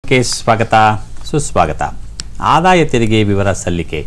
ಕಾರ್ಯಕ್ರಮಕ್ಕೆ ಸ್ವಾಗತ ಸುಸ್ವಾಗತ ಆದಾಯ ತೆರಿಗೆ ವಿವರ ಸಲ್ಲಿಕೆ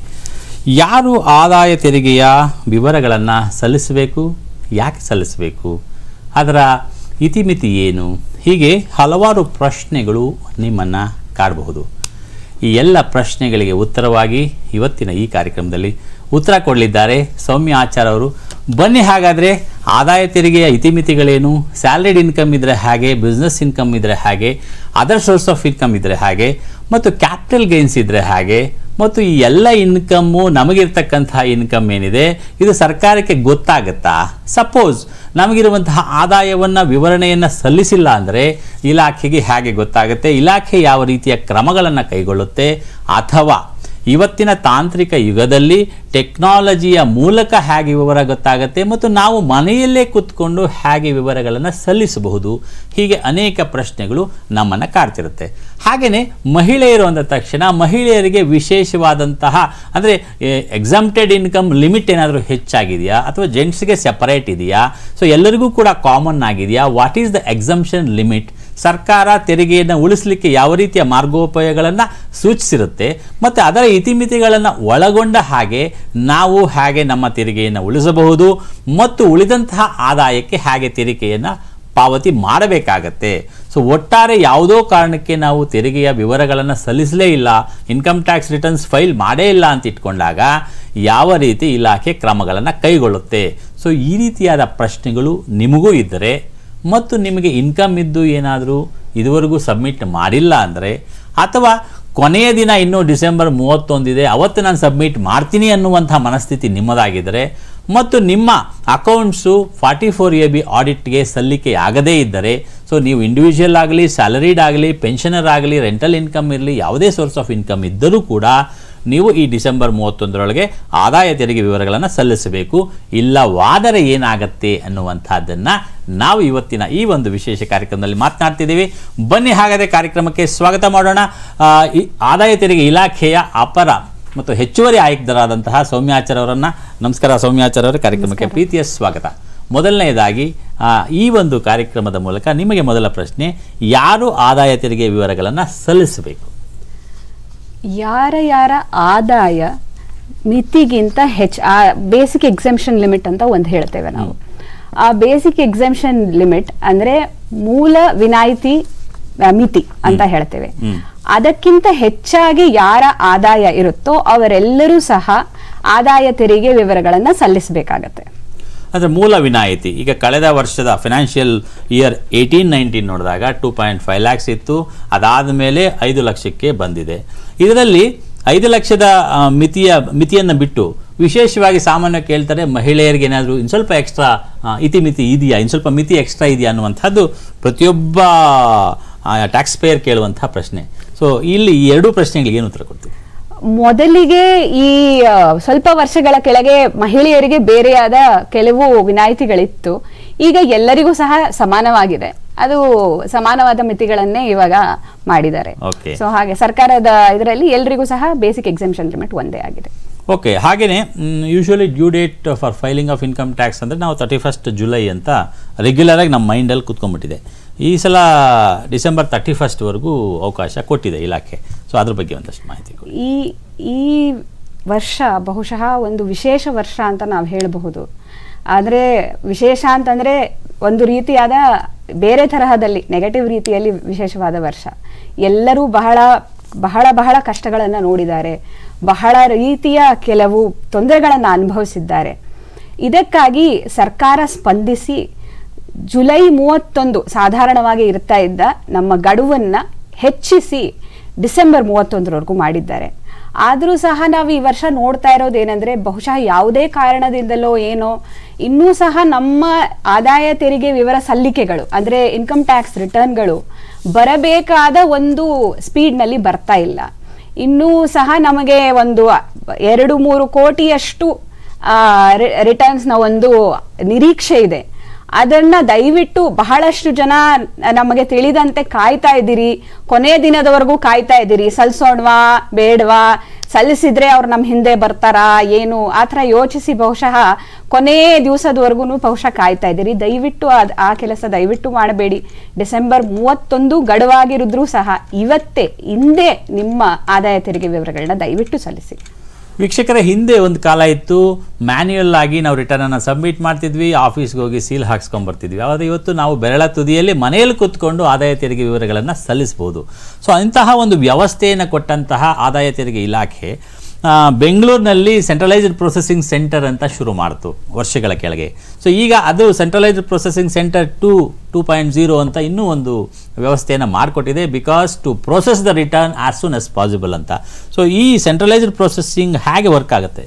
ಯಾರು ಆದಾಯ ತೆರಿಗೆಯ ವಿವರಗಳನ್ನು ಸಲ್ಲಿಸಬೇಕು ಯಾಕೆ ಸಲ್ಲಿಸಬೇಕು ಅದರ ಇತಿಮಿತಿ ಏನು ಹೀಗೆ ಹಲವಾರು ಪ್ರಶ್ನೆಗಳು ನಿಮ್ಮನ್ನು ಕಾಡಬಹುದು ಈ ಎಲ್ಲ ಪ್ರಶ್ನೆಗಳಿಗೆ ಉತ್ತರವಾಗಿ ಇವತ್ತಿನ ಈ ಕಾರ್ಯಕ್ರಮದಲ್ಲಿ ಉತ್ತರ ಕೊಡಲಿದ್ದಾರೆ ಸೌಮ್ಯ ಆಚಾರ್ ಅವರು ಬನ್ನಿ ಹಾಗಾದರೆ ಆದಾಯ ತೆರಿಗೆಯ ಇತಿಮಿತಿಗಳೇನು ಸ್ಯಾಲರಿಡ್ ಇನ್ಕಮ್ ಇದ್ದರೆ ಹಾಗೆ ಬಿಸ್ನೆಸ್ ಇನ್ಕಮ್ ಇದ್ದರೆ ಹಾಗೆ ಅದರ್ ಸೋರ್ಸ್ ಆಫ್ ಇನ್ಕಮ್ ಇದ್ದರೆ ಹಾಗೆ ಮತ್ತು ಕ್ಯಾಪಿಟಲ್ ಗೇನ್ಸ್ ಇದ್ದರೆ ಹಾಗೆ ಮತ್ತು ಈ ಎಲ್ಲ ಇನ್ಕಮ್ಮು ನಮಗಿರ್ತಕ್ಕಂತಹ ಇನ್ಕಮ್ ಏನಿದೆ ಇದು ಸರ್ಕಾರಕ್ಕೆ ಗೊತ್ತಾಗುತ್ತಾ ಸಪೋಸ್ ನಮಗಿರುವಂತಹ ಆದಾಯವನ್ನು ವಿವರಣೆಯನ್ನು ಸಲ್ಲಿಸಿಲ್ಲ ಅಂದರೆ ಇಲಾಖೆಗೆ ಹೇಗೆ ಗೊತ್ತಾಗುತ್ತೆ ಇಲಾಖೆ ಯಾವ ರೀತಿಯ ಕ್ರಮಗಳನ್ನು ಕೈಗೊಳ್ಳುತ್ತೆ ಅಥವಾ ಇವತ್ತಿನ ತಾಂತ್ರಿಕ ಯುಗದಲ್ಲಿ ಟೆಕ್ನಾಲಜಿಯ ಮೂಲಕ ಹೇಗೆ ವಿವರ ಗೊತ್ತಾಗುತ್ತೆ ಮತ್ತು ನಾವು ಮನೆಯಲ್ಲೇ ಕೂತ್ಕೊಂಡು ಹೇಗೆ ವಿವರಗಳನ್ನು ಸಲ್ಲಿಸಬಹುದು ಹೀಗೆ ಅನೇಕ ಪ್ರಶ್ನೆಗಳು ನಮ್ಮನ್ನು ಕಾಡ್ತಿರುತ್ತೆ ಹಾಗೆಯೇ ಮಹಿಳೆಯರು ಅಂದ ತಕ್ಷಣ ಮಹಿಳೆಯರಿಗೆ ವಿಶೇಷವಾದಂತಹ ಅಂದರೆ ಎಕ್ಸಾಮ್ಟೆಡ್ ಇನ್ಕಮ್ ಲಿಮಿಟ್ ಏನಾದರೂ ಹೆಚ್ಚಾಗಿದೆಯಾ ಅಥವಾ ಜೆಂಟ್ಸ್ಗೆ ಸೆಪರೇಟ್ ಇದೆಯಾ ಸೊ ಎಲ್ಲರಿಗೂ ಕೂಡ ಕಾಮನ್ ಆಗಿದೆಯಾ what is the exemption limit ಸರ್ಕಾರ ತೆರಿಗೆಯನ್ನು ಉಳಿಸಲಿಕ್ಕೆ ಯಾವ ರೀತಿಯ ಮಾರ್ಗೋಪಾಯಗಳನ್ನು ಸೂಚಿಸಿರುತ್ತೆ ಮತ್ತು ಅದರ ಇತಿಮಿತಿಗಳನ್ನು ಒಳಗೊಂಡ ಹಾಗೆ ನಾವು ಹೇಗೆ ನಮ್ಮ ತೆರಿಗೆಯನ್ನು ಉಳಿಸಬಹುದು ಮತ್ತು ಉಳಿದಂತಹ ಆದಾಯಕ್ಕೆ ಹೇಗೆ ತೆರಿಗೆಯನ್ನು ಪಾವತಿ ಮಾಡಬೇಕಾಗತ್ತೆ ಸೊ ಒಟ್ಟಾರೆ ಯಾವುದೋ ಕಾರಣಕ್ಕೆ ನಾವು ತೆರಿಗೆಯ ವಿವರಗಳನ್ನು ಸಲ್ಲಿಸಲೇ ಇಲ್ಲ ಇನ್ಕಮ್ ಟ್ಯಾಕ್ಸ್ ರಿಟರ್ನ್ಸ್ ಫೈಲ್ ಮಾಡೇ ಇಲ್ಲ ಅಂತ ಇಟ್ಕೊಂಡಾಗ ಯಾವ ರೀತಿ ಇಲಾಖೆ ಕ್ರಮಗಳನ್ನು ಕೈಗೊಳ್ಳುತ್ತೆ ಸೊ ಈ ರೀತಿಯಾದ ಪ್ರಶ್ನೆಗಳು ನಿಮಗೂ ಇದ್ದರೆ ಮತ್ತು ನಿಮಗೆ ಇನ್ಕಮ್ ಇದ್ದು ಏನಾದರೂ ಇದುವರೆಗೂ ಸಬ್ಮಿಟ್ ಮಾಡಿಲ್ಲ ಅಂದರೆ ಅಥವಾ ಕೊನೆಯ ದಿನ ಇನ್ನೂ ಡಿಸೆಂಬರ್ ಮೂವತ್ತೊಂದಿದೆ ಅವತ್ತು ನಾನು ಸಬ್ಮಿಟ್ ಮಾಡ್ತೀನಿ ಅನ್ನುವಂಥ ಮನಸ್ಥಿತಿ ನಿಮ್ಮದಾಗಿದ್ದರೆ ಮತ್ತು ನಿಮ್ಮ accounts forty four A B ಆಡಿಟ್ಗೆ ಸಲ್ಲಿಕೆ ಆಗದೇ ಇದ್ದರೆ ಸೊ ನೀವು ಇಂಡಿವಿಜುವಲ್ ಆಗಲಿ ಸ್ಯಾಲರಿಡ್ ಆಗಲಿ ಪೆನ್ಷನರ್ ಆಗಲಿ ರೆಂಟಲ್ ಇನ್ಕಮ್ ಇರಲಿ ಯಾವುದೇ ಸೋರ್ಸ್ ಆಫ್ ಇನ್ಕಮ್ ಇದ್ದರೂ ಕೂಡ ನೀವು ಈ ಡಿಸೆಂಬರ್ ಮೂವತ್ತೊಂದರೊಳಗೆ ಆದಾಯ ತೆರಿಗೆ ವಿವರಗಳನ್ನು ಸಲ್ಲಿಸಬೇಕು ಇಲ್ಲವಾದರೆ ಏನಾಗತ್ತೆ ಅನ್ನುವಂಥದ್ದನ್ನು ನಾವು ಇವತ್ತಿನ ಈ ಒಂದು ವಿಶೇಷ ಕಾರ್ಯಕ್ರಮದಲ್ಲಿ ಮಾತನಾಡ್ತಿದ್ದೀವಿ ಬನ್ನಿ ಹಾಗಾದರೆ ಕಾರ್ಯಕ್ರಮಕ್ಕೆ ಸ್ವಾಗತ ಮಾಡೋಣ ಆ, ಈ ಆದಾಯ ತೆರಿಗೆ ಇಲಾಖೆಯ ಅಪರ ಮತ್ತು ಹೆಚ್ಚುವರಿ ಆಯುಕ್ತರಾದಂತಹ ಸೌಮ್ಯಾಚಾರ್ ಅವರನ್ನು ನಮಸ್ಕಾರ ಸೌಮ್ಯಾಚಾರ್ ಅವರ ಕಾರ್ಯಕ್ರಮಕ್ಕೆ ಪ್ರೀತಿಯ ಸ್ವಾಗತ ಮೊದಲನೆಯದಾಗಿ ಆ, ಈ ಒಂದು ಕಾರ್ಯಕ್ರಮದ ಮೂಲಕ ನಿಮಗೆ ಮೊದಲ ಪ್ರಶ್ನೆ ಯಾರು ಆದಾಯ ತೆರಿಗೆ ವಿವರಗಳನ್ನು ಸಲ್ಲಿಸಬೇಕು ಯಾರ ಯಾರ ಆದಾಯ ಮಿತಿಗಿಂತ ಹೆಚ್ಚು ಆ ಬೇಸಿಕ್ ಎಕ್ಸೆಂಪ್ಷನ್ ಲಿಮಿಟ್ ಅಂತ ಒಂದು ಹೇಳ್ತೇವೆ ನಾವು ಆ ಬೇಸಿಕ್ ಎಕ್ಸೆಂಪ್ಷನ್ ಲಿಮಿಟ್ ಅಂದ್ರೆ ಮೂಲ ವಿನಾಯಿತಿ ಆ, ಮಿತಿ ಅಂತ ಹೇಳ್ತೇವೆ ಹ್ಮ್. ಅದಕ್ಕಿಂತ ಹೆಚ್ಚಾಗಿ ಯಾರ ಆದಾಯ ಇರುತ್ತೋ ಅವರೆಲ್ಲರೂ ಸಹ ಆದಾಯ ತೆರಿಗೆ ವಿವರಗಳನ್ನ ಸಲ್ಲಿಸಬೇಕಾಗತ್ತೆ ಅಂದರೆ ಮೂಲ ವಿನಾಯಿತಿ ಈಗ ಕಳೆದ ವರ್ಷದ ಫಿನಾನ್ಷಿಯಲ್ ಇಯರ್ ಏಯ್ಟೀನ್ ನೈನ್ಟೀನ್ ನೋಡಿದಾಗ ಟೂ ಪಾಯಿಂಟ್ ಫೈವ್ ಲ್ಯಾಕ್ಸ್ ಇತ್ತು ಅದಾದ ಮೇಲೆ ಐದು ಲಕ್ಷಕ್ಕೆ ಬಂದಿದೆ ಇದರಲ್ಲಿ ಐದು ಲಕ್ಷದ ಆ, ಮಿತಿಯ ಮಿತಿಯನ್ನು ಬಿಟ್ಟು ವಿಶೇಷವಾಗಿ ಸಾಮಾನ್ಯ ಕೇಳ್ತಾರೆ ಮಹಿಳೆಯರಿಗೆ ಏನಾದರೂ ಇನ್ನು ಸ್ವಲ್ಪ ಎಕ್ಸ್ಟ್ರಾ ಇತಿಮಿತಿ ಇದೆಯಾ ಇನ್ನು ಸ್ವಲ್ಪ ಮಿತಿ ಎಕ್ಸ್ಟ್ರಾ ಇದೆಯಾ ಅನ್ನುವಂಥದ್ದು ಪ್ರತಿಯೊಬ್ಬ ಟ್ಯಾಕ್ಸ್ ಪೇಯರ್ ಕೇಳುವಂಥ ಪ್ರಶ್ನೆ ಸೊ ಇಲ್ಲಿ ಈ ಎರಡೂ ಪ್ರಶ್ನೆಗಳಿಗೆ ಏನು ಉತ್ತರ ಕೊಡ್ತೀವಿ ಮೊದಲಿಗೆ ಈ ಆ, ಸ್ವಲ್ಪ ವರ್ಷಗಳ ಕೆಳಗೆ ಮಹಿಳೆಯರಿಗೆ ಬೇರೆಯಾದ ಕೆಲವು ವಿನಾಯಿತಿಗಳಿತ್ತು ಈಗ ಎಲ್ಲರಿಗೂ ಸಹ ಸಮಾನವಾಗಿದೆ ಅದು ಸಮಾನವಾದ ಮಿತಿಗಳನ್ನೇ ಇವಾಗ ಮಾಡಿದ್ದಾರೆ Okay. ಸೊ ಹಾಗೆ ಸರ್ಕಾರದ ಇದರಲ್ಲಿ ಎಲ್ರಿಗೂ ಸಹ ಬೇಸಿಕ್ ಎಕ್ಸೆಂಪ್ಷನ್ ಲಿಮಿಟ್ ಒಂದೇ ಆಗಿದೆ ಓಕೆ ಹಾಗೆಯೇ usually due date for filing of income tax ಅಂದರೆ ನಾವು ತರ್ಟಿ ಫಸ್ಟ್ ಜುಲೈ ಅಂತ ರೆಗ್ಯುಲರಾಗಿ ನಮ್ಮ ಮೈಂಡಲ್ಲಿ ಕೂತ್ಕೊಂಡ್ಬಿಟ್ಟಿದೆ ಈ ಸಲ ಡಿಸೆಂಬರ್ ತರ್ಟಿ ಫಸ್ಟ್ವರೆಗೂ ಅವಕಾಶ ಕೊಟ್ಟಿದೆ ಇಲಾಖೆ ಸೊ ಅದ್ರ ಬಗ್ಗೆ ಒಂದಷ್ಟು ಮಾಹಿತಿ ಕೊಡಿ ಈ ಈ ವರ್ಷ ಬಹುಶಃ ಒಂದು ವಿಶೇಷ ವರ್ಷ ಅಂತ ನಾವು ಹೇಳಬಹುದು ಆದರೆ ವಿಶೇಷ ಅಂತಂದ್ರೆ ಒಂದು ರೀತಿಯಾದ ಬೇರೆ ತರಹದಲ್ಲಿ ನೆಗೆಟಿವ್ ರೀತಿಯಲ್ಲಿ ವಿಶೇಷವಾದ ವರ್ಷ ಎಲ್ಲರೂ ಬಹಳ ಬಹಳ ಬಹಳ ಕಷ್ಟಗಳನ್ನು ನೋಡಿದ್ದಾರೆ ಬಹಳ ರೀತಿಯ ಕೆಲವು ತೊಂದರೆಗಳನ್ನು ಅನುಭವಿಸಿದ್ದಾರೆ ಇದಕ್ಕಾಗಿ ಸರ್ಕಾರ ಸ್ಪಂದಿಸಿ ಜುಲೈ ಮೂವತ್ತೊಂದು ಸಾಧಾರಣವಾಗಿ ಇರ್ತಾ ಇದ್ದ ನಮ್ಮ ಗಡುವನ್ನ ಹೆಚ್ಚಿಸಿ ಡಿಸೆಂಬರ್ ಮೂವತ್ತೊಂದರವರೆಗೂ ಮಾಡಿದ್ದಾರೆ ಆದರೂ ಸಹ ನಾವು ಈ ವರ್ಷ ನೋಡ್ತಾ ಇರೋದೇನೆಂದ್ರೆ ಬಹುಶಃ ಯಾವುದೇ ಕಾರಣದಿಂದಲೋ ಏನೋ ಇನ್ನೂ ಸಹ ನಮ್ಮ ಆದಾಯ ತೆರಿಗೆ ವಿವರ ಸಲ್ಲಿಕೆಗಳು ಅಂದ್ರೆ ಇನ್ಕಮ್ ಟ್ಯಾಕ್ಸ್ ರಿಟರ್ನ್ಗಳು ಬರಬೇಕಾದ ಒಂದು ಸ್ಪೀಡ್ನಲ್ಲಿ ಬರ್ತಾ ಇಲ್ಲ ಇನ್ನೂ ಸಹ ನಮಗೆ ಒಂದು ಎರಡು ಮೂರು ಕೋಟಿಯಷ್ಟು ರಿಟರ್ನ್ಸ್ನ ಒಂದು ನಿರೀಕ್ಷೆ ಇದೆ ಅದನ್ನ ದಯವಿಟ್ಟು ಬಹಳಷ್ಟು ಜನ ನಮಗೆ ತಿಳಿದಂತೆ ಕಾಯ್ತಾ ಇದ್ದೀರಿ ಕೊನೆ ದಿನದವರೆಗೂ ಕಾಯ್ತಾ ಇದ್ದೀರಿ ಸಲ್ಸೋಣ್ವಾ ಬೇಡವಾ ಸಲ್ಲಿಸಿದ್ರೆ ಅವ್ರು ನಮ್ಮ ಹಿಂದೆ ಬರ್ತಾರಾ ಏನು ಆ ಥರ ಯೋಚಿಸಿ ಬಹುಶಃ ಕೊನೇ ದಿವಸದವರೆಗೂ ಬಹುಶಃ ಕಾಯ್ತಾ ಇದ್ದೀರಿ ದಯವಿಟ್ಟು ಅದ್ ಆ ಕೆಲಸ ದಯವಿಟ್ಟು ಮಾಡಬೇಡಿ ಡಿಸೆಂಬರ್ ಮೂವತ್ತೊಂದು ಗಡುವಾಗಿರಿದ್ರೂ ಸಹ ಇವತ್ತೇ ಹಿಂದೆ ನಿಮ್ಮ ಆದಾಯ ತೆರಿಗೆ ವಿವರಗಳನ್ನ ದಯವಿಟ್ಟು ಸಲ್ಲಿಸಿ ವೀಕ್ಷಕರ ಹಿಂದೆ ಒಂದು ಕಾಲ ಇತ್ತು ಮ್ಯಾನ್ಯುಯಲ್ ಆಗಿ ನಾವು ರಿಟರ್ನ್ ಅನ್ನು ಸಬ್ಮಿಟ್ ಮಾಡ್ತಿದ್ವಿ ಆಫೀಸ್ಗೆ ಹೋಗಿ ಸೀಲ್ ಹಾಕ್ಸ್ಕೊಂಡ್ ಬರ್ತಿದ್ವಿ ಆದರೆ ಇವತ್ತು ನಾವು ಬೆರಳ ತುದಿಯಲ್ಲಿ ಮನೆಯಲ್ಲಿ ಕೂತ್ಕೊಂಡು ಆದಾಯ ತೆರಿಗೆ ವಿವರಗಳನ್ನು ಸಲ್ಲಿಸಬಹುದು ಸೊ ಅಂತಹ ಒಂದು ವ್ಯವಸ್ಥೆಯನ್ನು ಕೊಟ್ಟಂತಹ ಆದಾಯ ತೆರಿಗೆ ಇಲಾಖೆ ಆ, ಬೆಂಗಳೂರಿನಲ್ಲಿ ಸೆಂಟ್ರಲೈಸ್ಡ್ ಪ್ರೊಸೆಸಿಂಗ್ ಸೆಂಟರ್ ಅಂತ ಶುರು ಮಾಡ್ತು ವರ್ಷಗಳ ಕೆಳಗೆ ಸೊ ಈಗ ಅದು centralised processing centre two two point zero ಅಂತ ಇನ್ನೂ ಒಂದು ವ್ಯವಸ್ಥೆಯನ್ನು ಮಾಡಿಕೊಟ್ಟಿದೆ because to process the return as soon as possible ಅಂತ ಸೊ ಈ ಸೆಂಟ್ರಲೈಸ್ಡ್ ಪ್ರೊಸೆಸಿಂಗ್ ಹೇಗೆ ವರ್ಕ್ ಆಗುತ್ತೆ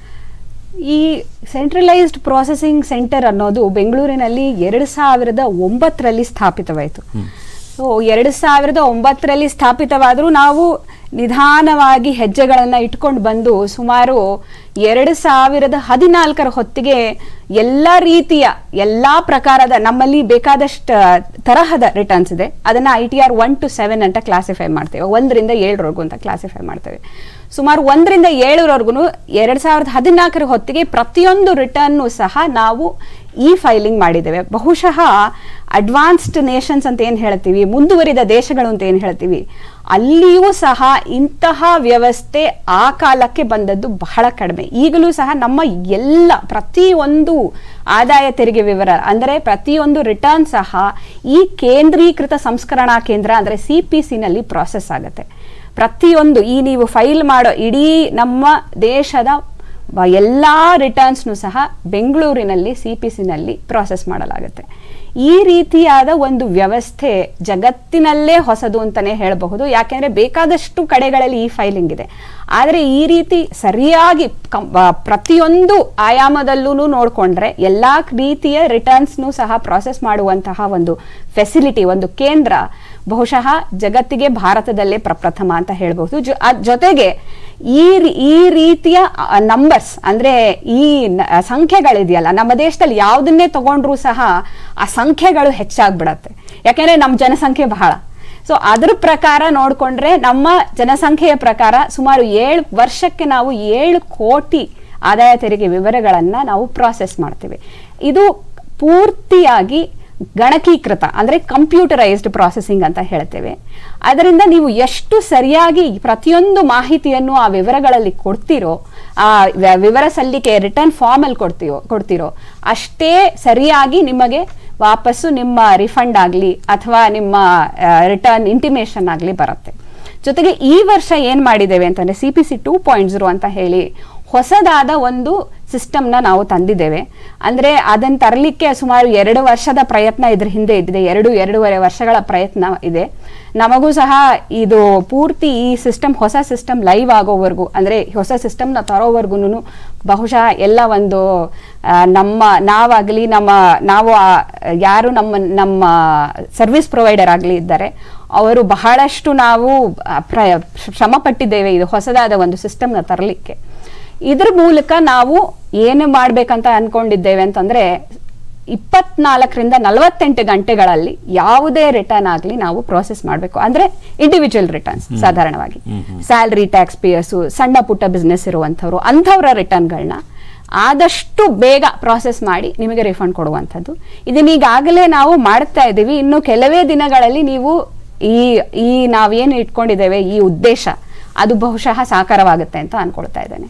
ಈ ಸೆಂಟ್ರಲೈಸ್ಡ್ ಪ್ರಾಸೆಸಿಂಗ್ ಸೆಂಟರ್ ಅನ್ನೋದು ಬೆಂಗಳೂರಿನಲ್ಲಿ ಎರಡು ಸಾವಿರದ ಒಂಬತ್ತರಲ್ಲಿ ಸ್ಥಾಪಿತವಾಯಿತು ಸೊ ಎರಡು ಸಾವಿರದ ಒಂಬತ್ತರಲ್ಲಿ ಸ್ಥಾಪಿತವಾದರೂ ನಾವು ನಿಧಾನವಾಗಿ ಹೆಜ್ಜೆಗಳನ್ನು ಇಟ್ಕೊಂಡು ಬಂದು ಸುಮಾರು ಎರಡು ಸಾವಿರದ ಹದಿನಾಲ್ಕರ ಹೊತ್ತಿಗೆ ಎಲ್ಲ ರೀತಿಯ ಎಲ್ಲ ಪ್ರಕಾರದ ನಮ್ಮಲ್ಲಿ ಬೇಕಾದಷ್ಟು ತರಹದ ರಿಟರ್ನ್ಸ್ ಇದೆ ಅದನ್ನ I T R one two seven ಅಂತ ಕ್ಲಾಸಿಫೈ ಮಾಡ್ತೇವೆ ಒಂದರಿಂದ ಏಳರವರೆಗೂ ಅಂತ ಕ್ಲಾಸಿಫೈ ಮಾಡ್ತೇವೆ ಸುಮಾರು ಒಂದರಿಂದ ಏಳರವರೆಗೂ ಎರಡ್ ಸಾವಿರದ ಹದಿನಾಲ್ಕರ ಹೊತ್ತಿಗೆ ಪ್ರತಿಯೊಂದು ರಿಟರ್ನ್ನು ಸಹ ನಾವು ಇ ಫೈಲಿಂಗ್ ಮಾಡಿದ್ದೇವೆ ಬಹುಶಃ ಅಡ್ವಾನ್ಸ್ಡ್ ನೇಷನ್ಸ್ ಅಂತ ಏನು ಹೇಳ್ತೀವಿ ಮುಂದುವರಿದ ದೇಶಗಳು ಅಂತ ಏನು ಹೇಳ್ತೀವಿ ಅಲ್ಲಿಯೂ ಸಹ ಇಂತಹ ವ್ಯವಸ್ಥೆ ಆ ಕಾಲಕ್ಕೆ ಬಂದದ್ದು ಬಹಳ ಕಡಿಮೆ ಈಗಲೂ ಸಹ ನಮ್ಮ ಎಲ್ಲ ಪ್ರತಿಯೊಂದು ಆದಾಯ ತೆರಿಗೆ ವಿವರ ಅಂದರೆ ಪ್ರತಿಯೊಂದು ರಿಟರ್ನ್ ಸಹ ಈ ಕೇಂದ್ರೀಕೃತ ಸಂಸ್ಕರಣಾ ಕೇಂದ್ರ ಅಂದರೆ ಸಿ ಪಿ ಸಿನಲ್ಲಿ ಪ್ರಾಸೆಸ್ ಆಗುತ್ತೆ ಪ್ರತಿಯೊಂದು ಈ ನೀವು ಫೈಲ್ ಮಾಡೋ ಇಡೀ ನಮ್ಮ ದೇಶದ ಬ- ಎಲ್ಲ ರಿಟರ್ನ್ಸ್ನು ಸಹ ಬೆಂಗಳೂರಿನಲ್ಲಿ ಸಿ ಪಿ ಸಿನಲ್ಲಿ ಪ್ರಾಸೆಸ್ ಮಾಡಲಾಗುತ್ತೆ ಈ ರೀತಿಯಾದ ಒಂದು ವ್ಯವಸ್ಥೆ ಜಗತ್ತಿನಲ್ಲೇ ಹೊಸದು ಅಂತಲೇ ಹೇಳಬಹುದು ಯಾಕೆಂದರೆ ಬೇಕಾದಷ್ಟು ಕಡೆಗಳಲ್ಲಿ ಈ ಫೈಲಿಂಗ್ ಇದೆ ಆದರೆ ಈ ರೀತಿ ಸರಿಯಾಗಿ ಕಂ- ಆ, ಪ್ರತಿಯೊಂದು ಆಯಾಮದಲ್ಲೂ ನೋಡಿಕೊಂಡ್ರೆ ಎಲ್ಲ ರೀತಿಯ ರಿಟರ್ನ್ಸ್ನು ಸಹ ಪ್ರಾಸೆಸ್ ಮಾಡುವಂತಹ ಒಂದು ಫೆಸಿಲಿಟಿ ಒಂದು ಕೇಂದ್ರ ಬಹುಶಃ ಜಗತ್ತಿಗೆ ಭಾರತದಲ್ಲೇ ಪ್ರಪ್ರಥಮ ಅಂತ ಹೇಳ್ಬಹುದು ಜೊ ಅದ್ ಜೊತೆಗೆ ಈ ರೀ- ಈ ರೀತಿಯ ನಂಬರ್ಸ್ ಅಂದ್ರೆ ಈ ನ- ಸಂಖ್ಯೆಗಳಿದೆಯಲ್ಲ ನಮ್ಮ ದೇಶದಲ್ಲಿ ಯಾವುದನ್ನೇ ತಗೊಂಡ್ರೂ ಸಹ ಆ ಸಂಖ್ಯೆಗಳು ಹೆಚ್ಚಾಗ್ಬಿಡತ್ತೆ ಯಾಕೆಂದ್ರೆ ನಮ್ಮ ಜನಸಂಖ್ಯೆ ಬಹಳ ಸೊ ಅದ್ರ ಪ್ರಕಾರ ನೋಡಿಕೊಂಡ್ರೆ ನಮ್ಮ ಜನಸಂಖ್ಯೆಯ ಪ್ರಕಾರ ಸುಮಾರು ಏಳು ವರ್ಷಕ್ಕೆ ನಾವು ಏಳು ಕೋಟಿ ಆದಾಯ ತೆರಿಗೆ ವಿವರಗಳನ್ನ ನಾವು ಪ್ರಾಸೆಸ್ ಮಾಡ್ತೀವಿ ಇದು ಪೂರ್ತಿಯಾಗಿ ಗಣಕೀಕೃತ ಅಂದ್ರೆ ಕಂಪ್ಯೂಟರೈಸ್ಡ್ ಪ್ರಾಸೆಸಿಂಗ್ ಅಂತ ಹೇಳ್ತೇವೆ ಅದರಿಂದ ನೀವು ಎಷ್ಟು ಸರಿಯಾಗಿ ಪ್ರತಿಯೊಂದು ಮಾಹಿತಿಯನ್ನು ಆ ವಿವರಗಳಲ್ಲಿ ಕೊಡ್ತೀರೋ ಆ ವ- ವಿವರ ಸಲ್ಲಿಕೆ ರಿಟರ್ನ್ ಫಾರ್ಮ್ ಅಲ್ಲಿ ಕೊಡ್ತೀರೋ ಕೊಡ್ತೀರೋ ಅಷ್ಟೇ ಸರಿಯಾಗಿ ನಿಮಗೆ ವಾಪಸ್ಸು ನಿಮ್ಮ ರಿಫಂಡ್ ಆಗಲಿ ಅಥವಾ ನಿಮ್ಮ ರಿಟರ್ನ್ ಇಂಟಿಮೇಷನ್ ಆಗಲಿ ಬರುತ್ತೆ ಜೊತೆಗೆ ಈ ವರ್ಷ ಏನು ಮಾಡಿದ್ದೇವೆ ಅಂತಂದ್ರೆ C P C two point zero ಅಂತ ಹೇಳಿ ಹೊಸದಾದ ಒಂದು ಸಿಸ್ಟಮ್ನ ನಾವು ತಂದಿದ್ದೇವೆ ಅಂದರೆ ಅದನ್ನು ತರಲಿಕ್ಕೆ ಸುಮಾರು ಎರಡು ವರ್ಷದ ಪ್ರಯತ್ನ ಇದ್ರ ಹಿಂದೆ ಇದ್ದಿದೆ ಎರಡು ಎರಡೂವರೆ ವರ್ಷಗಳ ಪ್ರಯತ್ನ ಇದೆ ನಮಗೂ ಸಹ ಇದು ಪೂರ್ತಿ ಈ ಸಿಸ್ಟಮ್ ಹೊಸ ಸಿಸ್ಟಮ್ ಲೈವ್ ಆಗೋವರೆಗೂ ಅಂದರೆ ಹೊಸ ಸಿಸ್ಟಮ್ನ ತರೋವರೆಗೂ ಬಹುಶಃ ಎಲ್ಲ ಒಂದು ಆ, ನಮ್ಮ ನಾವಾಗಲಿ ನಮ್ಮ ನಾವು ಆ, ಯಾರು ನಮ್ಮ ನಮ್ಮ ಸರ್ವಿಸ್ ಪ್ರೊವೈಡರ್ ಆಗಲಿ ಇದ್ದಾರೆ ಅವರು ಬಹಳಷ್ಟು ನಾವು ಆ, ಪ್ರ ಶ್ರಮ ಪಟ್ಟಿದ್ದೇವೆ ಇದು ಹೊಸದಾದ ಒಂದು ಸಿಸ್ಟಮ್ನ ತರಲಿಕ್ಕೆ ಇದ್ರ ಮೂಲಕ ನಾವು ಏನು ಮಾಡ್ಬೇಕಂತ ಅನ್ಕೊಂಡಿದ್ದೇವೆ ಅಂತಂದ್ರೆ ಇಪ್ಪತ್ನಾಲ್ಕರಿಂದ ನಲವತ್ತೆಂಟು ಗಂಟೆಗಳಲ್ಲಿ ಯಾವುದೇ ರಿಟರ್ನ್ ಆಗಲಿ ನಾವು ಪ್ರೋಸೆಸ್ ಮಾಡಬೇಕು ಅಂದ್ರೆ ಇಂಡಿವಿಜುವಲ್ ರಿಟರ್ನ್ಸ್ ಸಾಧಾರಣವಾಗಿ ಸ್ಯಾಲ್ರಿ ಟ್ಯಾಕ್ಸ್ ಪೇಯರ್ಸು ಸಣ್ಣ ಪುಟ್ಟ ಬಿಸ್ನೆಸ್ ಇರುವಂಥವ್ರು ಅಂಥವ್ರ ರಿಟರ್ನ್ಗಳನ್ನ ಆದಷ್ಟು ಬೇಗ ಪ್ರಾಸೆಸ್ ಮಾಡಿ ನಿಮಗೆ ರಿಫಂಡ್ ಕೊಡುವಂಥದ್ದು ಇದನ್ನ ಈಗಾಗಲೇ ನಾವು ಮಾಡ್ತಾ ಇದ್ದೀವಿ ಇನ್ನು ಕೆಲವೇ ದಿನಗಳಲ್ಲಿ ನೀವು ಈ ಈ ನಾವೇನು ಇಟ್ಕೊಂಡಿದ್ದೇವೆ ಈ ಉದ್ದೇಶ ಅದು ಬಹುಶಃ ಸಾಕಾರವಾಗುತ್ತೆ ಅಂತ ಅನ್ಕೊಳ್ತಾ ಇದ್ದೇನೆ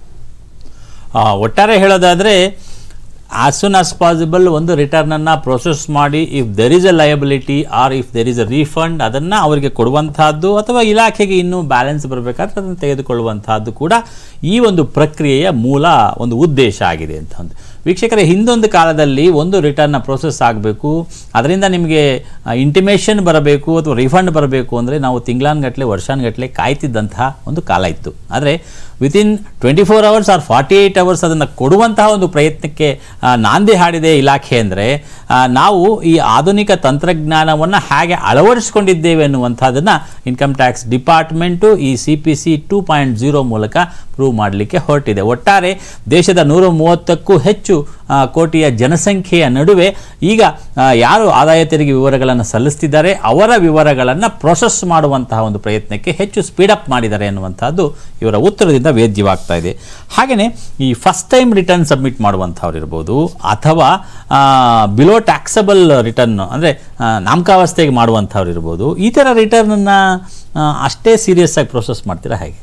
ಆ, ಒಟ್ಟಾರೆ ಹೇಳೋದಾದರೆ ಆಸ್ ಸೂನ್ ಆಸ್ ಪಾಸಿಬಲ್ ಒಂದು ರಿಟರ್ನನ್ನು ಪ್ರೊಸೆಸ್ ಮಾಡಿ if there is a liability or if there is a refund ಅದನ್ನು ಅವರಿಗೆ ಕೊಡುವಂತಹದ್ದು ಅಥವಾ ಇಲಾಖೆಗೆ ಇನ್ನೂ ಬ್ಯಾಲೆನ್ಸ್ ಬರಬೇಕಾದ್ರೆ ಅದನ್ನು ತೆಗೆದುಕೊಳ್ಳುವಂತಹದ್ದು ಕೂಡ ಈ ಒಂದು ಪ್ರಕ್ರಿಯೆಯ ಮೂಲ ಒಂದು ಉದ್ದೇಶ ಆಗಿದೆ ಅಂತ ಒಂದು ವೀಕ್ಷಕರೇ ಹಿಂದೊಂದು ಕಾಲದಲ್ಲಿ ಒಂದು ರಿಟರ್ನ್ನ ಪ್ರೊಸೆಸ್ ಆಗಬೇಕು ಅದರಿಂದ ನಿಮಗೆ ಇಂಟಿಮೇಷನ್ ಬರಬೇಕು ಅಥವಾ ರಿಫಂಡ್ ಬರಬೇಕು ಅಂದರೆ ನಾವು ತಿಂಗಳಾನ್ಗಟ್ಟಲೆ ವರ್ಷಾನ್ಗಟ್ಟಲೆ ಕಾಯ್ತಿದ್ದಂತಹ ಒಂದು ಕಾಲ ಇತ್ತು ಆದರೆ within twenty four hours or forty eight hours ಅದನ್ನು ಕೊಡುವಂತಹ ಒಂದು ಪ್ರಯತ್ನಕ್ಕೆ ಆ, ನಾಂದಿ ಹಾಡಿದೆ ಇಲಾಖೆ ಅಂದರೆ ನಾವು ಈ ಆಧುನಿಕ ತಂತ್ರಜ್ಞಾನವನ್ನು ಹೇಗೆ ಅಳವಡಿಸಿಕೊಂಡಿದ್ದೇವೆ ಅನ್ನುವಂಥದ್ದನ್ನು ಇನ್ಕಮ್ ಟ್ಯಾಕ್ಸ್ ಡಿಪಾರ್ಟ್ಮೆಂಟು ಈ C P C two point zero ಮೂಲಕ ಪ್ರೂವ್ ಮಾಡಲಿಕ್ಕೆ ಹೊರಟಿದೆ ಒಟ್ಟಾರೆ ದೇಶದ ನೂರ ಮೂವತ್ತಕ್ಕೂ ಹೆಚ್ಚು ಆ, ಕೋಟಿಯ ಜನಸಂಖ್ಯೆಯ ನಡುವೆ ಈಗ ಆ, ಯಾರು ಆದಾಯ ತೆರಿಗೆ ವಿವರಗಳನ್ನು ಸಲ್ಲಿಸ್ತಿದ್ದಾರೆ ಅವರ ವಿವರಗಳನ್ನು ಪ್ರೊಸೆಸ್ ಮಾಡುವಂತಹ ಒಂದು ಪ್ರಯತ್ನಕ್ಕೆ ಹೆಚ್ಚು ಸ್ಪೀಡಪ್ ಮಾಡಿದ್ದಾರೆ ಎನ್ನುವಂತಹದ್ದು ಇವರ ಉತ್ತರದಿಂದ ವೇದ್ಯವಾಗ್ತಾ ಇದೆ ಹಾಗೆಯೇ ಈ ಫಸ್ಟ್ ಟೈಮ್ ರಿಟರ್ನ್ ಸಬ್ಮಿಟ್ ಮಾಡುವಂಥವ್ರು ಇರ್ಬೋದು ಅಥವಾ ಬಿಲೋ ಟ್ಯಾಕ್ಸಬಲ್ ರಿಟರ್ನ್ ಅಂದರೆ ನಾಮಕಾವಸ್ಥೆಗೆ ಮಾಡುವಂಥವ್ರು ಇರ್ಬೋದು ಈ ಥರ ರಿಟರ್ನನ್ನು ಅಷ್ಟೇ ಸೀರಿಯಸ್ ಆಗಿ ಪ್ರೊಸೆಸ್ ಮಾಡ್ತೀರಾ ಹೇಗೆ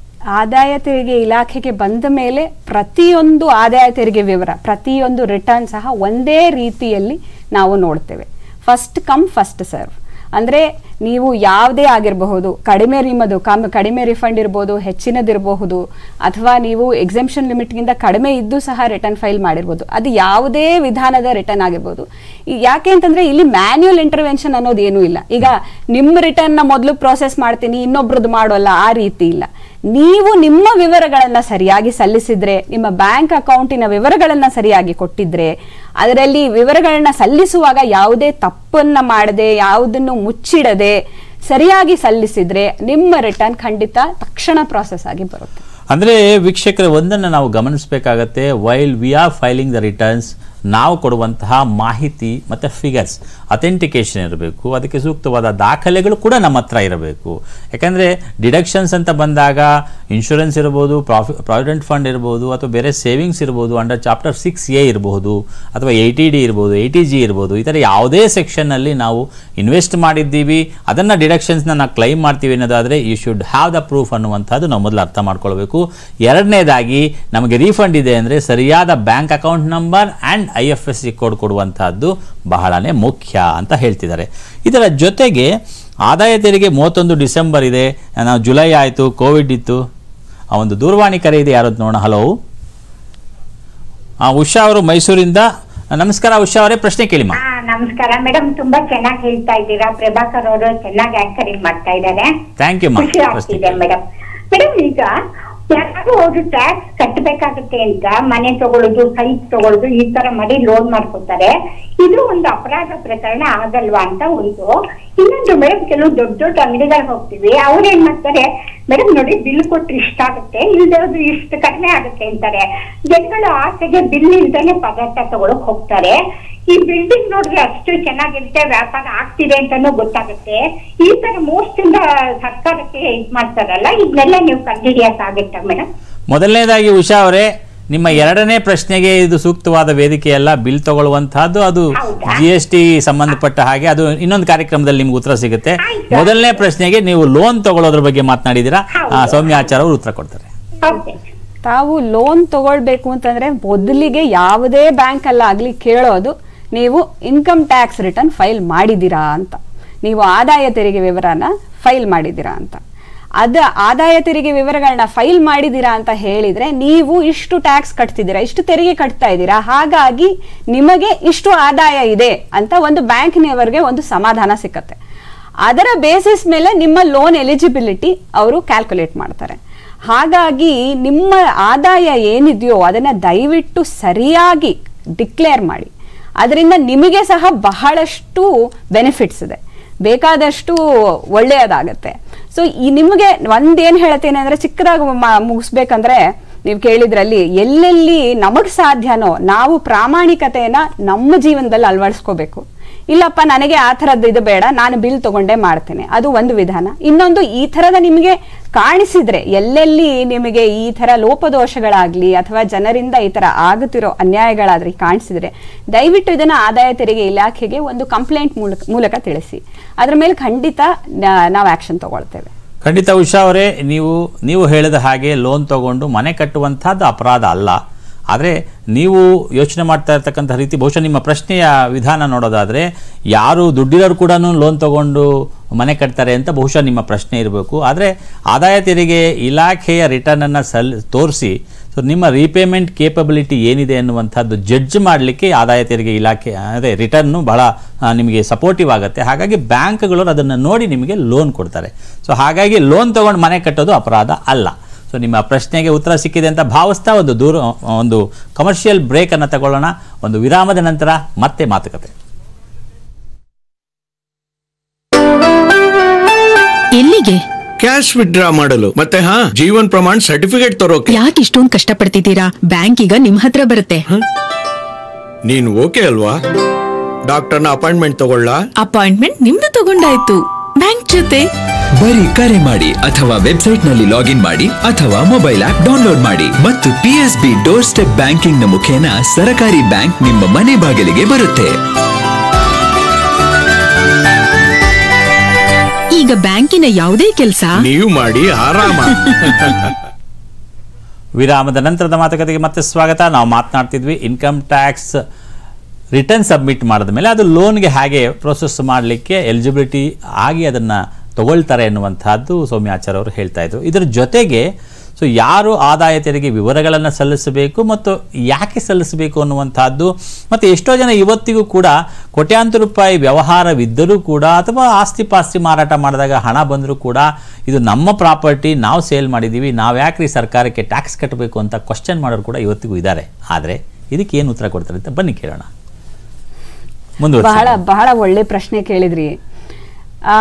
ಆದಾಯ ತೆರಿಗೆ ಇಲಾಖೆಗೆ ಬಂದ ಮೇಲೆ ಪ್ರತಿಯೊಂದು ಆದಾಯ ತೆರಿಗೆ ವಿವರ ಪ್ರತಿಯೊಂದು ರಿಟರ್ನ್ ಸಹ ಒಂದೇ ರೀತಿಯಲ್ಲಿ ನಾವು ನೋಡ್ತೇವೆ ಫಸ್ಟ್ ಕಮ್ ಫಸ್ಟ್ ಸರ್ವ್ ಅಂದರೆ ನೀವು ಯಾವುದೇ ಆಗಿರಬಹುದು ಕಡಿಮೆ ನಿಮ್ಮದು ಕಮ್ ಕಡಿಮೆ ರಿಫಂಡ್ ಇರ್ಬೋದು ಹೆಚ್ಚಿನದಿರಬಹುದು ಅಥವಾ ನೀವು ಎಕ್ಸೆಂಪ್ಷನ್ ಲಿಮಿಟ್ಗಿಂತ ಕಡಿಮೆ ಇದ್ದು ಸಹ ರಿಟರ್ನ್ ಫೈಲ್ ಮಾಡಿರ್ಬೋದು ಅದು ಯಾವುದೇ ವಿಧಾನದ ರಿಟರ್ನ್ ಆಗಿರ್ಬೋದು ಈ ಯಾಕೆ ಅಂತಂದ್ರೆ ಇಲ್ಲಿ ಮ್ಯಾನ್ಯುಯಲ್ ಇಂಟರ್ವೆನ್ಷನ್ ಅನ್ನೋದು ಏನೂ ಇಲ್ಲ ಈಗ ನಿಮ್ಮ ರಿಟರ್ನ್ನ ಮೊದಲು ಪ್ರೋಸೆಸ್ ಮಾಡ್ತೀನಿ ಇನ್ನೊಬ್ರದ್ದು ಮಾಡೋಲ್ಲ ಆ ರೀತಿ ಇಲ್ಲ ನೀವು ನಿಮ್ಮ ವಿವರಗಳನ್ನ ಸರಿಯಾಗಿ ಸಲ್ಲಿಸಿದ್ರೆ ನಿಮ್ಮ ಬ್ಯಾಂಕ್ ಅಕೌಂಟಿನ ವಿವರಗಳನ್ನ ಸರಿಯಾಗಿ ಕೊಟ್ಟಿದ್ರೆ ಅದರಲ್ಲಿ ವಿವರಗಳನ್ನ ಸಲ್ಲಿಸುವಾಗ ಯಾವುದೇ ತಪ್ಪನ್ನ ಮಾಡದೆ ಯಾವುದನ್ನು ಮುಚ್ಚಿಡದೆ ಸರಿಯಾಗಿ ಸಲ್ಲಿಸಿದ್ರೆ ನಿಮ್ಮ ರಿಟರ್ನ್ ಖಂಡಿತ ತಕ್ಷಣ ಪ್ರಾಸೆಸ್ ಆಗಿ ಬರುತ್ತೆ ಅಂದರೆ ವೀಕ್ಷಕರ ಒಂದನ್ನು ನಾವು ಗಮನಿಸಬೇಕಾಗತ್ತೆ while we are filing the returns ನಾವು ಕೊಡುವಂತಹ ಮಾಹಿತಿ ಮತ್ತು ಫಿಗರ್ಸ್ ಅಥೆಂಟಿಕೇಶನ್ ಇರಬೇಕು ಅದಕ್ಕೆ ಸೂಕ್ತವಾದ ದಾಖಲೆಗಳು ಕೂಡ ನಮ್ಮ ಹತ್ರ ಇರಬೇಕು ಯಾಕಂದರೆ ಡಿಡಕ್ಷನ್ಸ್ ಅಂತ ಬಂದಾಗ ಇನ್ಶೂರೆನ್ಸ್ ಇರ್ಬೋದು ಪ್ರಾಫಿ ಪ್ರಾವಿಡೆಂಟ್ ಫಂಡ್ ಇರ್ಬೋದು ಅಥವಾ ಬೇರೆ ಸೇವಿಂಗ್ಸ್ ಇರ್ಬೋದು ಅಂಡರ್ ಚಾಪ್ಟರ್ ಸಿಕ್ಸ್ ಎ ಇರಬಹುದು ಅಥವಾ ಏಯ್ಟಿ ಟಿ ಡಿ ಇರ್ಬೋದು ಏಯ್ಟಿ ಜಿ ಇರ್ಬೋದು ಈ ಥರ ಯಾವುದೇ ಸೆಕ್ಷನ್ನಲ್ಲಿ ನಾವು ಇನ್ವೆಸ್ಟ್ ಮಾಡಿದ್ದೀವಿ ಅದನ್ನು ಡಿಡಕ್ಷನ್ಸ್ನ ನಾವು ಕ್ಲೈಮ್ ಮಾಡ್ತೀವಿ ಅನ್ನೋದಾದರೆ you should have the proof ಅನ್ನುವಂಥದ್ದು ನಾವು ಮೊದಲು ಅರ್ಥ ಮಾಡ್ಕೊಳ್ಬೇಕು ಎರಡನೇದಾಗಿ ನಮಗೆ ರೀಫಂಡ್ ಇದೆ ಅಂದರೆ ಸರಿಯಾದ bank account number and I F S C code ಕೊಡುವಂತಹದ್ದು ಬಹಳನೇ ಮುಖ್ಯ ಅಂತ ಹೇಳ್ತಿದ್ದಾರೆ ಇದರ ಜೊತೆಗೆ ಆದಾಯ ತೆರಿಗೆ ಮೂವತ್ತೊಂದು ಡಿಸೆಂಬರ್ ಇದೆ ನಾವು ಜುಲೈ ಆಯಿತು ಕೋವಿಡ್ ಇತ್ತು ಆ ಒಂದು ದೂರವಾಣಿ ಕರೆ ಇದೆ ಯಾರದ್ದು ನೋಡೋಣ ಹಲೋ ಉಷಾ ಅವರು ಮೈಸೂರಿಂದ ನಮಸ್ಕಾರ ಉಷಾ ಅವರೇ ಪ್ರಶ್ನೆ ಕೇಳಿಮ್ಮ ಹಾ ನಮಸ್ಕಾರ ಮೇಡಮ್ ತುಂಬಾ ಚೆನ್ನಾಗಿ ಹೇಳ್ತಾ ಇದ್ದೀರಾ ಪ್ರಭಾಕರ್ ಅವರು ಚೆನ್ನಾಗಿ ಆಂಕರಿಂಗ್ ಮಾಡ್ತಾ ಇದ್ದಾರೆ ಥ್ಯಾಂಕ್ ಯು ಖುಷಿ ಆಗ್ತಿದೆ ಮೇಡಮ್ ಮೇಡಮ್ ಈಗ ಯಾರು ಅವರು ಟ್ಯಾಕ್ಸ್ ಕಟ್ಟಬೇಕಾಗುತ್ತೆ ಅಂತ ಮನೆ ತಗೊಳ್ಳೋದು ಸೈಟ್ ತಗೊಳ್ಳೋದು ಈ ತರ ಮಾಡಿ ಲೋನ್ ಮಾಡ್ಕೊತಾರೆ ಇದು ಒಂದು ಅಪರಾಧ ಪ್ರಕರಣ ಆಗಲ್ವಾ ಅಂತ ಒಂದು ಇನ್ನೊಂದು ಮೇಡಮ್ ಕೆಲವು ದೊಡ್ಡ ದೊಡ್ಡ ಅಂಗಡಿಗಳಿಗೆ ಹೋಗ್ತೀವಿ ಅವ್ರು ಏನ್ ಮಾಡ್ತಾರೆ ಮೇಡಮ್ ನೋಡಿ ಬಿಲ್ ಕೊಟ್ರೆ ಇಷ್ಟ ಆಗುತ್ತೆ ಇಲ್ದೇ ಅದು ಇಷ್ಟು ಕಡಿಮೆ ಆಗುತ್ತೆ ಅಂತಾರೆ ಜನಗಳು ಆಸೆಗೆ ಬಿಲ್ ಇಲ್ದೇನೆ ಪದಾರ್ಥ ತಗೊಳಕ್ ಹೋಗ್ತಾರೆ ಈ ಬಿಲ್ಡಿಂಗ್ ನೋಡಿದ್ರೆ ಅಷ್ಟು ಚೆನ್ನಾಗಿರುತ್ತೆ ವ್ಯಾಪಾರ ಆಗ್ತಿದೆ ಅಂತಾನು ಗೊತ್ತಾಗುತ್ತೆ ಈ ತರ ಮೋಸದಿಂದ ಸರ್ಕಾರಕ್ಕೆ ಇದ್ ಮಾಡ್ತಾರಲ್ಲ ಇದನ್ನೆಲ್ಲ ನೀವು ಕಂಡುಹಿಡಿಯಕ್ ಆಗುತ್ತಾ ಮೇಡಮ್ ಮೊದಲನೇದಾಗಿ ಉಷಾ ಅವರೇ ನಿಮ್ಮ ಎರಡನೇ ಪ್ರಶ್ನೆಗೆ ಇದು ಸೂಕ್ತವಾದ ವೇದಿಕೆಯಲ್ಲ ಬಿಲ್ ತಗೊಳ್ಳುವಂತಹದ್ದು ಅದು ಹೌದಾ? ಜಿ ಎಸ್ ಟಿ ಸಂಬಂಧಪಟ್ಟ ಹಾಗೆ ಅದು ಇನ್ನೊಂದು ಕಾರ್ಯಕ್ರಮದಲ್ಲಿ ನಿಮ್ಗೆ ಉತ್ತರ ಸಿಗುತ್ತೆ ಆಯ್ತು. ಮೊದಲನೇ ಪ್ರಶ್ನೆಗೆ ನೀವು ಲೋನ್ ತಗೊಳ್ಳೋದ್ರ ಬಗ್ಗೆ ಮಾತನಾಡಿದ್ದೀರಾ ಹೌದು. ಆ, ಸೌಮ್ಯ ಆಚಾರ್ ಅವರು ಉತ್ತರ ಕೊಡ್ತಾರೆ ಹೌದೇ ತಾವು ಲೋನ್ ತಗೊಳ್ಬೇಕು ಅಂತಂದ್ರೆ ಮೊದಲಿಗೆ ಯಾವುದೇ ಬ್ಯಾಂಕ್ ಅಲ್ಲಾಗ್ಲಿ ಕೇಳೋದು ನೀವು ಇನ್ಕಮ್ ಟ್ಯಾಕ್ಸ್ ರಿಟರ್ನ್ ಫೈಲ್ ಮಾಡಿದ್ದೀರಾ ಅಂತ ನೀವು ಆದಾಯ ತೆರಿಗೆ ವಿವರನ ಫೈಲ್ ಮಾಡಿದ್ದೀರಾ ಅಂತ ಅದ ಆದಾಯ ತೆರಿಗೆ ವಿವರಗಳನ್ನ ಫೈಲ್ ಮಾಡಿದ್ದೀರಾ ಅಂತ ಹೇಳಿದ್ರೆ ನೀವು ಇಷ್ಟು ಟ್ಯಾಕ್ಸ್ ಕಟ್ತಿದ್ದೀರಾ ಇಷ್ಟು ತೆರಿಗೆ ಕಟ್ತಾ ಇದ್ದೀರಾ ಹಾಗಾಗಿ ನಿಮಗೆ ಇಷ್ಟು ಆದಾಯ ಇದೆ ಅಂತ ಒಂದು ಬ್ಯಾಂಕ್ನವರಿಗೆ ಒಂದು ಸಮಾಧಾನ ಸಿಕ್ಕತ್ತೆ ಅದರ ಬೇಸಿಸ್ ಮೇಲೆ ನಿಮ್ಮ ಲೋನ್ ಎಲಿಜಿಬಿಲಿಟಿ ಅವರು ಕ್ಯಾಲ್ಕುಲೇಟ್ ಮಾಡ್ತಾರೆ ಹಾಗಾಗಿ ನಿಮ್ಮ ಆದಾಯ ಏನಿದೆಯೋ ಅದನ್ನ ದಯವಿಟ್ಟು ಸರಿಯಾಗಿ ಡಿಕ್ಲೇರ್ ಮಾಡಿ ಅದರಿಂದ ನಿಮಗೆ ಸಹ ಬಹಳಷ್ಟು ಬೆನಿಫಿಟ್ಸ್ ಇದೆ ಬೇಕಾದಷ್ಟು ಒಳ್ಳೆಯದಾಗತ್ತೆ ಸೊ ಈ ನಿಮಗೆ ಒಂದೇನು ಹೇಳ್ತೇನೆ ಅಂದ್ರೆ ಚಿಕ್ಕದಾಗಿ ಮ- ಮುಗಿಸ್ಬೇಕಂದ್ರೆ ನೀವು ಕೇಳಿದ್ರಲ್ಲಿ ಎಲ್ಲೆಲ್ಲಿ ನಮಗ್ ಸಾಧ್ಯನೋ ನಾವು ಪ್ರಾಮಾಣಿಕತೆಯನ್ನ ನಮ್ಮ ಜೀವನದಲ್ಲಿ ಅಳವಡಿಸ್ಕೋಬೇಕು ಇಲ್ಲಪ್ಪ ನನಗೆ ಆ ಥರದ್ದು ಇದು ಬೇಡ ನಾನು ಬಿಲ್ ತಗೊಂಡೇ ಮಾಡ್ತೇನೆ ಅದು ಒಂದು ವಿಧಾನ ಇನ್ನೊಂದು ಈ ಥರದ ನಿಮಗೆ ಕಾಣಿಸಿದ್ರೆ ಎಲ್ಲೆಲ್ಲಿ ನಿಮಗೆ ಈ ಥರ ಲೋಪದೋಷಗಳಾಗ್ಲಿ ಅಥವಾ ಜನರಿಂದ ಈ ಥರ ಆಗುತ್ತಿರೋ ಅನ್ಯಾಯಗಳಾದ್ರೆ ಕಾಣಿಸಿದ್ರೆ ದಯವಿಟ್ಟು ಇದನ್ನ ಆದಾಯ ತೆರಿಗೆ ಇಲಾಖೆಗೆ ಒಂದು ಕಂಪ್ಲೇಂಟ್ ಮೂಲಕ ಮೂಲಕ ತಿಳಿಸಿ ಅದ್ರ ಮೇಲೆ ಖಂಡಿತ ನಾ- ನಾವು ಆಕ್ಷನ್ ತಗೊಳ್ತೇವೆ ಖಂಡಿತ ಉಷಾ ಅವರೇ ನೀವು ನೀವು ಹೇಳಿದ ಹಾಗೆ ಲೋನ್ ತಗೊಂಡು ಮನೆ ಕಟ್ಟುವಂಥದ್ದು ಅಪರಾಧ ಅಲ್ಲ ಆದರೆ ನೀವು ಯೋಚನೆ ಮಾಡ್ತಾ ಇರ್ತಕ್ಕಂಥ ರೀತಿ ಬಹುಶಃ ನಿಮ್ಮ ಪ್ರಶ್ನೆಯ ವಿಧಾನ ನೋಡೋದಾದರೆ ಯಾರು ದುಡ್ಡಿರೋರು ಕೂಡ ಲೋನ್ ತಗೊಂಡು ಮನೆ ಕಟ್ತಾರೆ ಅಂತ ಬಹುಶಃ ನಿಮ್ಮ ಪ್ರಶ್ನೆ ಇರಬೇಕು ಆದರೆ ಆದಾಯ ತೆರಿಗೆ ಇಲಾಖೆಯ ರಿಟರ್ನನ್ನು ಸಲ್ ತೋರಿಸಿ ಸೊ ನಿಮ್ಮ ರೀಪೇಮೆಂಟ್ ಕೇಪಬಿಲಿಟಿ ಏನಿದೆ ಅನ್ನುವಂಥದ್ದು ಜಡ್ಜ್ ಮಾಡಲಿಕ್ಕೆ ಆದಾಯ ತೆರಿಗೆ ಇಲಾಖೆ ಅದೇ ರಿಟರ್ನು ಬಹಳ ಆ, ನಿಮಗೆ ಸಪೋರ್ಟಿವ್ ಆಗುತ್ತೆ ಹಾಗಾಗಿ ಬ್ಯಾಂಕ್ಗಳು ಅದನ್ನು ನೋಡಿ ನಿಮಗೆ ಲೋನ್ ಕೊಡ್ತಾರೆ ಸೊ ಹಾಗಾಗಿ ಲೋನ್ ತೊಗೊಂಡು ಮನೆ ಕಟ್ಟೋದು ಅಪರಾಧ ಅಲ್ಲ ಸೊ ನಿಮ್ಮ ಪ್ರಶ್ನೆಗೆ ಉತ್ತರ ಸಿಕ್ಕಿದೆ ಅಂತ ಭಾವಿಸ್ತಾ ಒಂದು ದೂರ ಒಂದು ಕಮರ್ಷಿಯಲ್ ಬ್ರೇಕ್ ಅನ್ನು ತಗೊಳ್ಳೋಣ ಒಂದು ವಿರಾಮದ ನಂತರ ಮತ್ತೆ ಮಾತುಕತೆ ಎಲ್ಲಿಗೆ ಕ್ಯಾಶ್ ವಿತ್ಡ್ರಾ ಮಾಡಲು ಮತ್ತೆ ಹಾ ಜೀವನ್ ಪ್ರಮಾಣ್ ಸರ್ಟಿಫಿಕೇಟ್ ತರೋಕೆ ಯಾಕೆ ಇಷ್ಟೊಂದು ಕಷ್ಟಪಡ್ತಿದ್ದೀರಾ ಬ್ಯಾಂಕ್ ಈಗ ನಿಮ್ ಹತ್ರ ಬರುತ್ತೆ ನೀನ್ ಓಕೆ ಅಲ್ವಾ ಡಾಕ್ಟರ್ನ ಅಪಾಯಿಂಟ್ಮೆಂಟ್ ತಗೊಳ್ಳ ಅಪಾಯಿಂಟ್ಮೆಂಟ್ ನಿಮ್ದು ತಗೊಂಡಾಯ್ತು ಬ್ಯಾಂಕ್ ಜೊತೆ ಬರೀ ಕರೆ ಮಾಡಿ ಅಥವಾ ವೆಬ್ಸೈಟ್ ನಲ್ಲಿ ಲಾಗಿನ್ ಮಾಡಿ ಅಥವಾ ಮೊಬೈಲ್ ಆಪ್ ಡೌನ್ಲೋಡ್ ಮಾಡಿ ಮತ್ತು P S B doorstep banking ನ ಮುಖೇನ ಸರಕಾರಿ ಬ್ಯಾಂಕ್ ನಿಮ್ಮ ಮನೆ ಬಾಗಿಲಿಗೆ ಬರುತ್ತೆ ಈಗ ಬ್ಯಾಂಕಿನ ಯಾವುದೇ ಕೆಲಸ ನೀವು ಮಾಡಿ ಆರಾಮ ವಿರಾಮದ ನಂತರದ ಮಾತುಕತೆಗೆ ಮತ್ತೆ ಸ್ವಾಗತ ನಾವು ಮಾತನಾಡ್ತಿದ್ವಿ ಇನ್ಕಮ್ ಟ್ಯಾಕ್ಸ್ ರಿಟರ್ನ್ ಸಬ್ಮಿಟ್ ಮಾಡಿದ ಮೇಲೆ ಅದು ಲೋನ್ಗೆ ಹೇಗೆ ಪ್ರೊಸೆಸ್ ಮಾಡಲಿಕ್ಕೆ ಎಲಿಜಿಬಿಲಿಟಿ ಆಗಿ ಅದನ್ನು ತಗೊಳ್ತಾರೆ ಎನ್ನುವಂತಹದ್ದು ಸೌಮ್ಯಾಚಾರ್ಯ ಅವರು ಹೇಳ್ತಾ ಇದ್ರು ಇದರ ಜೊತೆಗೆ ಸೊ ಯಾರು ಆದಾಯ ತೆರಿಗೆ ವಿವರಗಳನ್ನು ಸಲ್ಲಿಸಬೇಕು ಮತ್ತು ಯಾಕೆ ಸಲ್ಲಿಸಬೇಕು ಅನ್ನುವಂಥದ್ದು ಮತ್ತು ಎಷ್ಟೋ ಜನ ಇವತ್ತಿಗೂ ಕೂಡ ಕೋಟ್ಯಾಂತರ ರೂಪಾಯಿ ವ್ಯವಹಾರವಿದ್ದರೂ ಕೂಡ ಅಥವಾ ಆಸ್ತಿ ಪಾಸ್ತಿ ಮಾರಾಟ ಮಾಡಿದಾಗ ಹಣ ಬಂದರೂ ಕೂಡ ಇದು ನಮ್ಮ ಪ್ರಾಪರ್ಟಿ ನಾವು ಸೇಲ್ ಮಾಡಿದ್ದೀವಿ ನಾವು ಯಾಕ್ರಿ ಸರ್ಕಾರಕ್ಕೆ ಟ್ಯಾಕ್ಸ್ ಕಟ್ಟಬೇಕು ಅಂತ ಕ್ವಶನ್ ಮಾಡೋರು ಕೂಡ ಇವತ್ತಿಗೂ ಇದ್ದಾರೆ ಆದರೆ ಇದಕ್ಕೆ ಏನು ಉತ್ತರ ಕೊಡ್ತಾರೆ ಅಂತ ಬನ್ನಿ ಕೇಳೋಣ ಮುಂದುವರಿಸಿ ಬಹಳ ಬಹಳ ಒಳ್ಳೆ ಪ್ರಶ್ನೆ ಕೇಳಿದ್ರಿ ಆ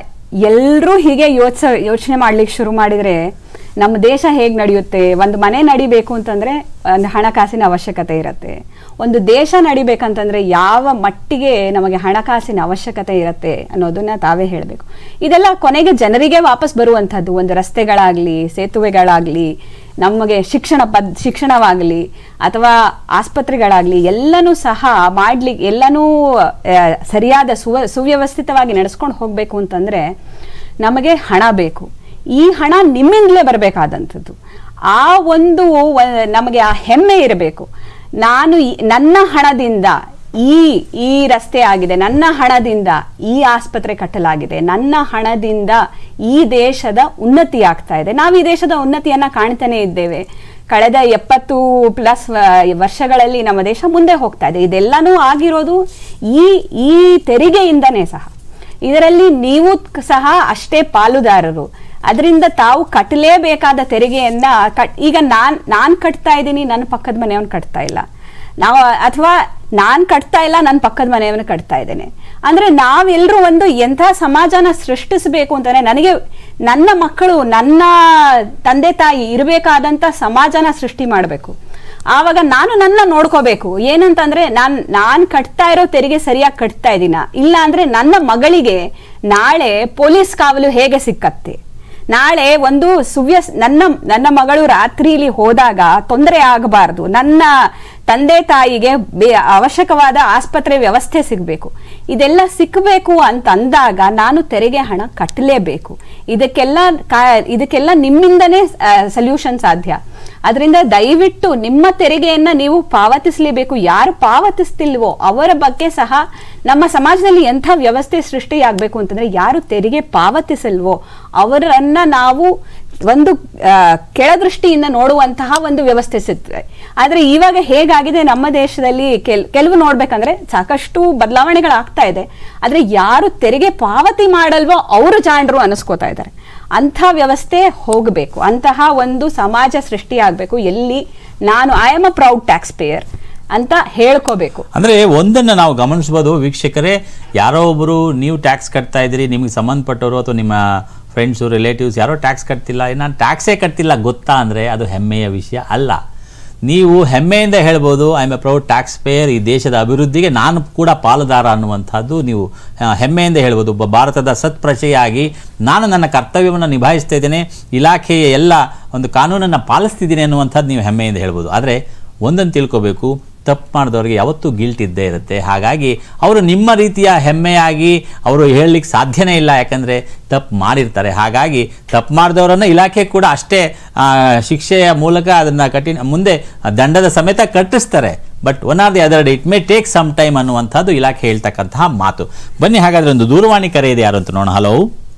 ಎಲ್ಲರೂ ಹೀಗೆ ಯೋಚ ಯೋಚನೆ ಮಾಡ್ಲಿಕ್ಕೆ ಶುರು ಮಾಡಿದ್ರೆ ನಮ್ಮ ದೇಶ ಹೇಗೆ ನಡೆಯುತ್ತೆ ಒಂದು ಮನೆ ನಡಿಬೇಕು ಅಂತಂದ್ರೆ ಒಂದು ಹಣಕಾಸಿನ ಅವಶ್ಯಕತೆ ಇರುತ್ತೆ ಒಂದು ದೇಶ ನಡಿಬೇಕಂತಂದ್ರೆ ಯಾವ ಮಟ್ಟಿಗೆ ನಮಗೆ ಹಣಕಾಸಿನ ಅವಶ್ಯಕತೆ ಇರುತ್ತೆ ಅನ್ನೋದನ್ನ ತಾವೇ ಹೇಳಬೇಕು ಇದೆಲ್ಲ ಕೊನೆಗೆ ಜನರಿಗೆ ವಾಪಸ್ ಬರುವಂಥದ್ದು ಒಂದು ರಸ್ತೆಗಳಾಗ್ಲಿ ಸೇತುವೆಗಳಾಗ್ಲಿ ನಮಗೆ ಶಿಕ್ಷಣ ಪದ್ ಶಿಕ್ಷಣವಾಗಲಿ ಅಥವಾ ಆಸ್ಪತ್ರೆಗಳಾಗಲಿ ಎಲ್ಲನೂ ಸಹ ಮಾಡ್ಲಿಕ್ಕೆ ಎಲ್ಲನೂ ಆ, ಸರಿಯಾದ ಸುವ ಸುವ್ಯವಸ್ಥಿತವಾಗಿ ನಡೆಸ್ಕೊಂಡು ಹೋಗಬೇಕು ಅಂತಂದ್ರೆ ನಮಗೆ ಹಣ ಬೇಕು ಈ ಹಣ ನಿಮ್ಮಿಂದಲೇ ಬರಬೇಕಾದಂಥದ್ದು ಆ ಒಂದು ವ- ನಮಗೆ ಆ ಹೆಮ್ಮೆ ಇರಬೇಕು ನಾನು ಈ- ನನ್ನ ಹಣದಿಂದ ಈ ಈ ರಸ್ತೆ ಆಗಿದೆ ನನ್ನ ಹಣದಿಂದ ಈ ಆಸ್ಪತ್ರೆ ಕಟ್ಟಲಾಗಿದೆ ನನ್ನ ಹಣದಿಂದ ಈ ದೇಶದ ಉನ್ನತಿ ಆಗ್ತಾ ಇದೆ ನಾವು ಈ ದೇಶದ ಉನ್ನತಿಯನ್ನ ಕಾಣ್ತಾನೆ ಇದ್ದೇವೆ ಕಳೆದ ಎಪ್ಪತ್ತು ಪ್ಲಸ್ ವರ್ಷಗಳಲ್ಲಿ ನಮ್ಮ ದೇಶ ಮುಂದೆ ಹೋಗ್ತಾ ಇದೆ ಇದೆಲ್ಲನೂ ಆಗಿರೋದು ಈ ಈ ತೆರಿಗೆಯಿಂದನೇ ಸಹ ಇದರಲ್ಲಿ ನೀವು ಕ್- ಸಹ ಅಷ್ಟೇ ಪಾಲುದಾರರು ಅದರಿಂದ ತಾವು ಕಟ್ಟಲೇಬೇಕಾದ ತೆರಿಗೆಯನ್ನ ಕಟ್ ಈಗ ನಾನ್ ನಾನ್ ಕಟ್ತಾ ಇದ್ದೀನಿ ನನ್ನ ಪಕ್ಕದ ಮನೆಯವನು ಕಟ್ತಾ ಇಲ್ಲ ನಾವು ಅಥವಾ ನಾನ್ ಕಟ್ತಾ ಇಲ್ಲ ನನ್ನ ಪಕ್ಕದ ಮನೆಯವನು ಕಟ್ತಾ ಇದ್ದೇನೆ ಅಂದ್ರೆ ನಾವೆಲ್ಲರೂ ಒಂದು ಎಂಥ ಸಮಾಜನ ಸೃಷ್ಟಿಸಬೇಕು ಅಂತಾನೆ ನನಗೆ ನನ್ನ ಮಕ್ಕಳು ನನ್ನ ತಂದೆ ತಾಯಿ ಇರಬೇಕಾದಂತ ಸಮಾಜನ ಸೃಷ್ಟಿ ಮಾಡಬೇಕು ಆವಾಗ ನಾನು ನನ್ನ ನೋಡ್ಕೋಬೇಕು ಏನಂತಂದ್ರೆ ನಾನ್ ನಾನ್ ಕಟ್ತಾ ಇರೋ ತೆರಿಗೆ ಸರಿಯಾಗಿ ಕಟ್ತಾ ಇದೀನ ಇಲ್ಲ ಅಂದ್ರೆ ನನ್ನ ಮಗಳಿಗೆ ನಾಳೆ ಪೊಲೀಸ್ ಕಾವಲು ಹೇಗೆ ಸಿಕ್ಕತ್ತೆ ನಾಳೆ ಒಂದು ಸುವ್ಯಸ್ ನನ್ನ ನನ್ನ ಮಗಳು ರಾತ್ರಿಲಿ ಹೋದಾಗ ತೊಂದರೆ ಆಗಬಾರ್ದು ನನ್ನ ತಂದೆ ತಾಯಿಗೆ ಬೇ ಅವಶ್ಯಕವಾದ ಆಸ್ಪತ್ರೆ ವ್ಯವಸ್ಥೆ ಸಿಗಬೇಕು ಇದೆಲ್ಲ ಸಿಕ್ಕಬೇಕು ಅಂತ ಅಂದಾಗ ನಾನು ತೆರಿಗೆ ಹಣ ಕಟ್ಟಲೇಬೇಕು ಇದಕ್ಕೆಲ್ಲ ಕಾ- ಇದಕ್ಕೆಲ್ಲ ನಿಮ್ಮಿಂದನೇ ಸೊಲ್ಯೂಷನ್ ಸಾಧ್ಯ ಅದರಿಂದ ದಯವಿಟ್ಟು ನಿಮ್ಮ ತೆರಿಗೆಯನ್ನ ನೀವು ಪಾವತಿಸಲೇಬೇಕು ಯಾರು ಪಾವತಿಸ್ತಿಲ್ವೋ ಅವರ ಬಗ್ಗೆ ಸಹ ನಮ್ಮ ಸಮಾಜದಲ್ಲಿ ಎಂಥ ವ್ಯವಸ್ಥೆ ಸೃಷ್ಟಿಯಾಗಬೇಕು ಅಂತಂದ್ರೆ ಯಾರು ತೆರಿಗೆ ಪಾವತಿಸಲ್ವೋ ಅವರನ್ನ ನಾವು ಒಂದು ಆ, ಕೆಳದೃಷ್ಟಿಯಿಂದ ನೋಡುವಂತಹ ಒಂದು ವ್ಯವಸ್ಥೆ ಸಿಗ್ತದೆ ಆದ್ರೆ ಇವಾಗ ಹೇಗಾಗಿದೆ ನಮ್ಮ ದೇಶದಲ್ಲಿ ಕೆಲ್ ಕೆಲವು ನೋಡ್ಬೇಕಂದ್ರೆ ಸಾಕಷ್ಟು ಬದಲಾವಣೆಗಳಾಗ್ತಾ ಇದೆ ಆದ್ರೆ ಯಾರು ತೆರಿಗೆ ಪಾವತಿ ಮಾಡಲ್ವೋ ಅವರು ಜಾಣರು ಅನಿಸ್ಕೋತಾ ಇದ್ದಾರೆ ಅಂಥ ವ್ಯವಸ್ಥೆ ಹೋಗಬೇಕು ಅಂತಹ ಒಂದು ಸಮಾಜ ಸೃಷ್ಟಿಯಾಗಬೇಕು ಎಲ್ಲಿ ನಾನು I am a proud taxpayer ಅಂತ ಹೇಳ್ಕೋಬೇಕು ಅಂದರೆ ಒಂದನ್ನು ನಾವು ಗಮನಿಸ್ಬೋದು ವೀಕ್ಷಕರೇ ಯಾರೋ ಒಬ್ಬರು ನೀವು ಟ್ಯಾಕ್ಸ್ ಕಟ್ತಾ ಇದ್ದೀರಿ ನಿಮಗೆ ಸಂಬಂಧಪಟ್ಟವರು ಅಥವಾ ನಿಮ್ಮ ಫ್ರೆಂಡ್ಸು ರಿಲೇಟಿವ್ಸ್ ಯಾರೋ ಟ್ಯಾಕ್ಸ್ ಕಟ್ತಿಲ್ಲ ನಾನು ಟ್ಯಾಕ್ಸೇ ಕಟ್ತಿಲ್ಲ ಗೊತ್ತಾ ಅಂದರೆ ಅದು ಹೆಮ್ಮೆಯ ವಿಷಯ ಅಲ್ಲ ನೀವು ಹೆಮ್ಮೆಯಿಂದ ಹೇಳ್ಬೋದು I am a proud taxpayer ಈ ದೇಶದ ಅಭಿವೃದ್ಧಿಗೆ ನಾನು ಕೂಡ ಪಾಲುದಾರ ಅನ್ನುವಂಥದ್ದು ನೀವು ಆ, ಹೆಮ್ಮೆಯಿಂದ ಹೇಳ್ಬೋದು ಒಬ್ಬ ಭಾರತದ ಸತ್ಪ್ರಜೆಯಾಗಿ ನಾನು ನನ್ನ ಕರ್ತವ್ಯವನ್ನು ನಿಭಾಯಿಸ್ತಾ ಇದ್ದೇನೆ ಇಲಾಖೆಯ ಎಲ್ಲ ಒಂದು ಕಾನೂನನ್ನು ಪಾಲಿಸ್ತಿದ್ದೀನಿ ಅನ್ನುವಂಥದ್ದು ನೀವು ಹೆಮ್ಮೆಯಿಂದ ಹೇಳ್ಬೋದು ಆದರೆ ಒಂದನ್ನು ತಿಳ್ಕೋಬೇಕು ತಪ್ಪು ಮಾಡಿದವ್ರಿಗೆ ಯಾವತ್ತೂ ಗಿಲ್ಟ್ ಇದ್ದೇ ಇರುತ್ತೆ ಹಾಗಾಗಿ ಅವರು ನಿಮ್ಮ ರೀತಿಯ ಹೆಮ್ಮೆಯಾಗಿ ಅವರು ಹೇಳಲಿಕ್ಕೆ ಸಾಧ್ಯನೇ ಇಲ್ಲ ಯಾಕಂದರೆ ತಪ್ಪು ಮಾಡಿರ್ತಾರೆ ಹಾಗಾಗಿ ತಪ್ಪು ಮಾಡಿದವರನ್ನು ಇಲಾಖೆ ಕೂಡ ಅಷ್ಟೇ ಆ, ಶಿಕ್ಷೆಯ ಮೂಲಕ ಅದನ್ನು ಕಠಿಣ ಮುಂದೆ ದಂಡದ ಸಮೇತ ಕಟ್ಟಿಸ್ತಾರೆ but one or the other day it may take some time ಅನ್ನುವಂಥದ್ದು ಇಲಾಖೆ ಹೇಳ್ತಕ್ಕಂತಹ ಮಾತು ಬನ್ನಿ ಹಾಗಾದರೆ ಒಂದು ದೂರವಾಣಿ ಕರೆ ಇದೆ ಯಾರು ಅಂತ ನೋಡೋಣ ಹಲೋ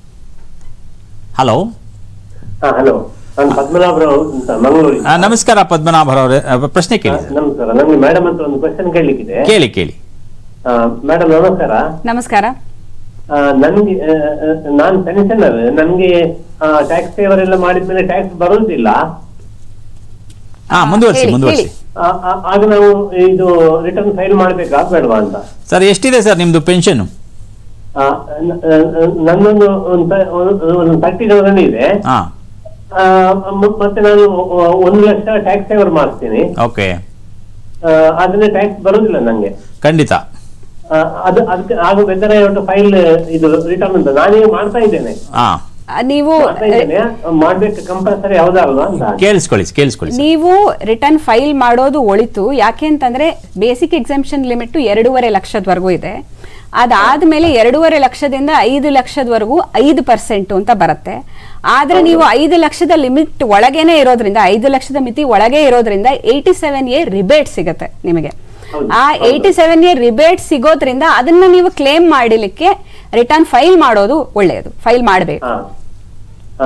ಹಲೋ ಹಾ ಹಲೋ ನಾನು ಪದ್ಮನಾಭರಾವ್ ಅಂತ ಮಂಗಳೂರಿಂದ ಆ, ನಮಸ್ಕಾರ ಪದ್ಮನಾಭರವರೇ ಆ, ಪ್ರಶ್ನೆ ಕೇಳಿ ಸರ್. ನಮಸ್ಕಾರ ನಮ್ಗೆ ಮೇಡಮ್ ಅಂತ ಒಂದು ಕ್ವಶನ್ ಕೇಳಲಿಕ್ಕಿದೆ ಕೇಳಿ ಕೇಳಿ ಮೇಡಮ್ ನಮಸ್ಕಾರ ನಮಸ್ಕಾರ ಆ, ನನ್ಗೆ ಆ, ಆ, ನಾನು ಪೆನ್ಷನರ್ ನನ್ಗೆ ಟ್ಯಾಕ್ಸ್ ಪೇವರ್ ಎಲ್ಲ ಮಾಡಿದ್ಮೇಲೆ ಟ್ಯಾಕ್ಸ್ ಬರುವುದಿಲ್ಲ ಹಾ ಮುಂದುವರಿಸಿ ಹೇಳಿ, ಮುಂದುವರಿಸಿ ಹೇಳಿ. ಆ, ಆ, ಆಗ ನಾವು ಇದು ರಿಟರ್ನ್ ಫೈಲ್ ಮಾಡ್ಬೇಕಾ ಬೇಡವಾ ಅಂತ ಸರ್ ಎಷ್ಟಿದೆ ಸರ್ ನಿಮ್ಮದು ಪೆನ್ಷನ್ ಆ, ನ- ಆ, ನನ್ನೊಂದು ಒಂದು ಒಂದು ತರ್ಟಿ ತೌಸಂಡ್ ಇದೆ ಹಾ ಆ, ಮ- ಮತ್ತೆ ನಾನು ಒಂದು ಲಕ್ಷ ಟ್ಯಾಕ್ಸ್ ಸೇವರ್ ಮಾಡ್ತೀನಿ ಓಕೆ ಆ, ಅದನ್ನ ಟ್ಯಾಕ್ಸ್ ಬರುದಿಲ್ಲ ನಂಗೆ ಖಂಡಿತ ಆ, ಅದು ಅದಕ್ಕೆ ಆಗ ವೆದರ್ ಒಂದು ಫೈಲ್ ಇದು ರಿಟರ್ನ್ ಅಂತ ನಾನೀಗ ಮಾಡ್ತಾ ಇದ್ದೇನೆ ಹಾ ಆ, ನೀವು ಮಾಡ್ತಾ ಇದ್ದೇನೆ ಮಾಡ್ಬೇಕು ಕಂಪಲ್ಸರಿ ಹೌದಲ್ವಾ ಅಂತ ಕೇಳಿಸ್ಕೊಳ್ಳಿ ಕೇಳಿಸ್ಕೊಳ್ಳಿ ಸರ್. ನೀವು ರಿಟರ್ನ್ ಫೈಲ್ ಮಾಡೋದು ಒಳಿತು ಯಾಕೆ ಅಂತಂದ್ರೆ ಬೇಸಿಕ್ ಎಕ್ಸಾಮ್ಷನ್ ಲಿಮಿಟ್ ಎರಡೂವರೆ ಲಕ್ಷದವರೆಗೂ ಇದೆ ಅದಾದ್ಮೇಲೆ ಎರಡೂವರೆ ಲಕ್ಷದಿಂದ ಐದು ಲಕ್ಷದವರೆಗೂ ಐದು ಪರ್ಸೆಂಟ್ ಅಂತ ಬರುತ್ತೆ ಆದ್ರೆ ನೀವು ಐದು ಲಕ್ಷದ ಲಿಮಿಟ್ ಒಳಗೇನೆ ಇರೋದ್ರಿಂದ ಐದು ಲಕ್ಷದ ಮಿತಿ ಒಳಗೆ ಇರೋದ್ರಿಂದ ಏಯ್ಟಿ ಸೆವೆನ್ ಎ ರಿಬೇಟ್ ಸಿಗುತ್ತೆ ನಿಮಗೆ ಆ ಏಯ್ಟಿ ಸೆವೆನ್ ಎ ರಿಬೇಟ್ ಸಿಗೋದ್ರಿಂದ ಅದನ್ನ ನೀವು ಕ್ಲೇಮ್ ಮಾಡಲಿಕ್ಕೆ ರಿಟರ್ನ್ ಫೈಲ್ ಮಾಡೋದು ಒಳ್ಳೆಯದು ಫೈಲ್ ಮಾಡಬೇಕು ಹಾ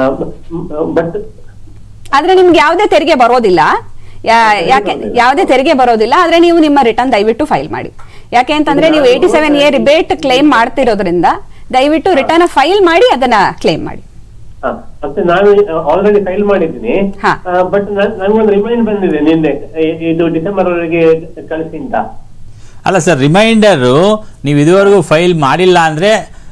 ಬಟ್ ಆದ್ರೆ ನಿಮ್ಗೆ ಯಾವುದೇ ತೆರಿಗೆ ಬರೋದಿಲ್ಲ ಯಾ- ಯಾಕೆ ಯಾವುದೇ ತೆರಿಗೆ ಬರೋದಿಲ್ಲ ಆದ್ರೆ ನೀವು ನಿಮ್ಮ ರಿಟರ್ನ್ ದಯವಿಟ್ಟು ಫೈಲ್ ಮಾಡಿ ಯಾಕೆ ಅಂತಂದ್ರೆ ನೀವು eighty seven A rebate claim ಮಾಡ್ತಿರೋದ್ರಿಂದ ದಯವಿಟ್ಟು ರಿಟರ್ನ್ ಫೈಲ್ ಮಾಡಿ ಅದನ್ನ ಕ್ಲೇಮ್ ಮಾಡಿ ಹಾ, ಮತ್ತೆ ನಾನು ಆಲ್ರೆಡಿ ಫೈಲ್ ಮಾಡಿದ್ದೀನಿ ಹಾ. ಬಟ್ ನನಗೊಂದು ರಿಮೈಂಡ್ ಬಂದಿದೆ ನಿನ್ನೆ ಇ- ಇದು ಡಿಸೆಂಬರ್ ವರೆಗೆ ಕಳಿಸಿ ಅಂತ ಅಲ್ಲ ಸರ್ ರಿಮೈಂಡರು ನೀವು ಇದುವರೆಗೂ ಫೈಲ್ ಮಾಡಿಲ್ಲ ಅಂದ್ರೆ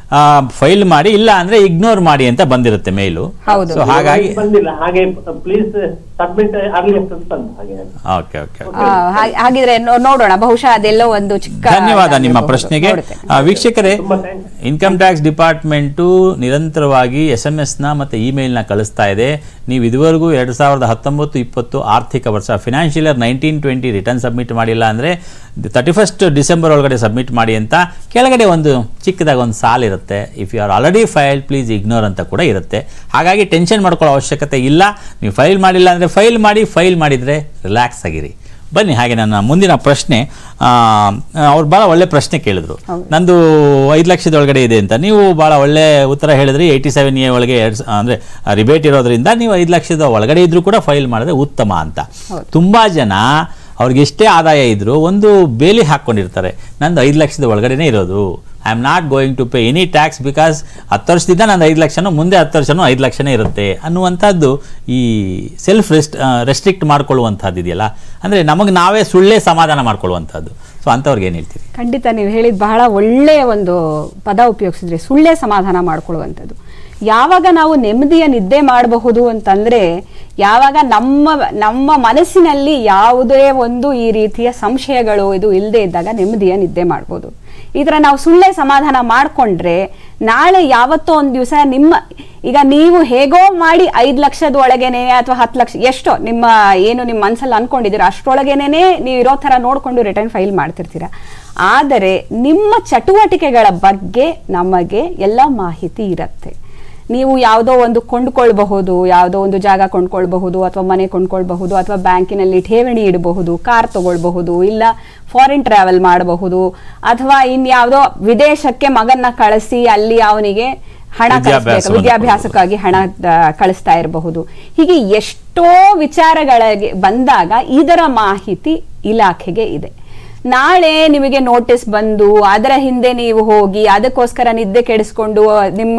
ಫೈಲ್ ಮಾಡಿ ಇಲ್ಲ ಅಂದ್ರೆ ಇಗ್ನೋರ್ ಮಾಡಿ ಅಂತ ಬಂದಿರುತ್ತೆ ಮೇಲು ಹೌದು. ಸೊ ಹಾಗಾಗಿ ಬಂದಿಲ್ಲ ಹಾಗೆ ಪ್ಲೀಸ್ ಸಬ್ಮಿಟ್ ಆಗ್ಲಿ ಅಂತ ಬಂತು ಹಾಗೆ ಓಕೆ ಓಕೆ ಆ, ಹಾ- ಹಾಗಿದ್ರೆ ನೋ- ನೋಡೋಣ ಬಹುಶಃ ಅದೆಲ್ಲೋ ಒಂದು ಚಿಕ್ಕ ಧನ್ಯವಾದ ನಿಮ್ಮ ಇದಾಗಿರ್ಬಹುದು. ಪ್ರಶ್ನೆಗೆ ನೋಡುತ್ತೇನೆ. ಆ, ವೀಕ್ಷಕರೇ ತುಂಬಾ thanks. ಇನ್ಕಮ್ ಟ್ಯಾಕ್ಸ್ ಡಿಪಾರ್ಟ್ಮೆಂಟು ನಿರಂತರವಾಗಿ ಎಸ್ ಎಮ್ ಎಸ್ನ ಮತ್ತು ಇಮೇಲ್ನ ಕಳಿಸ್ತಾ ಇದೆ ನೀವು ಇದುವರೆಗೂ ಎರಡು ಸಾವಿರದ ಹತ್ತೊಂಬತ್ತು ಇಪ್ಪತ್ತು ಆರ್ಥಿಕ ವರ್ಷ financial year nineteen twenty return submit ಮಾಡಿಲ್ಲ ಅಂದರೆ ತರ್ಟಿ ಫಸ್ಟ್ ಡಿಸೆಂಬರ್ ಒಳಗಡೆ ಸಬ್ಮಿಟ್ ಮಾಡಿ ಅಂತ ಕೆಳಗಡೆ ಒಂದು ಚಿಕ್ಕದಾಗಿ ಒಂದು ಸಾಲ್ ಇರುತ್ತೆ if you are already file please ignore ಅಂತ ಕೂಡ ಇರುತ್ತೆ ಹಾಗಾಗಿ ಟೆನ್ಷನ್ ಮಾಡ್ಕೊಳ್ಳೋ ಅವಶ್ಯಕತೆ ಇಲ್ಲ ನೀವು ಫೈಲ್ ಮಾಡಿಲ್ಲ ಅಂದರೆ ಫೈಲ್ ಮಾಡಿ ಫೈಲ್ ಮಾಡಿದರೆ ರಿಲ್ಯಾಕ್ಸ್ ಆಗಿರಿ ಬನ್ನಿ ಹಾಗೆ ನನ್ನ ಮುಂದಿನ ಪ್ರಶ್ನೆ ಆ, ಅವ್ರು ಭಾಳ ಒಳ್ಳೆ ಪ್ರಶ್ನೆ ಕೇಳಿದ್ರು ನಂದು ಐದು ಲಕ್ಷದ ಒಳಗಡೆ ಇದೆ ಅಂತ ನೀವು ಭಾಳ ಒಳ್ಳೆ ಉತ್ತರ ಹೇಳಿದ್ರಿ ಏಯ್ಟಿ ಸೆವೆನ್ ಎ ಒಳಗೆ ಎರಡು ಅಂದರೆ ರಿಬೇಟ್ ಇರೋದ್ರಿಂದ ನೀವು ಐದು ಲಕ್ಷದ ಒಳಗಡೆ ಇದ್ರೂ ಕೂಡ ಫೈಲ್ ಮಾಡಿದ್ರೆ ಉತ್ತಮ ಅಂತ ತುಂಬ ಜನ ಅವ್ರಿಗೆ ಎಷ್ಟೇ ಆದಾಯ ಇದ್ದರೂ ಒಂದು ಬೇಲಿ ಹಾಕ್ಕೊಂಡಿರ್ತಾರೆ ನಂದು ಐದು ಲಕ್ಷದ ಒಳಗಡೆನೇ ಇರೋದು I am not going to pay any tax because ಹತ್ತು ವರ್ಷದಿಂದ ನಂದು ಐದು ಲಕ್ಷನೂ ಮುಂದೆ ಹತ್ತು ವರ್ಷನೂ ಐದು ಲಕ್ಷನೇ ಇರುತ್ತೆ ಅನ್ನುವಂಥದ್ದು ಈ ಸೆಲ್ಫ್ ರೆಸ್ಟ್ ರೆಸ್ಟ್ರಿಕ್ಟ್ ಮಾಡ್ಕೊಳ್ಳುವಂಥದ್ದು ಇದೆಯಲ್ಲ ಅಂದರೆ ನಮಗೆ ನಾವೇ ಸುಳ್ಳೇ ಸಮಾಧಾನ ಮಾಡ್ಕೊಳ್ಳುವಂಥದ್ದು ಸೊ ಅಂಥವ್ರಿಗೆ ಏನು ಹೇಳ್ತೀರಿ ಖಂಡಿತ ನೀವು ಹೇಳಿದ ಬಹಳ ಒಳ್ಳೆಯ ಒಂದು ಪದ ಉಪಯೋಗಿಸಿದ್ರಿ ಸುಳ್ಳೇ ಸಮಾಧಾನ ಮಾಡ್ಕೊಳ್ಳುವಂಥದ್ದು ಯಾವಾಗ ನಾವು ನೆಮ್ಮದಿಯ ನಿದ್ದೆ ಮಾಡಬಹುದು ಅಂತಂದ್ರೆ ಯಾವಾಗ ನಮ್ಮ ನಮ್ಮ ಮನಸ್ಸಿನಲ್ಲಿ ಯಾವುದೇ ಒಂದು ಈ ರೀತಿಯ ಸಂಶಯಗಳು ಇದು ಇಲ್ಲದೆ ಇದ್ದಾಗ ನೆಮ್ಮದಿಯ ನಿದ್ದೆ ಮಾಡ್ಬೋದು ಈ ಥರ ನಾವು ಸುಳ್ಳೇ ಸಮಾಧಾನ ಮಾಡಿಕೊಂಡ್ರೆ ನಾಳೆ ಯಾವತ್ತೋ ಒಂದು ದಿವಸ ನಿಮ್ಮ ಈಗ ನೀವು ಹೇಗೋ ಮಾಡಿ ಐದು ಲಕ್ಷದ ಒಳಗೇನೆ ಅಥವಾ ಹತ್ತು ಲಕ್ಷ ಎಷ್ಟೋ ನಿಮ್ಮ ಏನು ನಿಮ್ಮ ಮನಸ್ಸಲ್ಲಿ ಅನ್ಕೊಂಡಿದ್ದೀರಾ ಅಷ್ಟರೊಳಗೇನೆ ನೀವು ಇರೋ ಥರ ನೋಡಿಕೊಂಡು ರಿಟರ್ನ್ ಫೈಲ್ ಮಾಡ್ತಿರ್ತೀರಾ ಆದರೆ ನಿಮ್ಮ ಚಟುವಟಿಕೆಗಳ ಬಗ್ಗೆ ನಮಗೆ ಎಲ್ಲ ಮಾಹಿತಿ ಇರುತ್ತೆ ನೀವು ಯಾವುದೋ ಒಂದು ಕೊಂಡ್ಕೊಳ್ಬಹುದು ಯಾವುದೋ ಒಂದು ಜಾಗ ಕೊಂಡ್ಕೊಳ್ಬಹುದು ಅಥವಾ ಮನೆ ಕೊಂಡ್ಕೊಳ್ಬಹುದು ಅಥವಾ ಬ್ಯಾಂಕಿನಲ್ಲಿ ಠೇವಣಿ ಇಡಬಹುದು ಕಾರ್ ತಗೊಳ್ಬಹುದು ಇಲ್ಲ ಫಾರಿನ್ ಟ್ರಾವೆಲ್ ಮಾಡಬಹುದು ಅಥವಾ ಇನ್ಯಾವುದೋ ವಿದೇಶಕ್ಕೆ ಮಗನ್ನ ಕಳಿಸಿ ಅಲ್ಲಿ ಅವನಿಗೆ ಹಣ ಕಳಿಸ್ಬೇಕು ವಿದ್ಯಾಭ್ಯಾಸವನ್ನು ವಿದ್ಯಾಭ್ಯಾಸಕ್ಕಾಗಿ ಹಣ ಆ, ಕಳಿಸ್ತಾ ಇರಬಹುದು ಹೀಗೆ ಎಷ್ಟೋ ವಿಚಾರಗಳಿಗೆ ಬಂದಾಗ ಇದರ ಮಾಹಿತಿ ಇಲಾಖೆಗೆ ಇದೆ ನಾಳೆ ನಿಮಗೆ ನೋಟಿಸ್ ಬಂದು ಅದರ ಹಿಂದೆ ನೀವು ಹೋಗಿ ಅದಕ್ಕೋಸ್ಕರ ನಿದ್ದೆ ಕೆಡಿಸ್ಕೊಂಡು ನಿಮ್ಮ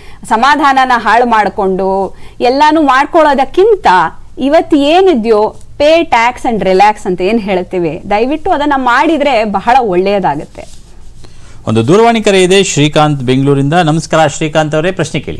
ಸಮಾಧಾನನ ಹಾಳು ಮಾಡಿಕೊಂಡು ಎಲ್ಲಾನು ಮಾಡ್ಕೊಳ್ಳೋದಕ್ಕಿಂತ ಇವತ್ತು ಏನಿದೆಯೋ ಪೇ ಟ್ಯಾಕ್ಸ್ ಅಂಡ್ ರಿಲ್ಯಾಕ್ಸ್ ಅಂತ ಏನು ಹೇಳ್ತೀವಿ ದಯವಿಟ್ಟು ಅದನ್ನ ಮಾಡಿದ್ರೆ ಬಹಳ ಒಳ್ಳೆಯದಾಗುತ್ತೆ ಒಂದು ದೂರವಾಣಿ ಕರೆ ಇದೆ ಶ್ರೀಕಾಂತ್ ಬೆಂಗಳೂರಿಂದ ನಮಸ್ಕಾರ ಶ್ರೀಕಾಂತ್ ಅವರೇ ಪ್ರಶ್ನೆ ಕೇಳಿ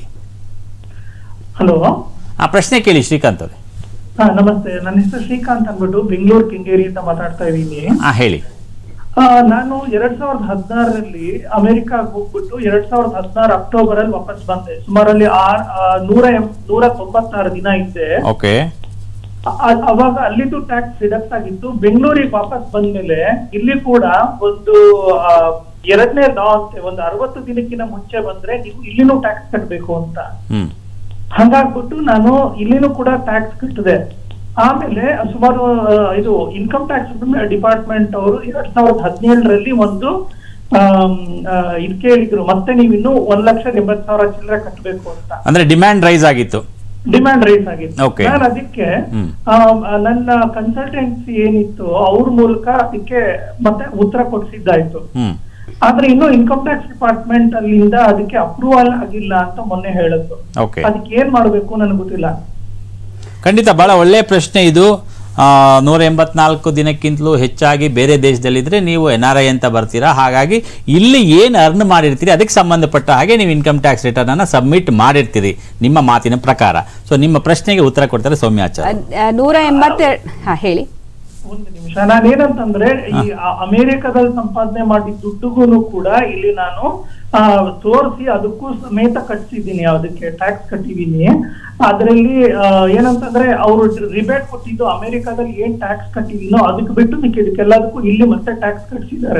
ಹಲೋ ಆ ಪ್ರಶ್ನೆ ಕೇಳಿ ಶ್ರೀಕಾಂತ್ ಅವರೇ ಹಾ ನಮಸ್ತೆ ನನ್ನ ಹೆಸರು ಶ್ರೀಕಾಂತ್ ಅಂದ್ಬಿಟ್ಟು ಬೆಂಗಳೂರು ಕೆಂಗೇರಿಯಿಂದ ಮಾತಾಡ್ತಾ ಇದ್ದೀನಿ ಹಾಂ ಹೇಳಿ ಆ, ನಾನು ಎರಡ್ ಸಾವಿರದ ಹದಿನಾರರಲ್ಲಿ ಅಮೆರಿಕಾಗ್ ಹೋಗ್ಬಿಟ್ಟು ಎರಡ್ ಸಾವಿರದ ಹದಿನಾರು ಅಕ್ಟೋಬರ್ ಅಲ್ಲಿ ವಾಪಸ್ ಬಂದೆ ಸುಮಾರಲ್ಲಿ ಆರ್ ಆ, ನೂರ ಎಂ- ನೂರ ತೊಂಬತ್ತಾರು ದಿನ ಇದ್ದೆ ಓಕೆ ಅ- ಅವಾಗ ಅಲ್ಲಿದ್ದು ಟ್ಯಾಕ್ಸ್ ರಿಡಕ್ಟ್ ಆಗಿತ್ತು ಬೆಂಗಳೂರಿಗೆ ವಾಪಸ್ ಬಂದ್ಮೇಲೆ ಇಲ್ಲಿ ಕೂಡ ಒಂದು ಆ, ಎರಡನೇ ಲಾ ಅಂತೆ ಒಂದು ಅರವತ್ತು ದಿನಕ್ಕಿಂತ ಮುಂಚೆ ಬಂದ್ರೆ ನೀವು ಇಲ್ಲಿನೂ ಟ್ಯಾಕ್ಸ್ ಕಟ್ಟಬೇಕು ಅಂತ ಹ್ಞೂ ಹಂಗಾಗ್ಬಿಟ್ಟು ನಾನು ಇಲ್ಲಿನೂ ಕೂಡ ಟ್ಯಾಕ್ಸ್ ಕಟ್ಟಿದೆ ಆಮೇಲೆ ಸುಮಾರು ಆ, ಇದು ಇನ್ಕಮ್ ಟ್ಯಾಕ್ಸ್ ಡಿಪಾರ್ಟ್ಮೆಂಟ್ ಅವರು ಎರಡ್ ಸಾವಿರದ ಹದಿನೇಳರಲ್ಲಿ ಒಂದು ಆಮ್, ಆ, ಇದ್ ಕೇಳಿದ್ರು ಮತ್ತೆ ನೀವು ಇನ್ನು ಒಂದ್ ಲಕ್ಷ ಎಂಬತ್ ಸಾವಿರ ಚಿಲ್ಲರೆ ಕಟ್ಟಬೇಕು ಅಂತ ಅಂದರೆ ಡಿಮ್ಯಾಂಡ್ ರೈಸ್ ಆಗಿತ್ತು ಡಿಮ್ಯಾಂಡ್ ರೈಸ್ ಆಗಿತ್ತು Okay. ನಾನು ಅದಕ್ಕೆ ಹ್ಮ್. ಆಮ್, ಆ, ನನ್ನ ಕನ್ಸಲ್ಟೆನ್ಸಿ ಏನಿತ್ತು ಅವ್ರ ಮೂಲಕ ಅದಕ್ಕೆ ಮತ್ತೆ ಉತ್ತರ ಕೊಡ್ಸಿದ್ದಾಯ್ತು ಹ್ಞೂ ಆದ್ರೆ ಇನ್ನು ಇನ್ಕಮ್ ಟ್ಯಾಕ್ಸ್ ಡಿಪಾರ್ಟ್ಮೆಂಟ್ ಅಲ್ಲಿಂದ ಅದಕ್ಕೆ ಅಪ್ರೂವಲ್ ಆಗಿಲ್ಲ ಅಂತ ಮೊನ್ನೆ ಹೇಳಿದ್ರು ಓಕೆ ಅದಕ್ಕೆ ಏನ್ ಮಾಡ್ಬೇಕು ನನಗೆ ಗೊತ್ತಿಲ್ಲ ಖಂಡಿತ ಭಾಳ ಒಳ್ಳೆಯ ಪ್ರಶ್ನೆ ಇದು ನೂರ ಎಂಬತ್ನಾಲ್ಕು ದಿನಕ್ಕಿಂತಲೂ ಹೆಚ್ಚಾಗಿ ಬೇರೆ ದೇಶದಲ್ಲಿದ್ದರೆ ನೀವು ಎನ್ ಆರ್ ಐ ಅಂತ ಬರ್ತೀರಾ ಹಾಗಾಗಿ ಇಲ್ಲಿ ಏನು ಅರ್ನ್ ಮಾಡಿರ್ತೀರಿ ಅದಕ್ಕೆ ಸಂಬಂಧಪಟ್ಟ ಹಾಗೆ ನೀವು ಇನ್ಕಮ್ ಟ್ಯಾಕ್ಸ್ ರಿಟರ್ನ್ ಅನ್ನು ಸಬ್ಮಿಟ್ ಮಾಡಿರ್ತೀರಿ ನಿಮ್ಮ ಮಾತಿನ ಪ್ರಕಾರ ಸೊ ನಿಮ್ಮ ಪ್ರಶ್ನೆಗೆ ಉತ್ತರ ಕೊಡ್ತಾರೆ ಸೌಮ್ಯಾಚಾರ್ಯ ಅದ್- ಆ, ನೂರ ಎಂಬತ್ತೆರಡು ಹಾ ಹೇಳಿ ಒಂದು ನಿಮಿಷ ನಾನೇನಂತಂದ್ರೆ ಈ ಅ- ಅಮೆರಿಕದಲ್ಲಿ ಸಂಪಾದನೆ ಮಾಡಿದ ದುಡ್ಡುಗೂ ಕೂಡ ಇಲ್ಲಿ ನಾನು ಆ, ತೋರಿಸಿ ಅದಕ್ಕೂ ಸಮೇತ ಕಟ್ಸಿದ್ದೀನಿ ಅದಕ್ಕೆ ಟ್ಯಾಕ್ಸ್ ಕಟ್ಟಿದೀನಿ ಅದರಲ್ಲಿ ಏನಂತಂದ್ರೆ ಅವರು ರಿಬೇಟ್ ಕೊಟ್ಟಿದ್ದು ಅಮೆರಿಕದಲ್ಲಿ ಏನ್ ಟ್ಯಾಕ್ಸ್ ಕಟ್ಟಿದೀನೋ ಅದಕ್ಕೆ ಬಿಟ್ಟು ಮಿಕ್ಕಿದಕ್ಕೆಲ್ಲದಕ್ಕೂ ಇಲ್ಲಿ ಮತ್ತೆ ಟ್ಯಾಕ್ಸ್ ಕಟ್ಸಿದ್ದಾರೆ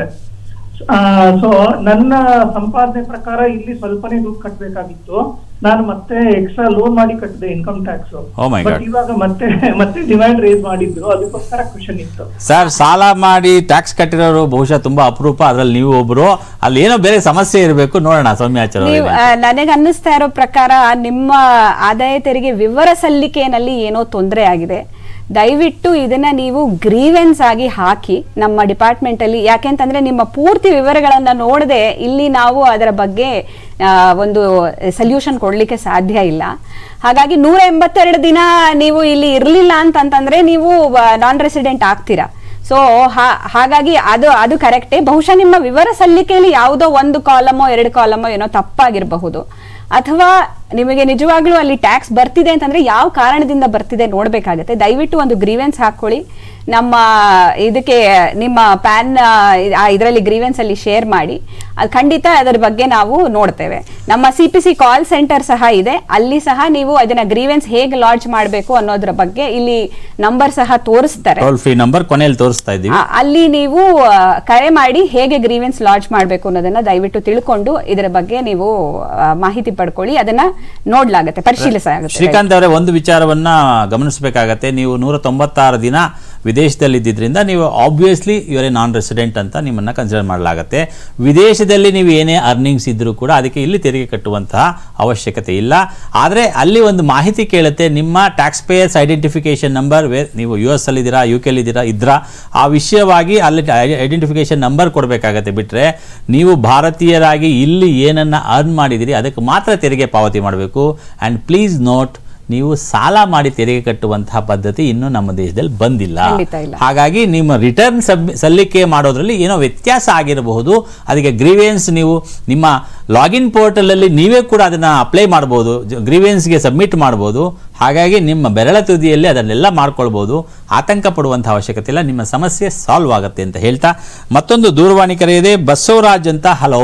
ಸೊ ನನ್ನ ಸಂಪಾದನೆ ಪ್ರಕಾರ ಇಲ್ಲಿ ಸ್ವಲ್ಪನೇ ದುಡ್ಡು ಕಟ್ಟಬೇಕಾಗಿತ್ತು ನಾನು ಮತ್ತೆ ಎಕ್ಸ್ಟ್ರಾ ಲೋನ್ ಮಾಡಿ ಕಟ್ಟಿದೆ income tax Oh my but God. ಇವಾಗ ಮತ್ತೆ ಮತ್ತೆ ಡಿಮ್ಯಾಂಡ್ ರೇಸ್ ಮಾಡಿದ್ರು ಅದಕ್ಕೋಸ್ಕರ ಕ್ವಶನ್ ಇತ್ತು ಸರ್ ಸಾಲ ಮಾಡಿ ಟ್ಯಾಕ್ಸ್ ಕಟ್ಟಿರೋರು ಬಹುಶಃ ತುಂಬಾ ಅಪರೂಪ ಅದ್ರಲ್ಲಿ ನೀವು ಒಬ್ರು ಅಲ್ಲಿ ಏನೋ ಬೇರೆ ಸಮಸ್ಯೆ ಇರಬೇಕು ನೋಡೋಣ ಸೌಮ್ಯಾಚಾರ್ಯ ನೀವು ನನಗೆ ಅನ್ನಿಸ್ತಾ ಇರೋ ಪ್ರಕಾರ ನಿಮ್ಮ ಆದಾಯ ತೆರಿಗೆ ವಿವರ ಸಲ್ಲಿಕೆಯಲ್ಲಿ ಏನೋ ತೊಂದರೆ ಆಗಿದೆ ದಯವಿಟ್ಟು ಇದನ್ನ ನೀವು ಗ್ರೀವೆನ್ಸ್ ಆಗಿ ಹಾಕಿ ನಮ್ಮ ಡಿಪಾರ್ಟ್ಮೆಂಟ್ ಅಲ್ಲಿ ಯಾಕೆಂತಂದ್ರೆ ನಿಮ್ಮ ಪೂರ್ತಿ ವಿವರಗಳನ್ನ ನೋಡದೆ ಇಲ್ಲಿ ನಾವು ಅದರ ಬಗ್ಗೆ ಆ, ಒಂದು ಸೊಲ್ಯೂಷನ್ ಕೊಡ್ಲಿಕ್ಕೆ ಸಾಧ್ಯ ಇಲ್ಲ ಹಾಗಾಗಿ ನೂರ ಎಂಬತ್ತೆರಡು ದಿನ ನೀವು ಇಲ್ಲಿ ಇರಲಿಲ್ಲ ಅಂತಂತಂದ್ರೆ ನೀವು ನಾನ್ ರೆಸಿಡೆಂಟ್ ಆಗ್ತೀರಾ ಸೊ ಹಾಗಾಗಿ ಅದು ಅದು ಕರೆಕ್ಟೇ ಬಹುಶಃ ನಿಮ್ಮ ವಿವರ ಸಲ್ಲಿಕೆಯಲ್ಲಿ ಯಾವುದೋ ಒಂದು ಕಾಲಮೋ ಎರಡು ಕಾಲಮೋ ಏನೋ ತಪ್ಪಾಗಿರಬಹುದು ಅಥವಾ ನಿಮಗೆ ನಿಜವಾಗ್ಲೂ ಅಲ್ಲಿ ಟ್ಯಾಕ್ಸ್ ಬರ್ತಿದೆ ಅಂತಂದ್ರೆ ಯಾವ ಕಾರಣದಿಂದ ಬರ್ತಿದೆ ನೋಡ್ಬೇಕಾಗತ್ತೆ ದಯವಿಟ್ಟು ಒಂದು ಗ್ರೀವೆನ್ಸ್ ಹಾಕೊಳ್ಳಿ ನಮ್ಮ ಇದಕ್ಕೆ ನಿಮ್ಮ ಪ್ಯಾನ್ ಇದರಲ್ಲಿ ಗ್ರೀವೆನ್ಸ್ ಅಲ್ಲಿ ಶೇರ್ ಮಾಡಿ ಅದು ಖಂಡಿತ ಅದರ ಬಗ್ಗೆ ನಾವು ನೋಡ್ತೇವೆ ನಮ್ಮ C P C call centre ಸಹ ಇದೆ ಅಲ್ಲಿ ಸಹ ನೀವು ಅದನ್ನ ಗ್ರೀವೆನ್ಸ್ ಹೇಗೆ ಲಾಂಚ್ ಮಾಡಬೇಕು ಅನ್ನೋದ್ರ ಬಗ್ಗೆ ಇಲ್ಲಿ ನಂಬರ್ ಸಹ ತೋರಿಸ್ತಾರೆ ಟೋಲ್ ಫ್ರೀ ನಂಬರ್ ಕೊನೆಯಲ್ಲಿ ತೋರಿಸ್ತಾ ಇದ್ದೀವಿ ಆ, ಅಲ್ಲಿ ನೀವು ಆ, ಕರೆ ಮಾಡಿ ಹೇಗೆ ಗ್ರೀವೆನ್ಸ್ ಲಾಂಚ್ ಮಾಡಬೇಕು ಅನ್ನೋದನ್ನ ದಯವಿಟ್ಟು ತಿಳ್ಕೊಂಡು ಇದರ ಬಗ್ಗೆ ನೀವು ಆ, ಮಾಹಿತಿ ಪಡ್ಕೊಳ್ಳಿ ಅದನ್ನ ನೋಡ್ಲಾಗತ್ತೆ ಪರಿಶೀಲಿಸಲಾಗುತ್ತೆ ಶ್ರೀಕಾಂತ್ ಅವರೇ ಒಂದು ವಿಚಾರವನ್ನ ಗಮನಿಸಬೇಕಾಗತ್ತೆ ನೀವು ನೂರ ತೊಂಬತ್ತಾರು ದಿನ ವಿದೇಶದಲ್ಲಿ ಇದ್ದಿದ್ರಿಂದ ನೀವು ಆಬ್ವಿಯಸ್ಲಿ ಇವರೇ ನಾನ್ ರೆಸಿಡೆಂಟ್ ಅಂತ ನಿಮ್ಮನ್ನ ಕನ್ಸಿಡರ್ ಮಾಡಲಾಗುತ್ತೆ ವಿದೇಶದಲ್ಲಿ ನೀವು ಏನೇ ಅರ್ನಿಂಗ್ಸ್ ಇದ್ರೂ ಕೂಡ ಅದಕ್ಕೆ ಇಲ್ಲಿ ತೆರಿಗೆ ಕಟ್ಟುವಂತಹ ಅವಶ್ಯಕತೆ ಇಲ್ಲ ಆದರೆ ಅಲ್ಲಿ ಒಂದು ಮಾಹಿತಿ ಕೇಳುತ್ತೆ ನಿಮ್ಮ ಟ್ಯಾಕ್ಸ್ ಪೇಯರ್ಸ್ ಐಡೆಂಟಿಫಿಕೇಶನ್ ನಂಬರ್ ವೇ ನೀವು ಯು ಎಸ್ ಅಲ್ಲಿದ್ದೀರಾ ಯು ಕೆ ಇದ್ದೀರಾ ಇದ್ರಾ ಆ ವಿಷಯವಾಗಿ ಅಲ್ಲಿ ಐಡೆಂಟಿಫಿಕೇಶನ್ ನಂಬರ್ ಕೊಡಬೇಕಾಗತ್ತೆ ಬಿಟ್ಟರೆ ನೀವು ಭಾರತೀಯರಾಗಿ ಇಲ್ಲಿ ಏನನ್ನ ಅರ್ನ್ ಮಾಡಿದಿರಿ ಅದಕ್ಕೆ ಮಾತ್ರ ತೆರಿಗೆ ಪಾವತಿ ಮಾಡಬೇಕು ಆ್ಯಂಡ್ ಪ್ಲೀಸ್ ನೋಟ್ ನೀವು ಸಾಲ ಮಾಡಿ ತೆರಿಗೆ ಕಟ್ಟುವಂತಹ ಪದ್ಧತಿ ಇನ್ನೂ ನಮ್ಮ ದೇಶದಲ್ಲಿ ಬಂದಿಲ್ಲ ಖಂಡಿತ ಇಲ್ಲ. ಹಾಗಾಗಿ ನಿಮ್ಮ ರಿಟರ್ನ್ ಸಬ್ ಸಲ್ಲಿಕೆ ಮಾಡೋದ್ರಲ್ಲಿ ಏನೋ ವ್ಯತ್ಯಾಸ ಆಗಿರಬಹುದು ಅದಕ್ಕೆ ಗ್ರೀವೆನ್ಸ್ ನೀವು ನಿಮ್ಮ ಲಾಗಿನ್ ಪೋರ್ಟಲಲ್ಲಿ ನೀವೇ ಕೂಡ ಅದನ್ನು ಅಪ್ಲೈ ಮಾಡ್ಬೋದು ಗ್ರೀವೆನ್ಸ್ಗೆ ಸಬ್ಮಿಟ್ ಮಾಡ್ಬೋದು ಹಾಗಾಗಿ ನಿಮ್ಮ ಬೆರಳ ತುದಿಯಲ್ಲಿ ಅದನ್ನೆಲ್ಲ ಮಾಡ್ಕೊಳ್ಬೋದು ಆತಂಕ ಪಡುವಂಥ ಅವಶ್ಯಕತೆ ಇಲ್ಲ ನಿಮ್ಮ ಸಮಸ್ಯೆ ಸಾಲ್ವ್ ಆಗುತ್ತೆ ಅಂತ ಹೇಳ್ತಾ ಮತ್ತೊಂದು ದೂರವಾಣಿ ಕರೆ ಇದೆ ಬಸವರಾಜ್ ಅಂತ ಹಲೋ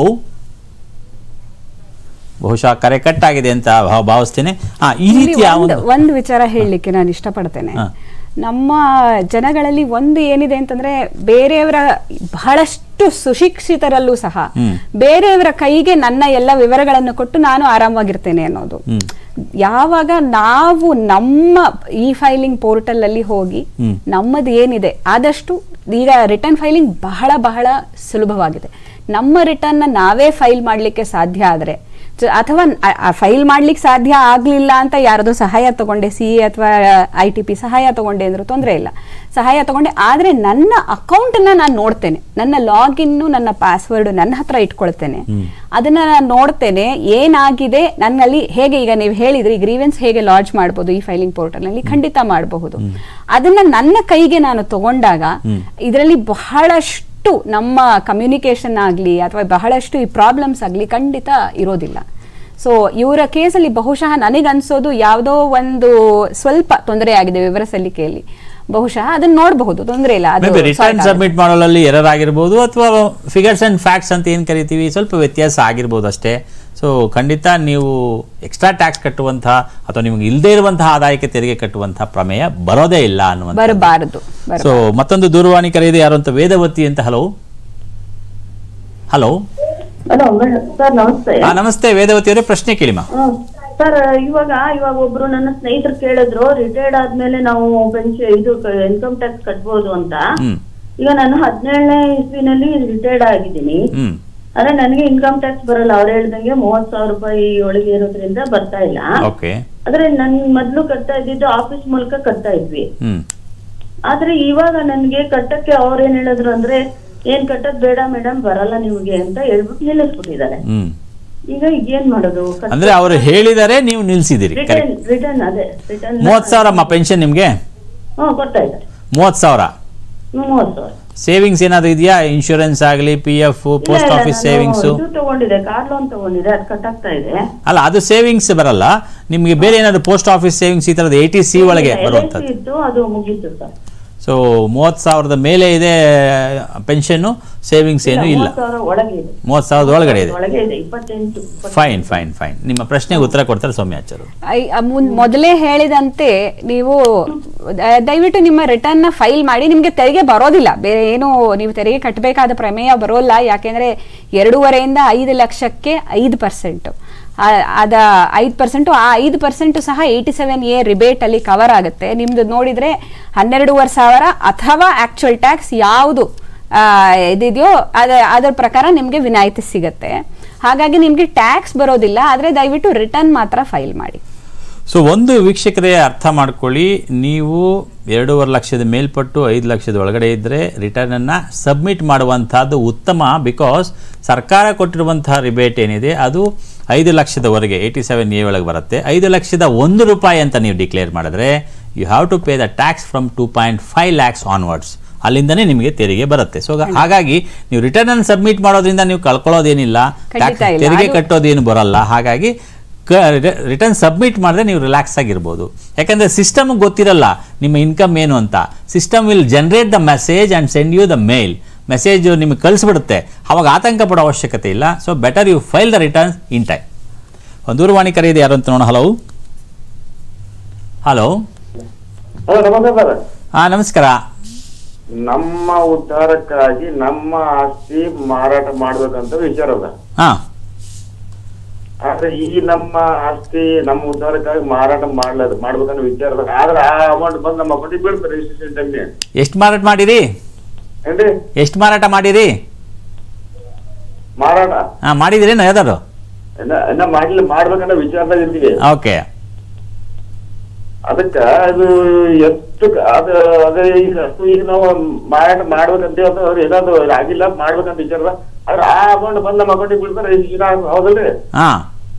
ಬಹುಶಃ ಕರೆ ಕಟ್ ಆಗಿದೆ ಅಂತ ಭಾವ- ಭಾವಿಸ್ತೇನೆ ಆ, ಈ ಇಲ್ಲಿ ರೀತಿಯ ಒಂದು ಒಂದು ಒಂದು ವಿಚಾರ ಹೇಳಲಿಕ್ಕೆ ನಾನು ಇಷ್ಟಪಡ್ತೇನೆ ಹಾ. ನಮ್ಮ ಜನಗಳಲ್ಲಿ ಒಂದು ಏನಿದೆ ಅಂತಂದ್ರೆ ಬೇರೆಯವರ ಬಹಳಷ್ಟು ಸುಶಿಕ್ಷಿತರಲ್ಲೂ ಸಹ ಹ್ಮ್. ಬೇರೆಯವರ ಕೈಗೆ ನನ್ನ ಎಲ್ಲ ವಿವರಗಳನ್ನು ಕೊಟ್ಟು ನಾನು ಆರಾಮಾಗಿರ್ತೇನೆ ಅನ್ನೋದು ಹ್ಮ್. ಯಾವಾಗ ನಾವು ನಮ್ಮ ಈ ಫೈಲಿಂಗ್ ಪೋರ್ಟಲ್ ಅಲ್ಲಿ ಹೋಗಿ ಹ್ಮ್. ನಮ್ಮದು ಏನಿದೆ ಆದಷ್ಟು ಈಗ ರಿಟರ್ನ್ ಫೈಲಿಂಗ್ ಬಹಳ ಬಹಳ ಸುಲಭವಾಗಿದೆ ನಮ್ಮ ರಿಟರ್ನ್ ನಾವೇ ಫೈಲ್ ಮಾಡ್ಲಿಕ್ಕೆ ಸಾಧ್ಯ ಆದ್ರೆ ಜ- ಅಥವಾ ಫೈಲ್ ಮಾಡ್ಲಿಕ್ಕೆ ಸಾಧ್ಯ ಆಗ್ಲಿಲ್ಲ ಅಂತ ಯಾರದೋ ಸಹಾಯ ತಗೊಂಡೆ ಸಿ ಎ ಅಥವಾ ಐ ಟಿ ಪಿ ಸಹಾಯ ತಗೊಂಡೆ ಅಂದ್ರೂ ತೊಂದರೆ ಇಲ್ಲ ಸಹಾಯ ತಗೊಂಡೆ ಆದ್ರೆ ನನ್ನ ಅಕೌಂಟ್ ನಾನು ನೋಡ್ತೇನೆ ನನ್ನ ಲಾಗಿನ್ ನನ್ನ ಪಾಸ್ವರ್ಡ್ ನನ್ನ ಹತ್ರ ಇಟ್ಕೊಳ್ತೇನೆ ಅದನ್ನ ನಾನು ನೋಡ್ತೇನೆ ಏನಾಗಿದೆ ನನ್ನಲ್ಲಿ ಹೇಗೆ ಈಗ ನೀವು ಹೇಳಿದ್ರಿ ಗ್ರೀವೆನ್ಸ್ ಹೇಗೆ ಲಾಂಚ್ ಮಾಡ್ಬೋದು ಈ ಫೈಲಿಂಗ್ ಪೋರ್ಟಲ್ ನಲ್ಲಿ ಖಂಡಿತ ಮಾಡಬಹುದು ಅದನ್ನ ನನ್ನ ಕೈಗೆ ನಾನು ತಗೊಂಡಾಗ ಇದರಲ್ಲಿ ಬಹಳಷ್ಟು ನಮ್ಮ ಕಮ್ಯುನಿಕೇಶನ್ ಆಗಲಿ ಅಥವಾ ಬಹಳಷ್ಟು ಈ ಪ್ರಾಬ್ಲಮ್ಸ್ ಆಗಲಿ ಖಂಡಿತ ಇರೋದಿಲ್ಲ ಸೊ ಇವರ ಕೇಸಲ್ಲಿ ಬಹುಶಃ ನನಗನ್ಸೋದು ಯಾವುದೋ ಒಂದು ಸ್ವಲ್ಪ ತೊಂದರೆ ಆಗಿದೆ ವಿವರ ಸಲ್ಲಿಕೆಯಲ್ಲಿ ಬಹುಶಃ ಅದನ್ನ ನೋಡಬಹುದು ತೊಂದರೆ ಇಲ್ಲ ಅದು ಮೇಬಿ solve ರಿಟರ್ನ್ ಆಗುತ್ತೆ. ಸಬ್ಮಿಟ್ ಮಾಡೋರಲ್ಲಿ ಎರರ್ ಆಗಿರ್ಬೋದು ಅಥವಾ ಫಿಗರ್ಸ್ ಅಂಡ್ ಫ್ಯಾಕ್ಟ್ಸ್ ಅಂತ ಏನು ಕರಿತೀವಿ ಸ್ವಲ್ಪ ವ್ಯತ್ಯಾಸ ಆಗಿರ್ಬೋದು ಅಷ್ಟೇ ಸೊ ಖಂಡಿತ ನೀವು ಎಕ್ಸ್ಟ್ರಾ ಟ್ಯಾಕ್ಸ್ ಕಟ್ಟುವಂತಹ ಅಥವಾ ನಿಮಗೆ ಇಲ್ಲದೆ ಇರುವಂತಹ ಆದಾಯಕ್ಕೆ ತೆರಿಗೆ ಕಟ್ಟುವಂತಹ ಪ್ರಮೇಯ ಬರೋದೇ ಇಲ್ಲ ಅನ್ನುವಂಥ ಬರಬಾರದು ಸೊ ಮತ್ತೊಂದು ದೂರವಾಣಿ ಕರೆ ಇದೆ ಯಾರು ಅಂತ ವೇದವತಿ ಅಂತ ಹಲೋ ಹಲೋ ಹಲೋ ಸರ್ ನಮಸ್ತೆ ಹಾ ನಮಸ್ತೆ ವೇದವತಿ ಅವರೇ ಪ್ರಶ್ನೆ ಕೇಳಿಮಾ ಹ್ಮ್. ಸರ್ ಇವಾಗ ಇವಾಗ ಒಬ್ರು ನನ್ನ ಸ್ನೇಹಿತರು ಕೇಳಿದ್ರು ರಿಟೈರ್ಡ್ ಆದ್ಮೇಲೆ ನಾವು ಪೆನ್ಷನ್ ಇದು ಇನ್ಕಮ್ ಟ್ಯಾಕ್ಸ್ ಕಟ್ಬೋದು ಅಂತ ಹ್ಮ್ ಈಗ ನಾನು ಹದಿನೇಳನೇ ಇಸ್ವಿನಲ್ಲಿ ರಿಟೈರ್ಡ್ ಆಗಿದ್ದೀನಿ ಹ್ಮ್ ಆದ್ರೆ ನನಗೆ ಇನ್ಕಮ್ ಟ್ಯಾಕ್ಸ್ ಬರಲ್ಲ ಅವ್ರು ಹೇಳ್ದಂಗೆ ಮೂವತ್ ಸಾವಿರ ರೂಪಾಯಿ ಒಳಗೆ ಇರೋದ್ರಿಂದ ಬರ್ತಾ ಇಲ್ಲ ಓಕೆ ಆದ್ರೆ ನನ್ ಮೊದ್ಲು ಕಟ್ತಾ ಇದ್ದಿದ್ದು ಆಫೀಸ್ ಮೂಲಕ ಕಟ್ತಾ ಇದ್ವಿ ಹ್ಮ್ ಆದ್ರೆ ಇವಾಗ ನನ್ಗೆ ಕಟ್ಟಕ್ಕೆ ಅವ್ರ ಏನ್ ಹೇಳಿದ್ರು ಅಂದ್ರೆ ಏನ್ ಕಟ್ಟದ್ ಬೇಡ ಮೇಡಮ್ ಬರಲ್ಲ ನಿಮ್ಗೆ ಅಂತ ಹೇಳ್ಬಿಟ್ಟು ನಿಲ್ಲಿಸ್ಬಿಟ್ಟಿದ್ದಾರೆ ಹ್ಮ್ ಈಗ ಏನ್ ಮಾಡೋದು ಅಂದ್ರೆ ಅವರು ಹೇಳಿದರೆ ನೀವು ನಿಲ್ಸಿದಿರಿ ರಿಟರ್ನ್ ಕರೆಕ್ಟ್ ರಿಟರ್ನ್ ಅದೇ ರಿಟರ್ನ್ ಮೂವತ್ತು ಸಾವಿರ ಅಮ್ಮ ಪೆನ್ಷನ್ ನಿಮಗೆ ಹ್ಮ್ ಕೊಡ್ತಾ ಇದ್ದಾರೆ ಮೂವತ್ತು ಸಾವಿರ ಮೂವತ್ತು ಸಾವಿರ ಸೇವಿಂಗ್ಸ್ ಏನಾದ್ರು ಇದೆಯಾ ಇನ್ಶೂರೆನ್ಸ್ ಆಗಲಿ ಪಿ ಎಫ್ ಇಲ್ಲ, ಪೋಸ್ಟ್ ಇಲ್ಲ, ಆಫೀಸ್ ನಾನು ಸೇವಿಂಗ್ಸು ಇದು ತಗೊಂಡಿದೆ ಕಾರ್ ಲೋನ್ ತಗೊಂಡಿದೆ ಅದು ಕಟ್ಟಾಗ್ತಾ ಇದೆ ಅಲ್ಲ ಅದು ಸೇವಿಂಗ್ಸ್ ಬರಲ್ಲ ನಿಮಗೆ ಬೇರೆ ಏನಾದ್ರು ಪೋಸ್ಟ್ ಆಫೀಸ್ ಸೇವಿಂಗ್ಸ್ ಈ ಥರದ್ದು ಏಯ್ಟಿ ಸಿ ಒಳಗೆ LIC ಬರುವಂಥದ್ದು ಇತ್ತು ಅದು ಮುಗೀತು ಸರ್ ಸೊ ಮೂವತ್ತು ಸಾವಿರದ ಮೇಲೆ ಇದೆ ಪೆನ್ಷನ್ನು ಸೇವಿಂಗ್ಸ್ ಏನು ಇಲ್ಲ ಮೂವತ್ತು ಸಾವಿರ ಒಳಗೆ ಇದೆ ಮೂವತ್ತು ಸಾವಿರದ ಒಳಗಡೆ ಇದೆ ಒಳಗೆ ಇದೆ ಇಪ್ಪತ್ತೆಂಟು ಇಪ್ಪತ್ತು- ಫೈನ್ ಫೈನ್ ಫೈನ್ ನಿಮ್ಮ ಪ್ರಶ್ನೆಗೆ ಉತ್ತರ ಕೊಡ್ತಾರೆ ಸೌಮ್ಯಾಚಾರು ಐ- ಆ ಮುನ್- ಮೊದಲೇ ಹೇಳಿದಂತೆ ನೀವು ಆ, ದಯವಿಟ್ಟು ನಿಮ್ಮ ರಿಟರ್ನ್ ನ ಫೈಲ್ ಮಾಡಿ ನಿಮಗೆ ತೆರಿಗೆ ಬರೋದಿಲ್ಲ ಬೇರೆ ಏನು ನೀವು ತೆರಿಗೆ ಕಟ್ಟಬೇಕಾದ ಪ್ರಮೇಯ ಬರೋಲ್ಲ ಯಾಕೆಂದ್ರೆ ಎರಡೂವರೆಯಿಂದ ಐದು ಲಕ್ಷಕ್ಕೆ ಐದು ಪರ್ಸೆಂಟ್ ಅದ ಐದು ಪರ್ಸೆಂಟು ಆ ಐದು ಪರ್ಸೆಂಟು ಸಹ ಏಯ್ಟಿ ಸೆವೆನ್ ಎ ರಿಬೇಟ್ ಅಲ್ಲಿ ಕವರ್ ಆಗುತ್ತೆ ನಿಮ್ದು ನೋಡಿದ್ರೆ ಹನ್ನೆರಡೂವರೆ ಸಾವಿರ ಅಥವಾ ಆಕ್ಚುಯಲ್ ಟ್ಯಾಕ್ಸ್ ಯಾವುದು ಆ, ಇದಿದೆಯೋ ಅದ ಅದರ ಪ್ರಕಾರ ನಿಮಗೆ ವಿನಾಯಿತಿ ಸಿಗತ್ತೆ ಹಾಗಾಗಿ ನಿಮಗೆ ಟ್ಯಾಕ್ಸ್ ಬರೋದಿಲ್ಲ ಆದರೆ ದಯವಿಟ್ಟು ರಿಟರ್ನ್ ಮಾತ್ರ ಫೈಲ್ ಮಾಡಿ ಸೊ ಒಂದು ವೀಕ್ಷಕರೇ ಅರ್ಥ ಮಾಡ್ಕೊಳ್ಳಿ ನೀವು ಎರಡೂವರೆ ಲಕ್ಷದ ಮೇಲ್ಪಟ್ಟು ಐದು ಲಕ್ಷದ ಒಳಗಡೆ ಇದ್ದರೆ ರಿಟರ್ನನ್ನು ಸಬ್ಮಿಟ್ ಮಾಡುವಂಥದ್ದು ಉತ್ತಮ ಬಿಕಾಸ್ ಸರ್ಕಾರ ಕೊಟ್ಟಿರುವಂತಹ ರಿಬೇಟ್ ಏನಿದೆ ಅದು ಐದು ಲಕ್ಷದವರೆಗೆ ಏಯ್ಟಿ ಸೆವೆನ್ ಎ ಒಳಗೆ ಬರುತ್ತೆ ಐದು ಲಕ್ಷದ ಒಂದು ರೂಪಾಯಿ ಅಂತ ನೀವು ಡಿಕ್ಲೇರ್ ಮಾಡಿದ್ರೆ you have to pay the tax from two point five lakhs onwards ಅಲ್ಲಿಂದನೇ ನಿಮಗೆ ತೆರಿಗೆ ಬರುತ್ತೆ ಸೊ ಹಾಗಾಗಿ ನೀವು ರಿಟರ್ನ್ ಅನ್ನು ಸಬ್ಮಿಟ್ ಮಾಡೋದ್ರಿಂದ ನೀವು ಕಳ್ಕೊಳ್ಳೋದೇನಿಲ್ಲ ಖಂಡಿತ tax- ಇಲ್ಲ. ತೆರಿಗೆ ಅದು- ಕಟ್ಟೋದೇನು ಬರಲ್ಲ ಹಾಗಾಗಿ ರಿಟರ್ನ್ ಸಬ್ಮಿಟ್ ಮಾಡಿದ್ರೆ ನೀವು ರಿಲ್ಯಾಕ್ಸ್ ಆಗಿರ್ಬೋದು ಯಾಕಂದರೆ ಸಿಸ್ಟಮ್ ಗೊತ್ತಿರಲ್ಲ ನಿಮ್ಮ ಇನ್ಕಮ್ ಏನು ಅಂತ system will generate the message and send you the mail message ನಿಮಗೆ ಕಳಿಸ್ಬಿಡುತ್ತೆ ಅವಾಗ ಆತಂಕ ಪಡೋ ಅವಶ್ಯಕತೆ ಇಲ್ಲ so better you file the returns in time ಒಂದು ದೂರವಾಣಿ ಕರೆ ಇದೆ ಯಾರು ಅಂತ ನೋಡೋಣ ಹಲೋ ಹಲೋ ಹಲೋ ನಮಸ್ತೆ ಸರ್ ಹಾಂ ನಮಸ್ಕಾರ ನಮ್ಮ ಉದ್ಧಾರಕ್ಕಾಗಿ ನಮ್ಮ ಆಸ್ತಿ ಮಾರಾಟ ಮಾಡ್ಬೇಕಂತ ವಿಚಾರ ಅದ ಹಾಂ ಆದ್ರೆ ಈ ನಮ್ಮ ಆಸ್ತಿ ನಮ್ಮ ಉದ್ಧಾರಕ್ಕಾಗಿ ಮಾರಾಟ ಮಾಡ್ಲದ ಮಾಡ್ಬೇಕನ್ನೋ ವಿಚಾರ ಅದ ಆದ್ರೆ ಆ ಅಮೌಂಟ್ ಬಂದ್ ನಮ್ಮ ಅಕೌಂಟಿಗೆ ಬೀಳ್ತಾರೆ ರಿಜಿಸ್ಟ್ರೇಷನ್ ಟೈಮ್ಗೆ ಎಷ್ಟು ಮಾರಾಟ ಮಾಡಿರಿ ಏನ್ರಿ ಎಷ್ಟು ಮಾರಾಟ ಮಾಡಿರಿ ಮಾರಾಟ ಹಾಂ ಮಾಡಿದಿರೇನು ಯಾವ್ದಾದ್ರು ಇನ್ನ ಇನ್ನ ಮಾಡ್ಲಿ ಮಾಡ್ಬೇಕನ್ನೋ ವಿಚಾರದಾಗ ಇದ್ದೀವಿ ಓಕೆ ಅದಕ್ಕ ಅದು ಎಷ್ಟು ಕ- ಅದು ಅದೇ ಈಗ ಅಷ್ಟು ಈಗ ನಾವು ಮಾರಾಟ ಮಾಡ್ಬೇಕಂತ ಹೇಳ್ತಾ ಅವ್ರು ಏನಾದ್ರು ಆಗಿಲ್ಲ ಮಾಡ್ಬೇಕಂತ ವಿಚಾರದ ಆದ್ರೆ ಆ ಅಮೌಂಟ್ ಬಂದ್ ನಮ್ಮ ಅಕೌಂಟಿಗೆ ಬೀಳ್ತಾರೆ ರಿಜಿಸ್ಟ್ರೇಷನ್ ಹೌದಲ್ರಿ ಹಾಂ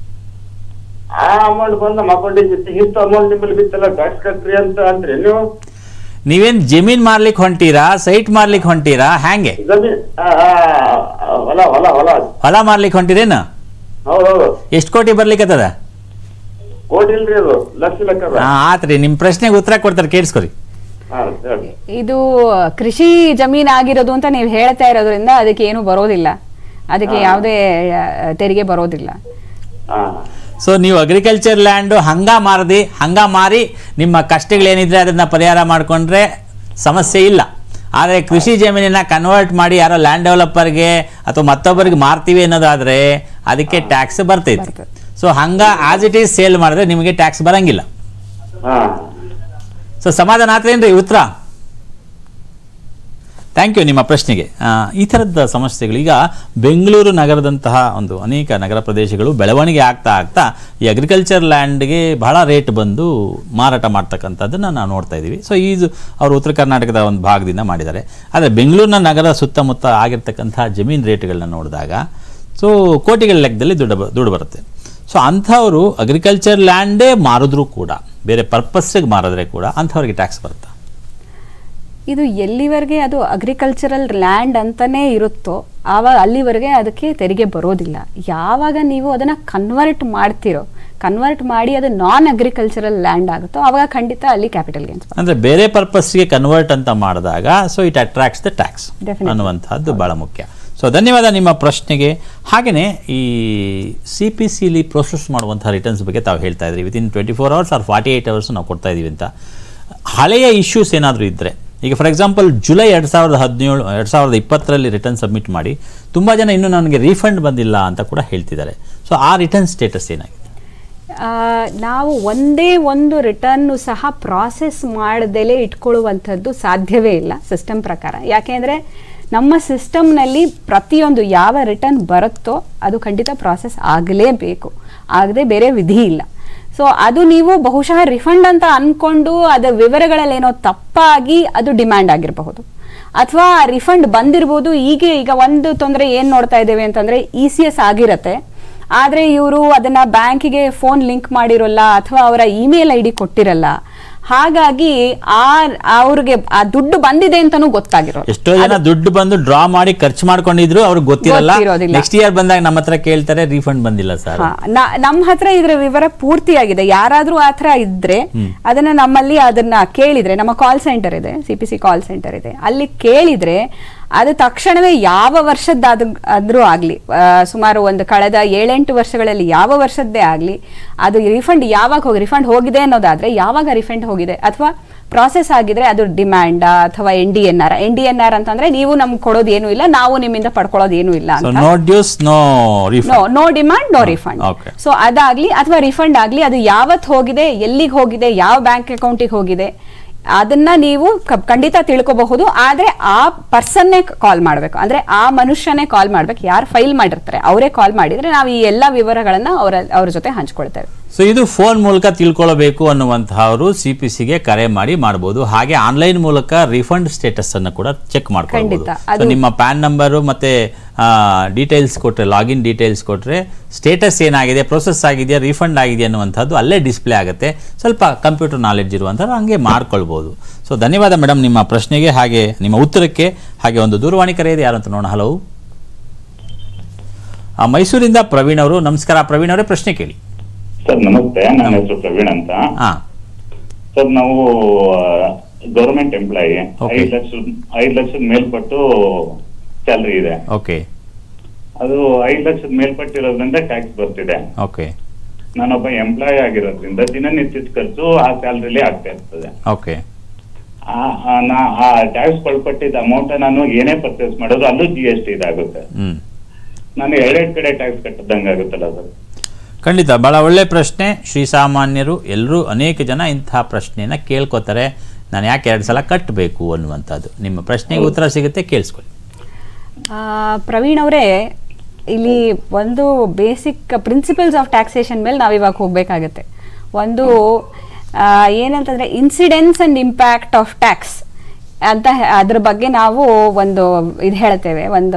ಆ ಅಮೌಂಟ್ ಬಂದ್ ನಮ್ಮ ಅಕೌಂಟಿಗೆ ಇಷ್ಟು ಅಮೌಂಟ್ ನಿಮ್ಮಲ್ಲಿ ಬಿತ್ತಲ್ಲ ಟ್ಯಾಕ್ಸ್ ಕಟ್ರಿ ಅಂತ ಅಂದ್ರಿ ನೀವು ನೀವೇನು ಜಮೀನ್ ಮಾರ್ಲಿಕ್ಕೆ ಹೊಂಟೀರಾ ಸೈಟ್ ಮಾರ್ಲಿಕ್ಕೆ ಹೊಂಟೀರಾ ಹ್ಯಾಂಗೆ ಜಮೀನ್ ಆ, ಆ, ಆ, ಹೊಲ ಹೊಲ ಹೊಲ ಹೊಲ ಮಾರ್ಲಿಕ್ಕೆ ಹೊಂಟಿರೇನು ಹೌದೌದು ಎಷ್ಟು ಕೋಟಿ ಬರ್ಲಿಕ್ಕತ್ತದ ಕೋಟಿ ಇಲ್ರಿ ಅದು ಲಕ್ಷ ಲೆಕ್ಕ ಅದ. ಹಾ ಆತ್ರಿ ನಿಮ್ಮ ಪ್ರಶ್ನೆಗೆ ಉತ್ತರ ಕೊಡ್ತಾರೆ ಕೇಳಿಸ್ಕೊರಿ ಹಾ ಹೇಳಿ ಇದು ಕೃಷಿ ಜಮೀನ್ ಆಗಿರೋದು ಅಂತ ನೀವು ಹೇಳ್ತಾ ಇರೋದ್ರಿಂದ ಅದಕ್ಕೆ ಏನು ಬರೋದಿಲ್ಲ ಅದಕ್ಕೆ ಯಾವುದೇ ಆ, ತೆರಿಗೆ ಬರೋದಿಲ್ಲ ಹಾ ಸೊ ನೀವು ಅಗ್ರಿಕಲ್ಚರ್ ಲ್ಯಾಂಡು ಹಂಗ ಮಾರದಿ ಹಂಗ ಮಾರಿ ನಿಮ್ಮ ಕಷ್ಟಗಳೇನಿದ್ರೆ ಅದನ್ನ ಪರಿಹಾರ ಮಾಡಿಕೊಂಡ್ರೆ ಸಮಸ್ಯೆ ಇಲ್ಲ ಆದರೆ ಕೃಷಿ ಜಮೀನನ್ನ ಕನ್ವರ್ಟ್ ಮಾಡಿ ಯಾರೋ ಲ್ಯಾಂಡ್ ಡೆವಲಪರ್ಗೆ ಅಥವಾ ಮತ್ತೊಬ್ಬರಿಗೆ ಮಾರ್ತೀವಿ ಅನ್ನೋದಾದ್ರೆ ಅದಕ್ಕೆ ಟ್ಯಾಕ್ಸ್ ಬರ್ತೈತಿ ಬರ್ತದೆ. ಸೊ ಹಂಗ ಆಸ್ ಇಟ್ ಈಸ್ ಸೇಲ್ ಮಾಡಿದ್ರೆ ನಿಮಗೆ ಟ್ಯಾಕ್ಸ್ ಬರಂಗಿಲ್ಲ ಹಾ ಸೊ ಸಮಾಧಾನ ಆತ್ರೇನ್ರಿ ಉತ್ತರ ಥ್ಯಾಂಕ್ ಯು ನಿಮ್ಮ ಪ್ರಶ್ನೆಗೆ ಆ, ಈ ಥರದ ಸಮಸ್ಯೆಗಳು ಈಗ ಬೆಂಗಳೂರು ನಗರದಂತಹ ಒಂದು ಅನೇಕ ನಗರ ಪ್ರದೇಶಗಳು ಬೆಳವಣಿಗೆ ಆಗ್ತಾ ಆಗ್ತಾ ಈ ಅಗ್ರಿಕಲ್ಚರ್ ಲ್ಯಾಂಡ್ಗೆ ಬಹಳ ರೇಟ್ ಬಂದು ಮಾರಾಟ ಮಾಡ್ತಕ್ಕಂಥದ್ದನ್ನು ನಾವು ನೋಡ್ತಾ ಇದ್ದೀವಿ ಸೊ ಇದು ಅವರು ಉತ್ತರ ಕರ್ನಾಟಕದ ಒಂದು ಭಾಗದಿಂದ ಮಾಡಿದ್ದಾರೆ ಆದರೆ ಬೆಂಗಳೂರಿನ ನಗರ ಸುತ್ತಮುತ್ತ ಆಗಿರ್ತಕ್ಕಂಥ ಜಮೀನು ರೇಟ್ಗಳನ್ನ ನೋಡಿದಾಗ ಸೊ ಕೋಟಿಗಳ ಲೆಕ್ಕದಲ್ಲಿ ದುಡ್ಡು ಬ- ದುಡ್ಡು ಬರುತ್ತೆ ಸೊ ಅಂಥವರು ಅಗ್ರಿಕಲ್ಚರ್ ಲ್ಯಾಂಡೇ ಮಾರಿದ್ರೂ ಕೂಡ ಬೇರೆ ಪರ್ಪಸ್ಸಿಗೆ ಮಾರಿದ್ರೆ ಕೂಡ ಅಂಥವ್ರಿಗೆ ಟ್ಯಾಕ್ಸ್ ಬರುತ್ತೆ ಇದು ಎಲ್ಲಿವರೆಗೆ ಅದು ಅಗ್ರಿಕಲ್ಚರಲ್ ಲ್ಯಾಂಡ್ ಅಂತಾನೆ ಇರುತ್ತೋ ಆವಾಗ ಅಲ್ಲಿವರೆಗೆ ಅದಕ್ಕೆ ತೆರಿಗೆ ಬರೋದಿಲ್ಲ ಯಾವಾಗ ನೀವು ಅದನ್ನ ಕನ್ವರ್ಟ್ ಮಾಡ್ತಿರೋ ಕನ್ವರ್ಟ್ ಮಾಡಿ ಅದು ನಾನ್ ಅಗ್ರಿಕಲ್ಚರಲ್ ಲ್ಯಾಂಡ್ ಆಗುತ್ತೋ ಆವಾಗ ಖಂಡಿತ ಅಲ್ಲಿ ಕ್ಯಾಪಿಟಲ್ ಗೇನ್ಸ್ ಅಂದರೆ ಬೇರೆ ಪರ್ಪಸ್ಗೆ ಕನ್ವರ್ಟ್ ಅಂತ ಮಾಡಿದಾಗ so it attracts the tax Definitely. ಅನ್ನುವಂಥದ್ದು ಭಾಳ ಮುಖ್ಯ ಸೊ ಧನ್ಯವಾದ ನಿಮ್ಮ ಪ್ರಶ್ನೆಗೆ ಹಾಗೆಯೇ ಈ ಸಿ ಪಿ ಸಿಲಿ ಪ್ರೋಸೆಸ್ ಮಾಡುವಂಥ ರಿಟರ್ನ್ಸ್ ಬಗ್ಗೆ ತಾವು ಹೇಳ್ತಾ ಇದ್ರಿ within twenty four hours or forty eight hours ನಾವು ಕೊಡ್ತಾ ಇದ್ದೀವಿ ಅಂತ ಹಳೆಯ ಇಶ್ಯೂಸ್ ಏನಾದರೂ ಇದ್ದರೆ ಈಗ ಫಾರ್ ಎಕ್ಸಾಂಪಲ್ ಜುಲೈ ಎರಡು ಸಾವಿರದ ಹದಿನೇಳು ಎರಡು ಸಾವಿರದ ಇಪ್ಪತ್ತರಲ್ಲಿ ರಿಟರ್ನ್ ಸಬ್ಮಿಟ್ ಮಾಡಿ ತುಂಬ ಜನ ಇನ್ನೂ ನನಗೆ ರೀಫಂಡ್ ಬಂದಿಲ್ಲ ಅಂತ ಕೂಡ ಹೇಳ್ತಿದ್ದಾರೆ ಸೊ ಆ ರಿಟರ್ನ್ ಸ್ಟೇಟಸ್ ಏನಾಗಿದೆ ಆ, ನಾವು ಒಂದೇ ಒಂದು ರಿಟರ್ನ್ನು ಸಹ ಪ್ರಾಸೆಸ್ ಮಾಡದಲೇ ಇಟ್ಕೊಳ್ಳುವಂಥದ್ದು ಸಾಧ್ಯವೇ ಇಲ್ಲ ಸಿಸ್ಟಮ್ ಪ್ರಕಾರ ಯಾಕೆಂದರೆ ನಮ್ಮ ಸಿಸ್ಟಮ್ನಲ್ಲಿ ಪ್ರತಿಯೊಂದು ಯಾವ ರಿಟರ್ನ್ ಬರುತ್ತೋ ಅದು ಖಂಡಿತ ಪ್ರಾಸೆಸ್ ಆಗಲೇಬೇಕು ಆಗದೆ ಬೇರೆ ವಿಧಿ ಇಲ್ಲ ಸೊ ಅದು ನೀವು ಬಹುಶಃ ರಿಫಂಡ್ ಅಂತ ಅನ್ಕೊಂಡು ಅದರ ವಿವರಗಳಲ್ಲೇನೋ ತಪ್ಪಾಗಿ ಅದು ಡಿಮ್ಯಾಂಡ್ ಆಗಿರಬಹುದು ಅಥವಾ ರಿಫಂಡ್ ಬಂದಿರ್ಬೋದು ಈಗ ಈಗ ಒಂದು ತೊಂದರೆ ಏನು ನೋಡ್ತಾ ಇದ್ದೇವೆ ಅಂತಂದ್ರೆ ಇ ಸಿ ಎಸ್ ಆಗಿರತ್ತೆ ಆದರೆ ಇವರು ಅದನ್ನ ಬ್ಯಾಂಕಿಗೆ ಫೋನ್ ಲಿಂಕ್ ಮಾಡಿರೋಲ್ಲ ಅಥವಾ ಅವರ ಇಮೇಲ್ ಐ ಡಿ ಕೊಟ್ಟಿರಲ್ಲ ಹಾಗಾಗಿ ಆ ಅವ್ರಿಗೆ ಆ ದುಡ್ಡು ಬಂದಿದೆ ಅಂತಾನೂ ಗೊತ್ತಾಗಿರೋದು ಎಷ್ಟೋ ಜನ ದುಡ್ಡು ಬಂದು ಡ್ರಾ ಮಾಡಿ ಖರ್ಚು ಮಾಡ್ಕೊಂಡಿದ್ರು ಅವ್ರಿಗೆ ಗೊತ್ತಿರಲ್ಲ ಗೊತ್ತಿರೋದಿಲ್ಲ. ನೆಕ್ಸ್ಟ್ ಇಯರ್ ಬಂದಾಗ ನಮ್ಮ ಹತ್ರ ಕೇಳ್ತಾರೆ ರೀಫಂಡ್ ಬಂದಿಲ್ಲ ಸರ್ ಹಾ, ನ- ನಮ್ಮ ಹತ್ರ ಇದ್ರ ವಿವರ ಪೂರ್ತಿಯಾಗಿದೆ ಯಾರಾದ್ರೂ ಆ ಥರ ಇದ್ರೆ ಅದನ್ನ ನಮ್ಮಲ್ಲಿ ಅದನ್ನ ಕೇಳಿದ್ರೆ ನಮ್ಮ ಕಾಲ್ ಸೆಂಟರ್ ಇದೆ C P C call centre ಇದೆ ಅಲ್ಲಿ ಕೇಳಿದ್ರೆ ಅದು ತಕ್ಷಣವೇ ಯಾವ ವರ್ಷದ್ದಾದ ಆದ್ರೂ ಆಗ್ಲಿ ಆ, ಸುಮಾರು ಒಂದು ಕಳೆದ ಏಳೆಂಟು ವರ್ಷಗಳಲ್ಲಿ ಯಾವ ವರ್ಷದ್ದೇ ಆಗ್ಲಿ ಅದು ರಿಫಂಡ್ ಯಾವಾಗ ಹೋಗಿ ರಿಫಂಡ್ ಹೋಗಿದೆ ಅನ್ನೋದಾದ್ರೆ ಯಾವಾಗ ರಿಫಂಡ್ ಹೋಗಿದೆ ಅಥವಾ ಪ್ರಾಸೆಸ್ ಆಗಿದ್ರೆ ಅದು ಡಿಮ್ಯಾಂಡ್ ಅಥವಾ N D N R N D N R ಅಂತಂದ್ರೆ ನೀವು ನಮ್ಗೆ ಕೊಡೋದು ಏನೂ ಇಲ್ಲ ನಾವು ನಿಮ್ಮಿಂದ ಪಡ್ಕೊಳ್ಳೋದು ಏನೂ ಇಲ್ಲ ಸೊ ಅಂತ no dues no no refund no demand no refund Okay. So ಅದಾಗ್ಲಿ ಅಥವಾ ರಿಫಂಡ್ ಆಗ್ಲಿ ಅದು ಯಾವತ್ ಹೋಗಿದೆ ಎಲ್ಲಿಗೆ ಹೋಗಿದೆ ಯಾವ ಬ್ಯಾಂಕ್ ಅಕೌಂಟಿಗೆ ಹೋಗಿದೆ ಅದನ್ನ ನೀವು ಕ- ಖಂಡಿತ ತಿಳ್ಕೋಬಹುದು ಆದ್ರೆ ಆ ಪರ್ಸನ್ನೇ ಕಾಲ್ ಮಾಡ್ಬೇಕು ಅಂದ್ರೆ ಆ ಮನುಷ್ಯನೇ ಕಾಲ್ ಮಾಡ್ಬೇಕು ಯಾರು ಫೈಲ್ ಮಾಡಿರ್ತಾರೆ ಅವರೇ ಕಾಲ್ ಮಾಡಿದ್ರೆ ನಾವು ಈ ಎಲ್ಲಾ ವಿವರಗಳನ್ನ ಅವರ ಅವ್ರ ಜೊತೆ ಹಂಚ್ಕೊಳ್ತೇವೆ ಸೊ ಇದು ಫೋನ್ ಮೂಲಕ ತಿಳ್ಕೊಳ್ಬೇಕು ಅನ್ನುವಂತಹವರು ಸಿ ಪಿ ಸಿಗೆ ಕರೆ ಮಾಡಿ ಮಾಡಬಹುದು ಹಾಗೆ ಆನ್ಲೈನ್ ಮೂಲಕ ರಿಫಂಡ್ ಸ್ಟೇಟಸ್ ಅನ್ನು ಕೂಡ ಚೆಕ್ ಮಾಡ್ಕೊಳ್ಬಹುದು ಖಂಡಿತ. ಸೊ ಅದು- ನಿಮ್ಮ ಪ್ಯಾನ್ ನಂಬರು ಮತ್ತೆ ಡೀಟೇಲ್ಸ್ ಕೊಟ್ರೆ ಲಾಗಿನ್ ಡೀಟೇಲ್ಸ್ ಕೊಟ್ರೆ ಸ್ಟೇಟಸ್ ಏನಾಗಿದೆ ಪ್ರೊಸೆಸ್ ಆಗಿದೆಯಾ ರಿಫಂಡ್ ಆಗಿದೆಯಾ ಅನ್ನುವಂಥದ್ದು ಅಲ್ಲೇ ಡಿಸ್ಪ್ಲೇ ಆಗುತ್ತೆ ಸ್ವಲ್ಪ ಕಂಪ್ಯೂಟರ್ ನಾಲೆಡ್ಜ್ ಇರುವಂಥವ್ರು ಹಂಗೆ ಮಾಡ್ಕೊಳ್ಬೋದು ಸೊ ಧನ್ಯವಾದ ಮೇಡಮ್ ನಿಮ್ಮ ಪ್ರಶ್ನೆಗೆ ಹಾಗೆ ನಿಮ್ಮ ಉತ್ತರಕ್ಕೆ ಹಾಗೆ ಒಂದು ದೂರವಾಣಿ ಕರೆ ಇದೆ ಯಾರು ಅಂತ ನೋಡೋಣ ಹಲೋ ಆ, ಮೈಸೂರಿಂದ ಪ್ರವೀಣ್ ಅವರು ನಮಸ್ಕಾರ ಪ್ರವೀಣ್ ಅವರೇ ಪ್ರಶ್ನೆ ಕೇಳಿ ಸರ್ ನಮಸ್ತೆ ನನ್ನ ಹೆಸರು ಪ್ರವೀಣ್ ಅಂತ ಹಾ ಸರ್ ನಾವು ಗೌರ್ಮೆಂಟ್ ಎಂಪ್ಲಾಯಿ Okay. ಐದು ಲಕ್ಷ ಐದು ಲಕ್ಷದ ಮೇಲ್ಪಟ್ಟು ಸ್ಯಾಲ್ರಿ ಇದೆ ಓಕೆ ಅದು ಐದು ಲಕ್ಷದ ಮೇಲ್ಪಟ್ಟಿರೋದ್ರಿಂದ ಟ್ಯಾಕ್ಸ್ ಬರ್ತಿದೆ ಓಕೆ ನಾನೊಬ್ಬ ಎಂಪ್ಲಾಯ್ ಆಗಿರೋದ್ರಿಂದ ದಿನನಿತ್ಯದ ಖರ್ಚು ಆ ಸ್ಯಾಲ್ರಿಲಿ ಆಗ್ತಾ ಇರ್ತದೆ ಓಕೆ ಆ- ಆ ನಾ- ಆ ಟ್ಯಾಕ್ಸ್ ಒಳಪಟ್ಟಿದ್ದ ಅಮೌಂಟ್ ನಾನು ಏನೇ ಪರ್ಚೇಸ್ ಮಾಡೋದು ಅಲ್ಲೂ ಜಿ ಎಸ್ ಟಿ ಇದಾಗುತ್ತೆ ಹ್ಮ್ ನಾನು ಎರಡೆರಡು ಕಡೆ ಟ್ಯಾಕ್ಸ್ ಕಟ್ಟದಂಗೆ ಆಗುತ್ತಲ್ಲ ಸರ್ ಖಂಡಿತ ಬಹಳ ಒಳ್ಳೆ ಪ್ರಶ್ನೆ ಶ್ರೀಸಾಮಾನ್ಯರು ಎಲ್ಲರೂ ಅನೇಕ ಜನ ಇಂತಹ ಪ್ರಶ್ನೆನ ಕೇಳ್ಕೊತಾರೆ ನಾನು ಯಾಕೆ ಎರಡು ಸಲ ಕಟ್ಟಬೇಕು ಅನ್ನುವಂಥದ್ದು ನಿಮ್ಮ ಪ್ರಶ್ನೆಗೆ ಉತ್ತರ ಸಿಗುತ್ತೆ ಕೇಳಿಸ್ಕೊಳ್ಳಿ ಆ, ಪ್ರವೀಣ್ ಅವರೇ ಇಲ್ಲಿ ಒಂದು ಬೇಸಿಕ್ ಪ್ರಿನ್ಸಿಪಲ್ಸ್ ಆಫ್ ಟ್ಯಾಕ್ಸೇಷನ್ ಮೇಲೆ ನಾವು ಇವಾಗ ಹೋಗಬೇಕಾಗತ್ತೆ ಒಂದು ಆ, ಏನಂತಂದ್ರೆ incidence and impact of tax ಅಂತ ಹೆ- ಅದ್ರ ಬಗ್ಗೆ ನಾವು ಒಂದು ಇದು ಹೇಳ್ತೇವೆ ಒಂದು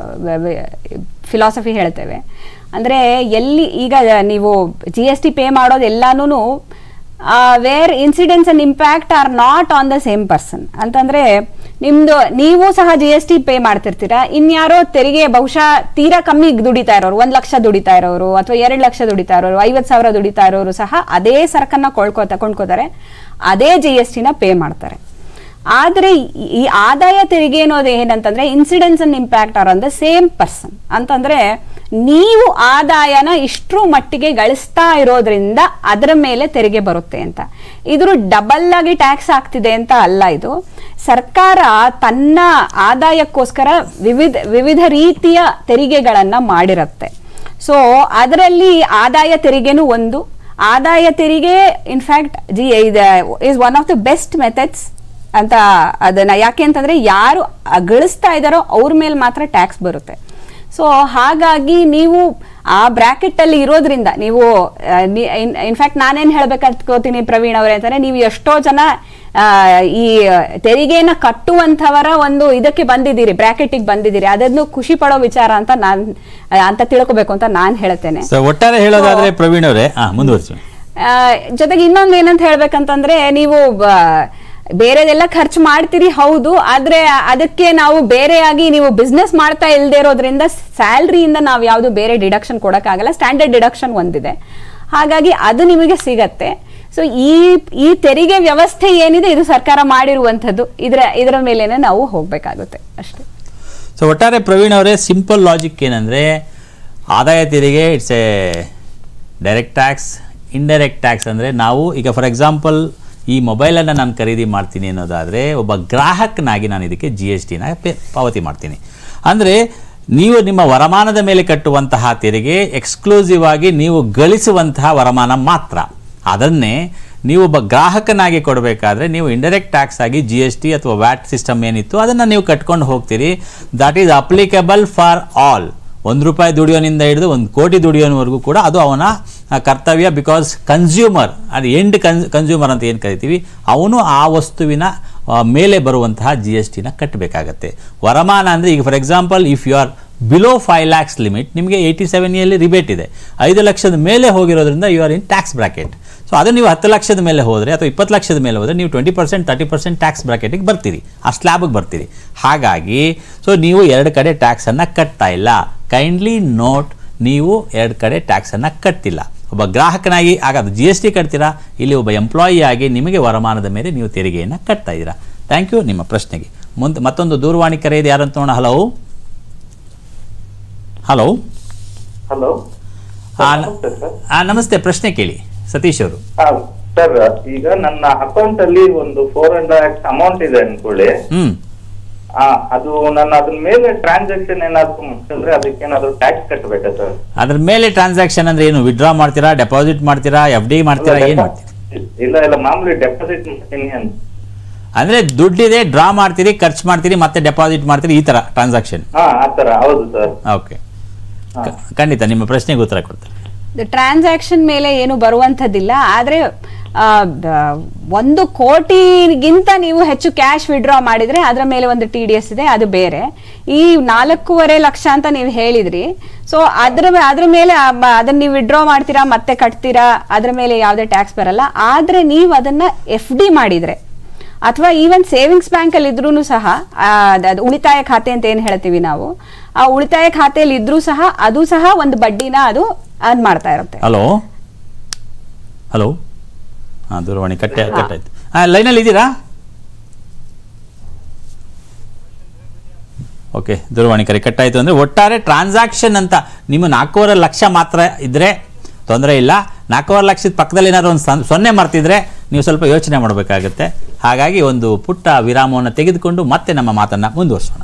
ಫಿಲಾಸಫಿ ಹೇಳ್ತೇವೆ ಅಂದರೆ ಎಲ್ಲಿ ಈಗ ನೀವು ಜಿ ಎಸ್ ಟಿ ಪೇ ಮಾಡೋದು ಎಲ್ಲಾನು where incidence and impact are not on the same person ಅಂತಂದ್ರೆ ನಿಮ್ದು ನೀವು ಸಹ ಜಿ ಎಸ್ ಟಿ ಪೇ ಮಾಡ್ತಿರ್ತೀರಾ ಇನ್ಯಾರೋ ತೆರಿಗೆ ಬಹುಶಃ ತೀರಾ ಕಮ್ಮಿ ದುಡಿತಾ ಇರೋರು ಒಂದ್ ಲಕ್ಷ ದುಡಿತಾ ಇರೋರು ಅಥವಾ ಎರಡು ಲಕ್ಷ ದುಡಿತಾ ಇರೋರು ಐವತ್ ಸಾವಿರ ದುಡಿತಾ ಇರೋರು ಸಹ ಅದೇ ಸರಕನ್ನ ಕೊಳ್ಳ್ಕೋತ ಕೊಂಡ್ಕೋತಾರೆ ಅದೇ ಜಿ ಎಸ್ ಟಿನ ಪೇ ಮಾಡ್ತಾರೆ ಆದ್ರೆ ಈ- ಈ ಆದಾಯ ತೆರಿಗೆ ಅನ್ನೋದು ಏನಂತಂದ್ರೆ incidence and impact are on the same person ಅಂತಂದ್ರೆ ನೀವು ಆದಾಯನ ಇಷ್ಟ್ರ ಮಟ್ಟಿಗೆ ಗಳಿಸ್ತಾ ಇರೋದ್ರಿಂದ ಅದರ ಮೇಲೆ ತೆರಿಗೆ ಬರುತ್ತೆ ಅಂತ ಇದ್ರ ಡಬಲ್ ಆಗಿ ಟ್ಯಾಕ್ಸ್ ಆಗ್ತಿದೆ ಅಂತ ಅಲ್ಲ ಇದು ಸರ್ಕಾರ ತನ್ನ ಆದಾಯಕ್ಕೋಸ್ಕರ ವಿವಿಧ ವಿವಿಧ ರೀತಿಯ ತೆರಿಗೆಗಳನ್ನ ಮಾಡಿರುತ್ತೆ ಸೊ ಅದರಲ್ಲಿ ಆದಾಯ ತೆರಿಗೆನೂ ಒಂದು ಆದಾಯ ತೆರಿಗೆ in fact G is one of the best methods ಅಂತ ಅದನ್ನ ಯಾಕೆ ಅಂತಂದ್ರೆ ಯಾರು ಆ ಗಳಿಸ್ತಾ ಇದ್ದಾರೋ ಅವ್ರ ಮೇಲೆ ಮಾತ್ರ ಟ್ಯಾಕ್ಸ್ ಬರುತ್ತೆ ಸೊ ಹಾಗಾಗಿ ನೀವು ಆ ಬ್ರಾಕೆಟ್ ಅಲ್ಲಿ ಇರೋದ್ರಿಂದ ನೀವು ಇನ್ಫ್ಯಾಕ್ಟ್ ನಾನೇನ್ ಹೇಳ್ಬೇಕಂತ್ಕೋತೀನಿ ಪ್ರವೀಣ್ ಅವರೇ ಅಂತಂದ್ರೆ ನೀವು ಎಷ್ಟೋ ಜನ ಆ, ಈ ತೆರಿಗೆನ ಕಟ್ಟುವಂಥವರ ಒಂದು ಇದಕ್ಕೆ ಬಂದಿದ್ದೀರಿ ಬ್ರಾಕೆಟಿಗೆ ಬಂದಿದ್ದೀರಿ ಅದನ್ನು ಖುಷಿ ಪಡೋ ವಿಚಾರ ಅಂತ ನಾನ್ ಅಂತ ತಿಳ್ಕೊಬೇಕು ಅಂತ ನಾನ್ ಹೇಳ್ತೇನೆ ಸೊ ಒಟ್ಟಾರೆ ಹೇಳೋದಾದ್ರೆ ಪ್ರವೀಣ್ ಅವರೇ ಹಾ ಮುಂದುವರಿಸಿ ಆ, ಜೊತೆಗೆ ಇನ್ನೊಂದು ಏನಂತ ಹೇಳ್ಬೇಕಂತಂದ್ರೆ ನೀವು ಬ- ಬೇರೆದೆಲ್ಲ ಖರ್ಚು ಮಾಡ್ತೀರಿ ಹೌದು ಆದ್ರೆ ಅದಕ್ಕೆ ನಾವು ಬೇರೆಯಾಗಿ ನೀವು ಬಿಸ್ನೆಸ್ ಮಾಡ್ತಾ ಇಲ್ದೇ ಇರೋದ್ರಿಂದ ಸ್ಯಾಲ್ರಿಯಿಂದ ನಾವು ಯಾವುದು ಬೇರೆ ಡಿಡಕ್ಷನ್ ಕೊಡಕ್ಕಾಗಲ್ಲ ಸ್ಟ್ಯಾಂಡರ್ಡ್ ಡಿಡಕ್ಷನ್ ಒಂದಿದೆ ಹಾಗಾಗಿ ಅದು ನಿಮಗೆ ಸಿಗತ್ತೆ ಸೊ ಈ ಈ ತೆರಿಗೆ ವ್ಯವಸ್ಥೆ ಏನಿದೆ ಇದು ಸರ್ಕಾರ ಮಾಡಿರುವಂಥದ್ದು ಇದರ ಇದರ ಮೇಲೇನೆ ನಾವು ಹೋಗ್ಬೇಕಾಗುತ್ತೆ ಅಷ್ಟೇ ಸೊ ಒಟ್ಟಾರೆ ಪ್ರವೀಣ್ ಅವರೇ ಸಿಂಪಲ್ ಲಾಜಿಕ್ ಏನಂದರೆ ಆದಾಯ ತೆರಿಗೆ it's a direct tax indirect tax ಅಂದರೆ ನಾವು ಈಗ ಫಾರ್ ಎಕ್ಸಾಂಪಲ್ ಈ ಮೊಬೈಲನ್ನು ನಾನು ಖರೀದಿ ಮಾಡ್ತೀನಿ ಅನ್ನೋದಾದರೆ ಒಬ್ಬ ಗ್ರಾಹಕನಾಗಿ ನಾನು ಇದಕ್ಕೆ ಜಿ ಎಸ್ ಟಿನ ಪೇ ಪಾವತಿ ಮಾಡ್ತೀನಿ ಅಂದರೆ ನೀವು ನಿಮ್ಮ ವರಮಾನದ ಮೇಲೆ ಕಟ್ಟುವಂತಹ ತೆರಿಗೆ ಎಕ್ಸ್ಕ್ಲೂಸಿವ್ ಆಗಿ ನೀವು ಗಳಿಸುವಂತಹ ವರಮಾನ ಮಾತ್ರ ಅದನ್ನೇ ನೀವು ಒಬ್ಬ ಗ್ರಾಹಕನಾಗಿ ಕೊಡಬೇಕಾದ್ರೆ ನೀವು ಇಂಡೈರೆಕ್ಟ್ ಟ್ಯಾಕ್ಸ್ ಆಗಿ ಜಿ ಎಸ್ ಟಿ ಅಥವಾ ವ್ಯಾಟ್ ಸಿಸ್ಟಮ್ ಏನಿತ್ತು ಅದನ್ನು ನೀವು ಕಟ್ಕೊಂಡು ಹೋಗ್ತೀರಿ that is applicable for all ಒಂದು ರೂಪಾಯಿ ದುಡಿಯೋನಿಂದ ಹಿಡಿದು ಒಂದು ಕೋಟಿ ದುಡಿಯೋನವರೆಗೂ ಕೂಡ ಅದು ಅವನ ಆ, ಕರ್ತವ್ಯ ಬಿಕಾಸ್ ಕನ್ಸ್ಯೂಮರ್ ಅದು ಎಂಡ್ ಕನ್ ಕನ್ಸ್ಯೂಮರ್ ಅಂತ ಏನು ಕರಿತೀವಿ ಅವನು ಆ ವಸ್ತುವಿನ ಆ, ಮೇಲೆ ಬರುವಂತಹ ಜಿ ಎಸ್ ಟಿನ ಕಟ್ಟಬೇಕಾಗತ್ತೆ ವರಮಾನ ಅಂದರೆ ಈಗ for example if you are below five lakhs limit ನಿಮಗೆ ಏಯ್ಟಿ ಸೆವೆನ್ ಇಯಲ್ಲಿ ರಿಬೇಟ್ ಇದೆ ಐದು ಲಕ್ಷದ ಮೇಲೆ ಹೋಗಿರೋದ್ರಿಂದ you are in tax bracket so ಅದು ನೀವು ಹತ್ತು ಲಕ್ಷದ ಮೇಲೆ ಹೋದರೆ ಅಥವಾ ಇಪ್ಪತ್ತು ಲಕ್ಷದ ಮೇಲೆ ಹೋದರೆ ನೀವು twenty percent thirty percent tax ಬ್ರಾಕೆಟಿಗೆ ಬರ್ತೀರಿ ಆ ಸ್ಲ್ಯಾಬಿಗೆ ಬರ್ತೀರಿ ಹಾಗಾಗಿ ಸೊ ನೀವು ಎರಡು ಕಡೆ ಟ್ಯಾಕ್ಸನ್ನು ಕಟ್ತಾ ಇಲ್ಲ ಕೈಂಡ್ಲಿ ನೋಟ್ ನೀವು ಎರಡು ಕಡೆ ಟ್ಯಾಕ್ಸನ್ನು ಕಟ್ಟಿಲ್ಲ ಒಬ್ಬ ಗ್ರಾಹಕನಾಗಿ ಆಗ ಅದು ಜಿ ಎಸ್ ಟಿ ಕಟ್ತೀರಾ ಇಲ್ಲಿ ಒಬ್ಬ ಎಂಪ್ಲಾಯಿ ಆಗಿ ನಿಮಗೆ ವರಮಾನದ ಮೇಲೆ ನೀವು ತೆರಿಗೆಯನ್ನು ಕಟ್ತಾ ಇದ್ದೀರಾ ಥ್ಯಾಂಕ್ ಯು ನಿಮ್ಮ ಪ್ರಶ್ನೆಗೆ ಮುಂದೆ ಮತ್ತೊಂದು ದೂರವಾಣಿ ಕರೆ ಇದೆ ಯಾರಂತ ನೋಡೋಣ ಹಲೋ ಹಲೋ ಹಲೋ ನಮಸ್ತೆ ಪ್ರಶ್ನೆ ಕೇಳಿ ಸತೀಶ್ ಅವರು ಸರ್ ಈಗ ನನ್ನ ಅಕೌಂಟ್ ಅಲ್ಲಿ ಒಂದು ಫೋರ್ ಹಂಡ್ರೆಡ್ ಲ್ಯಾಕ್ಸ್ ಅಮೌಂಟ್ ಇದೆ ಅನ್ಕೊಳ್ಳಿ ಹ್ಮ್ ಆ, ಅದು ನನ್ನ ಅದ್ರ ಮೇಲೆ ಟ್ರಾನ್ಸಾಕ್ಷನ್ ಏನಾದ್ರು ಮುಗಿಸಿದ್ರೆ ಅದಕ್ಕೆ ಏನಾದ್ರು ಟ್ಯಾಕ್ಸ್ ಕಟ್ಟಬೇಕಾ ಸರ್ ಅದ್ರ ಮೇಲೆ ಟ್ರಾನ್ಸಾಕ್ಷನ್ ಅಂದ್ರೆ ಏನು ವಿಡ್ರಾ ಮಾಡ್ತೀರಾ ಡೆಪಾಸಿಟ್ ಮಾಡ್ತೀರಾ ಎಫ್ ಡಿ ಮಾಡ್ತೀರಾ ಏನು ಮಾಡ್ತೀರಾ ಇಲ್ಲ ಇಲ್ಲ ಮಾಮೂಲಿ ಡೆಪಾಸಿಟ್ ಮಾಡ್ತೀನಿ ಅಂತ ಅಂದ್ರೆ ದುಡ್ಡಿದೆ ಡ್ರಾ ಮಾಡ್ತೀರಿ ಖರ್ಚು ಮಾಡ್ತೀರಿ ಮತ್ತೆ ಡೆಪಾಸಿಟ್ ಮಾಡ್ತೀರಿ ಈ ತರ ಟ್ರಾನ್ಸಾಕ್ಷನ್ ಹಾ ಆತರ ಹೌದು ಸರ್ ಓಕೆ ಖಂಡಿತ ನಿಮ್ಮ ಪ್ರಶ್ನೆಗೆ ಉತ್ತರ ಕೊಡ್ತಾರೆ ಟ್ರಾನ್ಸಾಕ್ಷನ್ ಮೇಲೆ ಏನು ಬರುವಂಥದ್ದಿಲ್ಲ ಆದರೆ ಆ, ದ- ಒಂದು ಕೋಟಿಗಿಂತ ನೀವು ಹೆಚ್ಚು ಕ್ಯಾಶ್ ವಿಡ್ರಾ ಮಾಡಿದ್ರೆ ಅದರ ಮೇಲೆ ಒಂದು ಟಿ ಡಿ ಎಸ್ ಇದೆ ಅದು ಬೇರೆ ಈ ನಾಲ್ಕೂವರೆ ಲಕ್ಷ ಅಂತ ನೀವು ಹೇಳಿದ್ರಿ ಸೊ ಅದ್ರ ಅದ್ರ ಮೇಲೆ ಆ ಬ- ಅದನ್ನ ನೀವು ವಿಡ್ರಾ ಮಾಡ್ತೀರಾ ಮತ್ತೆ ಕಟ್ತೀರಾ ಅದ್ರ ಮೇಲೆ ಯಾವುದೇ ಟ್ಯಾಕ್ಸ್ ಬರಲ್ಲ ಆದ್ರೆ ನೀವು ಅದನ್ನ ಎಫ್ ಡಿ ಮಾಡಿದ್ರೆ ಅಥವಾ ಈವನ್ ಸೇವಿಂಗ್ಸ್ ಬ್ಯಾಂಕ್ ಅಲ್ಲಿ ಇದ್ರೂ ಸಹ ಆ, ಅದ್- ಅದು ಉಳಿತಾಯ ಖಾತೆ ಅಂತ ಏನ್ ಹೇಳ್ತೀವಿ ನಾವು ಆ ಉಳಿತಾಯ ಖಾತೆಯಲ್ಲಿ ಇದ್ರೂ ಸಹ ಅದು ಸಹ ಒಂದು ಬಡ್ಡಿನ ಅದು ಅರ್ನ್ ಮಾಡ್ತಾ ಇರುತ್ತೆ ಹಲೋ ಹಲೋ ಹಾಂ ದೂರವಾಣಿ ಕಟ್ಟೆ ಕಟ್ಟಾಯ್ತು ಹಾಂ ಲೈನಲ್ಲಿ ಇದ್ದೀರಾ ಓಕೆ ದೂರವಾಣಿ ಕರೆ ಕಟ್ಟಾಯಿತು ಅಂದರೆ ಒಟ್ಟಾರೆ ಟ್ರಾನ್ಸಾಕ್ಷನ್ ಅಂತ ನಿಮ್ಮ ನಾಲ್ಕೂವರೆ ಲಕ್ಷ ಮಾತ್ರ ಇದ್ದರೆ ತೊಂದರೆ ಇಲ್ಲ ನಾಲ್ಕೂವರೆ ಲಕ್ಷದ ಪಕ್ಕದಲ್ಲಿ ಏನಾದ್ರು ಒಂದು ಸನ್- ಸೊನ್ನೆ ಮರ್ತಿದ್ರೆ ನೀವು ಸ್ವಲ್ಪ ಯೋಚನೆ ಮಾಡಬೇಕಾಗುತ್ತೆ ಹಾಗಾಗಿ ಒಂದು ಪುಟ್ಟ ವಿರಾಮವನ್ನು ತೆಗೆದುಕೊಂಡು ಮತ್ತೆ ನಮ್ಮ ಮಾತನ್ನು ಮುಂದುವರಿಸೋಣ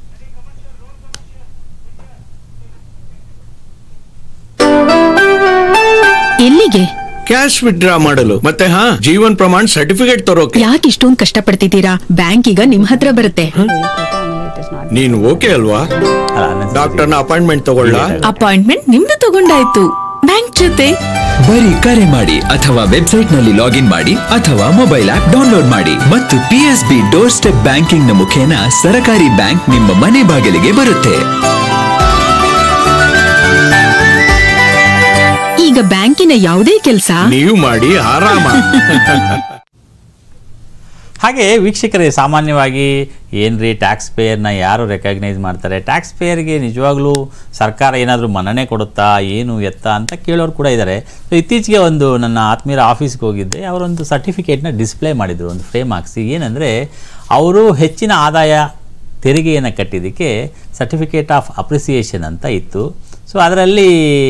ಎಲ್ಲಿಗೆ ಕ್ಯಾಶ್ ವಿಡ್ರಾ ಮಾಡಲು ಮತ್ತೆ ಹಾ ಜೀವನ್ ಪ್ರಮಾಣ್ ಸರ್ಟಿಫಿಕೇಟ್ ತರೋಕೆ ಯಾಕೆ ಇಷ್ಟೊಂದು ಕಷ್ಟಪಡ್ತಿದ್ದೀರಾ ಬ್ಯಾಂಕ್ ಈಗ ನಿಮ್ ಹತ್ರ ಬರುತ್ತೆ ನೀನು ಓಕೆ ಅಲ್ವಾ ಡಾಕ್ಟರ್ನ ಅಪಾಯಿಂಟ್ಮೆಂಟ್ ತಗೊಳ್ಳ ಅಪಾಯಿಂಟ್ಮೆಂಟ್ ನಿಮ್ದು ತಗೊಂಡಾಯ್ತು ಬ್ಯಾಂಕ್ ಜೊತೆ ಬರೀ ಕರೆ ಮಾಡಿ ಅಥವಾ ವೆಬ್ಸೈಟ್ ನಲ್ಲಿ ಲಾಗಿನ್ ಮಾಡಿ ಅಥವಾ ಮೊಬೈಲ್ ಆಪ್ ಡೌನ್ಲೋಡ್ ಮಾಡಿ ಮತ್ತು P S B doorstep banking ನ ಮುಖೇನ ಸರಕಾರಿ ಬ್ಯಾಂಕ್ ನಿಮ್ಮ ಮನೆ ಬಾಗಿಲಿಗೆ ಬರುತ್ತೆ ಈಗ ಬ್ಯಾಂಕಿನ ಯಾವುದೇ ಕೆಲಸ ನೀವು ಮಾಡಿ ಆರಾಮ ಹಾಗೆ ವೀಕ್ಷಕರೇ ಸಾಮಾನ್ಯವಾಗಿ ಏನ್ರಿ ಟ್ಯಾಕ್ಸ್ ಪೇಯರ್ನ ಯಾರು ರೆಕಗ್ನೈಸ್ ಮಾಡ್ತಾರೆ ಟ್ಯಾಕ್ಸ್ ಪೇಯರ್ಗೆ ನಿಜವಾಗ್ಲೂ ಸರ್ಕಾರ ಏನಾದರೂ ಮನ್ನಣೆ ಕೊಡುತ್ತಾ ಏನು ಎತ್ತ ಅಂತ ಕೇಳೋರು ಕೂಡ ಇದ್ದಾರೆ ಸೊ ಇತ್ತೀಚೆಗೆ ಒಂದು ನನ್ನ ಆತ್ಮೀಯರ ಆಫೀಸ್ಗೆ ಹೋಗಿದ್ದೆ ಅವರೊಂದು ಸರ್ಟಿಫಿಕೇಟ್ನ ಡಿಸ್ಪ್ಲೇ ಮಾಡಿದರು ಒಂದು ಫ್ರೇಮ್ ಹಾಕ್ಸಿ ಏನಂದರೆ ಅವರು ಹೆಚ್ಚಿನ ಆದಾಯ ತೆರಿಗೆಯನ್ನು ಕಟ್ಟಿದ್ದಕ್ಕೆ ಸರ್ಟಿಫಿಕೇಟ್ ಆಫ್ ಅಪ್ರಿಸಿಯೇಷನ್ ಅಂತ ಇತ್ತು ಸೊ ಅದರಲ್ಲಿ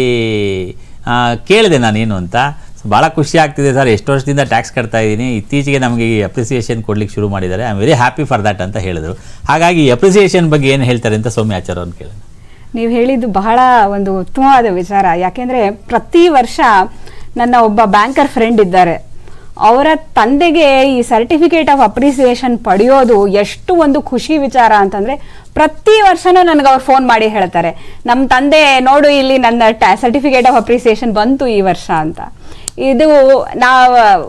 ಆ, ಕೇಳಿದೆ ನಾನೇನು ಅಂತ ಸೊ ಭಾಳ ಖುಷಿ ಆಗ್ತಿದೆ ಸರ್ ಎಷ್ಟು ವರ್ಷದಿಂದ ಟ್ಯಾಕ್ಸ್ ಕಟ್ತಾ ಇದ್ದೀನಿ ಇತ್ತೀಚೆಗೆ ನಮಗೆ ಈ ಅಪ್ರಿಸಿಯೇಷನ್ ಕೊಡ್ಲಿಕ್ಕೆ ಶುರು ಮಾಡಿದ್ದಾರೆ I am very happy for that ಅಂತ ಹೇಳಿದರು ಹಾಗಾಗಿ ಅಪ್ರಿಸಿಯೇಷನ್ ಬಗ್ಗೆ ಏನು ಹೇಳ್ತಾರೆ ಅಂತ ಸೌಮ್ಯ ಆಚಾರ್ಯ ಅವ್ರನ್ನ ಕೇಳಿದೆ ನೀವು ಹೇಳಿದ್ದು ಬಹಳ ಒಂದು ಉತ್ತಮವಾದ ವಿಚಾರ ಯಾಕೆಂದ್ರೆ ಪ್ರತಿ ವರ್ಷ ನನ್ನ ಒಬ್ಬ ಬ್ಯಾಂಕರ್ ಫ್ರೆಂಡ್ ಇದ್ದಾರೆ ಅವರ ತಂದೆಗೆ ಈ ಸರ್ಟಿಫಿಕೇಟ್ ಆಫ್ ಅಪ್ರಿಸಿಯೇಷನ್ ಪಡೆಯೋದು ಎಷ್ಟು ಒಂದು ಖುಷಿ ವಿಚಾರ ಅಂತಂದ್ರೆ ಪ್ರತಿ ವರ್ಷನೂ ನನಗೆ ಅವ್ರು ಫೋನ್ ಮಾಡಿ ಹೇಳ್ತಾರೆ ನಮ್ಮ ತಂದೆ ನೋಡು ಇಲ್ಲಿ ನನ್ನ ಸರ್ಟಿಫಿಕೇಟ್ ಆಫ್ ಅಪ್ರಿಸಿಯೇಷನ್ ಬಂತು ಈ ವರ್ಷ ಅಂತ ಇದು ನಾವು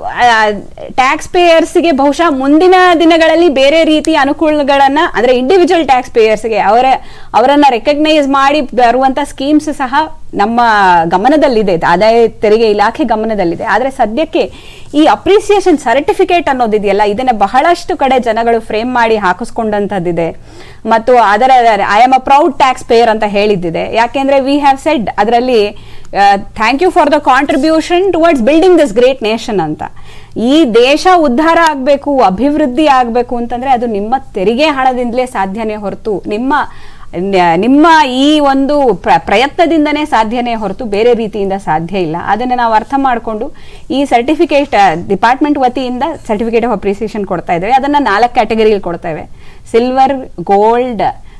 ಟ್ಯಾಕ್ಸ್ ಪೇಯರ್ಸ್ಗೆ ಬಹುಶಃ ಮುಂದಿನ ದಿನಗಳಲ್ಲಿ ಬೇರೆ ರೀತಿಯ ಅನುಕೂಲಗಳನ್ನ ಅಂದ್ರೆ ಇಂಡಿವಿಜುವಲ್ ಟ್ಯಾಕ್ಸ್ ಪೇಯರ್ಸ್ಗೆ ಅವರ ಅವರನ್ನ ರೆಕಗ್ನೈಸ್ ಮಾಡಿ ಬರುವಂತ ಸ್ಕೀಮ್ಸ್ ಸಹ ನಮ್ಮ ಗಮನದಲ್ಲಿದೆ ಆದಾಯ ತೆರಿಗೆ ಇಲಾಖೆ ಗಮನದಲ್ಲಿದೆ ಆದ್ರೆ ಸದ್ಯಕ್ಕೆ ಈ ಅಪ್ರಿಸಿಯೇಷನ್ ಸರ್ಟಿಫಿಕೇಟ್ ಅನ್ನೋದಿದೆಯಲ್ಲ ಇದನ್ನ ಬಹಳಷ್ಟು ಕಡೆ ಜನಗಳು ಫ್ರೇಮ್ ಮಾಡಿ ಹಾಕಿಸ್ಕೊಂಡಂತದ್ದಿದೆ ಮತ್ತು ಅದರ I am a proud taxpayer ಅಂತ ಹೇಳಿದ್ದಿದೆ ಯಾಕೆಂದ್ರೆ ವಿ ಹ್ಯಾವ್ ಸೆಡ್ ಅದರಲ್ಲಿ thank you for the contribution towards building this great nation ಅಂತ ಈ ದೇಶ ಉದ್ಧಾರ ಆಗಬೇಕು ಅಭಿವೃದ್ಧಿ ಆಗಬೇಕು ಅಂತಂದ್ರೆ ಅದು ನಿಮ್ಮ ತೆರಿಗೆ ಹಣದಿಂದಲೇ ಸಾಧ್ಯನೇ ಹೊರತು ನಿಮ್ಮ ನ- ನಿಮ್ಮ ಈ ಒಂದು ಪ್ರ- ಪ್ರಯತ್ನದಿಂದನೇ ಸಾಧ್ಯನೇ ಹೊರತು ಬೇರೆ ರೀತಿಯಿಂದ ಸಾಧ್ಯ ಇಲ್ಲ ಅದನ್ನು ನಾವು ಅರ್ಥ ಮಾಡಿಕೊಂಡು ಈ ಸರ್ಟಿಫಿಕೇಟ್ ಡಿಪಾರ್ಟ್ಮೆಂಟ್ ವತಿಯಿಂದ ಸರ್ಟಿಫಿಕೇಟ್ ಆಫ್ ಅಪ್ರಿಸಿಯೇಷನ್ ಕೊಡ್ತಾ ಇದ್ದೇವೆ ಅದನ್ನು ನಾಲ್ಕು ಕ್ಯಾಟಗರಿಯಲ್ಲಿ ಕೊಡ್ತೇವೆ ಸಿಲ್ವರ್ ಗೋಲ್ಡ್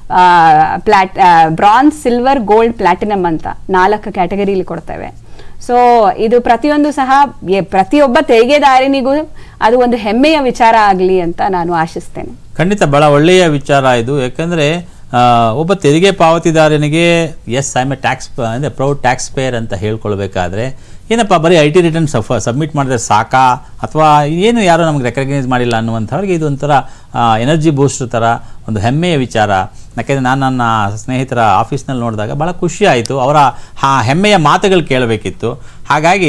ಪ್ಲಾಟ್ ಬ್ರಾನ್ಸ್ ಸಿಲ್ವರ್ ಗೋಲ್ಡ್ ಪ್ಲಾಟಿನಮ್ ಅಂತ ನಾಲ್ಕು ಕ್ಯಾಟಗರಿಯಲ್ಲಿ ಕೊಡ್ತೇವೆ ಸೊ ಇದು ಪ್ರತಿಯೊಂದು ಸಹ ಎ- ಪ್ರತಿಯೊಬ್ಬ ತೆರಿಗೆದಾರನಿಗೂ ಅದು ಒಂದು ಹೆಮ್ಮೆಯ ವಿಚಾರ ಆಗಲಿ ಅಂತ ನಾನು ಆಶಿಸ್ತೇನೆ ಖಂಡಿತ ಭಾಳ ಒಳ್ಳೆಯ ವಿಚಾರ ಇದು ಯಾಕಂದರೆ ಒಬ್ಬ ತೆರಿಗೆ ಪಾವತಿದಾರನಿಗೆ as I am a tax ಅಂದರೆ ಪ್ರೌಡ್ ಟ್ಯಾಕ್ಸ್ ಪೇಯರ್ ಅಂತ ಹೇಳ್ಕೊಳ್ಬೇಕಾದ್ರೆ ಏನಪ್ಪ ಬರೀ ಐ ಟಿ ರಿಟರ್ನ್ ಸಫ ಸಬ್ಮಿಟ್ ಮಾಡಿದ್ರೆ ಸಾಕಾ ಅಥವಾ ಏನು ಯಾರು ನಮಗೆ ರೆಕಗ್ನೈಸ್ ಮಾಡಿಲ್ಲ ಅನ್ನುವಂಥವ್ರಿಗೆ ಇದು ಒಂಥರ ಎನರ್ಜಿ ಬೂಸ್ಟರ್ ಥರ ಒಂದು ಹೆಮ್ಮೆಯ ವಿಚಾರ ಯಾಕೆಂದರೆ ನಾನು ನನ್ನ ಸ್ನೇಹಿತರ ಆಫೀಸ್ನಲ್ಲಿ ನೋಡಿದಾಗ ಭಾಳ ಖುಷಿ ಆಯಿತು ಅವರ ಆ ಹೆಮ್ಮೆಯ ಮಾತುಗಳು ಕೇಳಬೇಕಿತ್ತು ಹಾಗಾಗಿ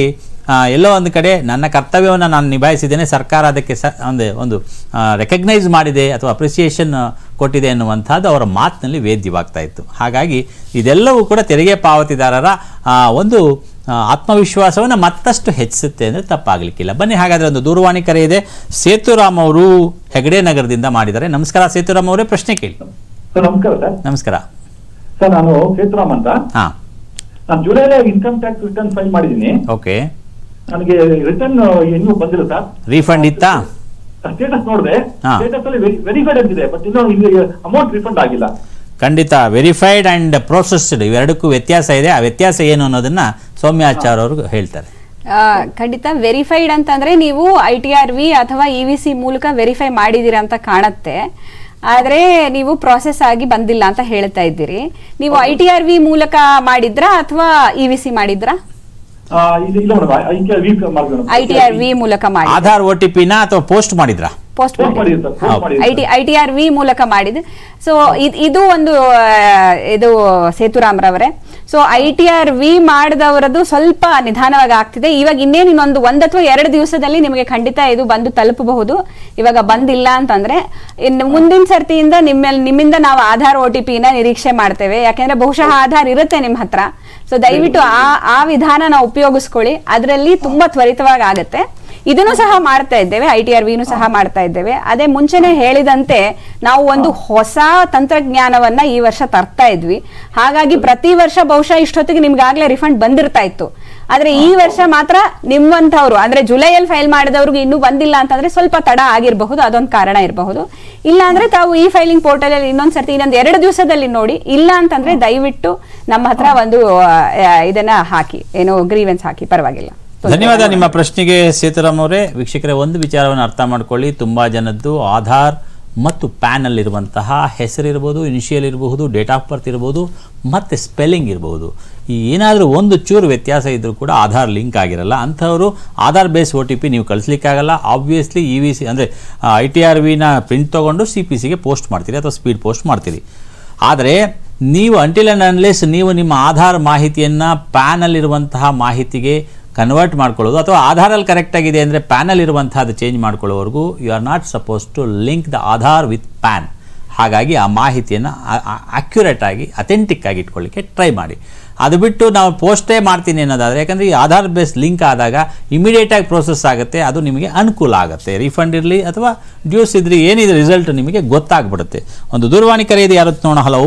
ಆ, ಎಲ್ಲೋ ಒಂದು ಕಡೆ ನನ್ನ ಕರ್ತವ್ಯವನ್ನು ನಾನು ನಿಭಾಯಿಸಿದ್ದೇನೆ ಸರ್ಕಾರ ಅದಕ್ಕೆ ಸ ಒಂದು ಒಂದು ರೆಕಗ್ನೈಸ್ ಮಾಡಿದೆ ಅಥವಾ ಅಪ್ರಿಸಿಯೇಷನ್ ಕೊಟ್ಟಿದೆ ಅನ್ನುವಂಥದ್ದು ಅವರ ಮಾತಿನಲ್ಲಿ ವೇದ್ಯವಾಗ್ತಾ ಇತ್ತು ಹಾಗಾಗಿ ಇದೆಲ್ಲವೂ ಕೂಡ ತೆರಿಗೆ ಪಾವತಿದಾರರ ಆ, ಒಂದು ಆ, ಆತ್ಮವಿಶ್ವಾಸವನ್ನು ಮತ್ತಷ್ಟು ಹೆಚ್ಚಿಸುತ್ತೆ ಅಂದರೆ ತಪ್ಪಾಗಲಿಕ್ಕಿಲ್ಲ ಬನ್ನಿ ಹಾಗಾದರೆ ಒಂದು ದೂರವಾಣಿ ಕರೆ ಇದೆ ಸೇತುರಾಮ್ ಅವರು ಹೆಗಡೆ ನಗರದಿಂದ ಮಾಡಿದ್ದಾರೆ ನಮಸ್ಕಾರ ಸೇತುರಾಮ್ ಅವರೇ ಪ್ರಶ್ನೆ ಕೇಳಿ ಸರ್ ನಮಸ್ಕಾರ ಸರ್ ನಮಸ್ಕಾರ ಸರ್ ನಾನು ಸೇತುರಾಮ್ ಅಂತ ಹಾಂ ನಾನು ಜುಲೈಲೇ ಇನ್ಕಮ್ ಟ್ಯಾಕ್ಸ್ ರಿಟರ್ನ್ ಫೈಲ್ ಮಾಡಿದ್ದೀನಿ ಓಕೆ ನನಗೆ ರಿಟರ್ನ್ ಇನ್ನೂ ಬಂದಿಲ್ಲ ಸರ್ ರೀಫಂಡ್ ಇತ್ತಾ ಸ್ಟೇಟಸ್ ನೋಡಿದೆ ಹಾ. ಸ್ಟೇಟಸ್ ಅಲ್ಲಿ ವೆರಿಫೈಡ್ ಅಂತಿದೆ ಬಟ್ ಇನ್ನೂ ಅಮೌಂಟ್ ರಿಫಂಡ್ ಆಗಿಲ್ಲ ಖಂಡಿತ ವೆರಿಫೈಡ್ ಆ್ಯಂಡ್ ಪ್ರೋಸೆಸ್ಡ್ ಇವೆರಡಕ್ಕೂ ವ್ಯತ್ಯಾಸ ಇದೆ ಆ ವ್ಯತ್ಯಾಸ ಏನು ಅನ್ನೋದನ್ನ ಸೌಮ್ಯಾಚಾರ್ ಅವರು ಹೇಳ್ತಾರೆ ಆ, ಖಂಡಿತ ವೆರಿಫೈಡ್ ಅಂತಂದ್ರೆ ನೀವು ಐ ಟಿ ಆರ್ ವಿ ಅಥವಾ ಇ ವಿ ಸಿ ಮೂಲಕ ವೆರಿಫೈ ಮಾಡಿದ್ದೀರಾ ಅಂತ ಕಾಣುತ್ತೆ ಆದ್ರೆ ನೀವು ಪ್ರಾಸೆಸ್ ಆಗಿ ಬಂದಿಲ್ಲ ಅಂತ ಹೇಳ್ತಾ ಇದ್ದೀರಿ ನೀವು ಐ ಟಿ ಆರ್ ವಿ ಮೂಲಕ ಮಾಡಿದ್ರಾ ಅಥವಾ ಇ ವಿ ಸಿ ಮಾಡಿದ್ರಾ ಆ, ಇದು ಇಲ್ಲ ಮೇಡಮ್ ಐ ಟಿ ವೀಕ್ ಮಾಡಿ ಐ ಟಿ ಆರ್ ವಿ ಮೂಲಕ ಮಾಡಿ ಆಧಾರ್ ಒ ಟಿ ಪಿನ ಅಥವಾ ಪೋಸ್ಟ್ ಮಾಡಿದ್ರಾ ಪೋಸ್ಟ್ ಮಾಡಿದೆ ಸರ್ ಹೌದು. I T I T R V ಮೂಲಕ ಮಾಡಿದ್ದು ಸೊ ಇದು ಒಂದು ಆ, ಇದು ಸೇತುರಾಮ್ರವರೇ so I T R V ಮಾಡಿದವರದ್ದು ಸ್ವಲ್ಪ ನಿಧಾನವಾಗಿ ಆಗ್ತಿದೆ ಇವಾಗ ಇನ್ನೇನು ಇನ್ನೊಂದು ಒಂದ್ ಅಥವಾ ಎರಡು ದಿವಸದಲ್ಲಿ ನಿಮಗೆ ಖಂಡಿತ ಇದು ಬಂದು ತಲುಪಬಹುದು ಇವಾಗ ಬಂದಿಲ್ಲ ಅಂತಂದ್ರೆ ಇನ್ನು ಮುಂದಿನ ಸರ್ತಿಯಿಂದ ನಿಮ್ಮ ನಿಮ್ಮಿಂದ ನಾವು ಆಧಾರ್ ಒ ಟಿ ಪಿನ ನಿರೀಕ್ಷೆ ಮಾಡ್ತೇವೆ ಯಾಕೆಂದ್ರೆ ಬಹುಶಃ ಆಧಾರ್ ಇರುತ್ತೆ ನಿಮ್ಮ ಹತ್ರ ಸೊ ದಯವಿಟ್ಟು ಆ ಆ ವಿಧಾನ ನಾವು ಉಪಯೋಗಿಸ್ಕೊಳ್ಳಿ ಅದರಲ್ಲಿ ತುಂಬಾ ತ್ವರಿತವಾಗಿ ಆಗುತ್ತೆ ಇದನ್ನು ಸಹ ಮಾಡ್ತಾ ಇದ್ದೇವೆ ಐ ಟಿ ಆರ್ ವಿನು ಸಹ ಮಾಡ್ತಾ ಇದ್ದೇವೆ ಅದೇ ಮುಂಚೆನೆ ಹೇಳಿದಂತೆ ನಾವು ಒಂದು ಹೊಸ ತಂತ್ರಜ್ಞಾನವನ್ನ ಈ ವರ್ಷ ತರ್ತಾ ಇದ್ವಿ ಹಾಗಾಗಿ ಪ್ರತಿ ವರ್ಷ ಬಹುಶಃ ಇಷ್ಟೊತ್ತಿಗೆ ನಿಮ್ಗಾಗ್ಲೇ ರಿಫಂಡ್ ಬಂದಿರ್ತಾ ಇತ್ತು ಆದ್ರೆ ಈ ವರ್ಷ ಮಾತ್ರ ನಿಮ್ಮಂಥವ್ರು ಅಂದ್ರೆ ಜುಲೈಯಲ್ಲಿ ಫೈಲ್ ಮಾಡಿದವ್ರಿಗೆ ಇನ್ನೂ ಬಂದಿಲ್ಲ ಅಂತಂದ್ರೆ ಸ್ವಲ್ಪ ತಡ ಆಗಿರಬಹುದು ಅದೊಂದು ಕಾರಣ ಇರಬಹುದು ಇಲ್ಲ ಅಂದ್ರೆ ತಾವು ಈ ಫೈಲಿಂಗ್ ಪೋರ್ಟಲ್ ಅಲ್ಲಿ ಇನ್ನೊಂದ್ ಸರ್ತಿ ಇನ್ನೊಂದು ಎರಡು ದಿವಸದಲ್ಲಿ ನೋಡಿ ಇಲ್ಲ ಅಂತಂದ್ರೆ ದಯವಿಟ್ಟು ನಮ್ಮ ಹತ್ರ ಒಂದು ಆ, ಇದನ್ನ ಹಾಕಿ ಏನೋ ಗ್ರೀವೆನ್ಸ್ ಹಾಕಿ ಪರವಾಗಿಲ್ಲ ಧನ್ಯವಾದ ನಿಮ್ಮ ಪ್ರಶ್ನೆಗೆ ಸೇತುರಾಮ್ ಅವರೇ ವೀಕ್ಷಕರೇ ಒಂದು ವಿಚಾರವನ್ನು ಅರ್ಥ ಮಾಡ್ಕೊಳ್ಳಿ ತುಂಬ ಜನದ್ದು ಆಧಾರ್ ಮತ್ತು ಪ್ಯಾನಲ್ಲಿರುವಂತಹ ಹೆಸರಿರ್ಬೋದು ಇನಿಷಿಯಲ್ ಇರಬಹುದು ಡೇಟ್ ಆಫ್ ಬರ್ತ್ ಇರ್ಬೋದು ಮತ್ತು ಸ್ಪೆಲ್ಲಿಂಗ್ ಇರಬಹುದು ಈ ಏನಾದರೂ ಒಂದು ಚೂರು ವ್ಯತ್ಯಾಸ ಇದ್ದರೂ ಕೂಡ ಆಧಾರ್ ಲಿಂಕ್ ಆಗಿರಲ್ಲ ಅಂಥವರು Aadhaar base O T P ನೀವು ಕಳಿಸ್ಲಿಕ್ಕಾಗಲ್ಲ ಆಬ್ವಿಯಸ್ಲಿ ಇ ವಿ ಸಿ ಅಂದರೆ ಐ ಟಿ ಆರ್ ವಿನ ಪ್ರಿಂಟ್ ತೊಗೊಂಡು ಸಿ ಪಿ ಸಿಗೆ ಪೋಸ್ಟ್ ಮಾಡ್ತೀರಿ ಅಥವಾ ಸ್ಪೀಡ್ ಪೋಸ್ಟ್ ಮಾಡ್ತೀರಿ ಆದರೆ ನೀವು ಅಂಟಿಲ್ ಆ್ಯಂಡ್ ಅನ್ಲೆಸ್ ನೀವು ನಿಮ್ಮ ಆಧಾರ್ ಮಾಹಿತಿಯನ್ನು ಪ್ಯಾನಲ್ಲಿರುವಂತಹ ಮಾಹಿತಿಗೆ ಕನ್ವರ್ಟ್ ಮಾಡ್ಕೊಳ್ಳೋದು ಅಥವಾ ಆಧಾರಲ್ಲಿ ಕರೆಕ್ಟ್ ಆಗಿದೆ ಅಂದರೆ ಪ್ಯಾನಲ್ ಇರುವಂತಹದ್ದು ಚೇಂಜ್ ಮಾಡ್ಕೊಳ್ಳೋವರೆಗೂ you are not suppose to link the Aadhaar with PAN ಹಾಗಾಗಿ ಆ ಮಾಹಿತಿಯನ್ನು ಅಕ್ಯುರೇಟ್ ಆಗಿ ಅಥೆಂಟಿಕ್ ಆಗಿ ಇಟ್ಕೊಳ್ಳಿಕ್ಕೆ ಟ್ರೈ ಮಾಡಿ ಅದು ಬಿಟ್ಟು ನಾವು ಪೋಸ್ಟೇ ಮಾಡ್ತೀನಿ ಅನ್ನೋದಾದರೆ ಯಾಕಂದರೆ ಈ ಆಧಾರ್ ಬೇಸ್ ಲಿಂಕ್ ಆದಾಗ ಇಮಿಡಿಯೇಟಾಗಿ ಪ್ರೋಸೆಸ್ ಆಗುತ್ತೆ ಅದು ನಿಮಗೆ ಅನುಕೂಲ ಆಗುತ್ತೆ ರೀಫಂಡ್ ಇರಲಿ ಅಥವಾ ಡ್ಯೂಸ್ ಇದ್ರಿ ಏನಿದೆ ರಿಸಲ್ಟ್ ನಿಮಗೆ ಗೊತ್ತಾಗ್ಬಿಡುತ್ತೆ ಒಂದು ದೂರವಾಣಿ ಕರೆ ಇದೆ ಯಾರು ನೋಡೋಣ ಹಲೋ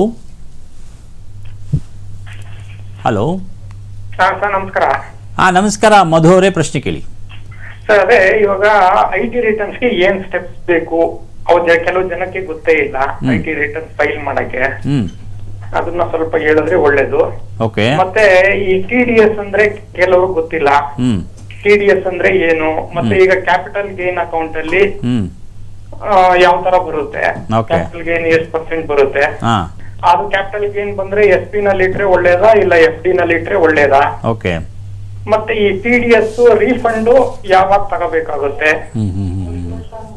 ಹಲೋ ಸರ್ ಸರ್ ನಮಸ್ಕಾರ ಹಾಂ ನಮಸ್ಕಾರ ಮಧು ಅವರೇ ಪ್ರಶ್ನೆ ಕೇಳಿ ಸರ್ ಅದೇ ಇವಾಗ ಐ ಟಿ ರಿಟರ್ನ್ಸ್ ಗೆ ಏನ್ ಸ್ಟೆಪ್ಸ್ ಬೇಕು ಅವ್ ಜ- ಕೆಲವು ಜನಕ್ಕೆ ಗೊತ್ತೇ ಇಲ್ಲ ಹ್ಮ್. ಐ ಟಿ ರಿಟರ್ನ್ಸ್ ಫೈಲ್ ಮಾಡಕ್ಕೆ ಹ್ಞೂ ಅದನ್ನ ಸ್ವಲ್ಪ ಹೇಳಿದ್ರೆ ಒಳ್ಳೇದು ಓಕೆ ಮತ್ತೆ ಈ ಟಿ ಡಿ ಎಸ್ ಅಂದ್ರೆ ಕೆಲವರು ಗೊತ್ತಿಲ್ಲ ಹ್ಞೂ ಟಿ ಡಿ ಎಸ್ ಅಂದ್ರೆ ಏನು ಮತ್ತೆ ಈಗ ಕ್ಯಾಪಿಟಲ್ ಗೇನ್ ಅಕೌಂಟ್ ಅಲ್ಲಿ ಹ್ಞೂ ಯಾವ ತರ ಬರುತ್ತೆ Okay. ಕ್ಯಾಪಿಟಲ್ ಗೇನ್ ಎಷ್ಟು ಪರ್ಸೆಂಟ್ ಬರುತ್ತೆ ಹಾಂ ಅದು ಕ್ಯಾಪಿಟಲ್ ಗೇನ್ ಬಂದ್ರೆ ಎಸ್ ಪಿ ನಲ್ಲಿ ಇಟ್ರೆ ಒಳ್ಳೇದಾ ಇಲ್ಲ ಎಫ್ ಡಿ ನಲ್ಲಿ ಇಟ್ರೆ ಒಳ್ಳೇದಾ ಓಕೆ ಮತ್ತೆ ಈ ಟಿ ಡಿ ಎಸ್ ರೀಫಂಡ್ ಯಾವಾಗ ತಗೋಬೇಕಾಗುತ್ತೆ ಹ್ಮ್, ಹ್ಮ್, ಹ್ಮ್, ಹ್ಮ್.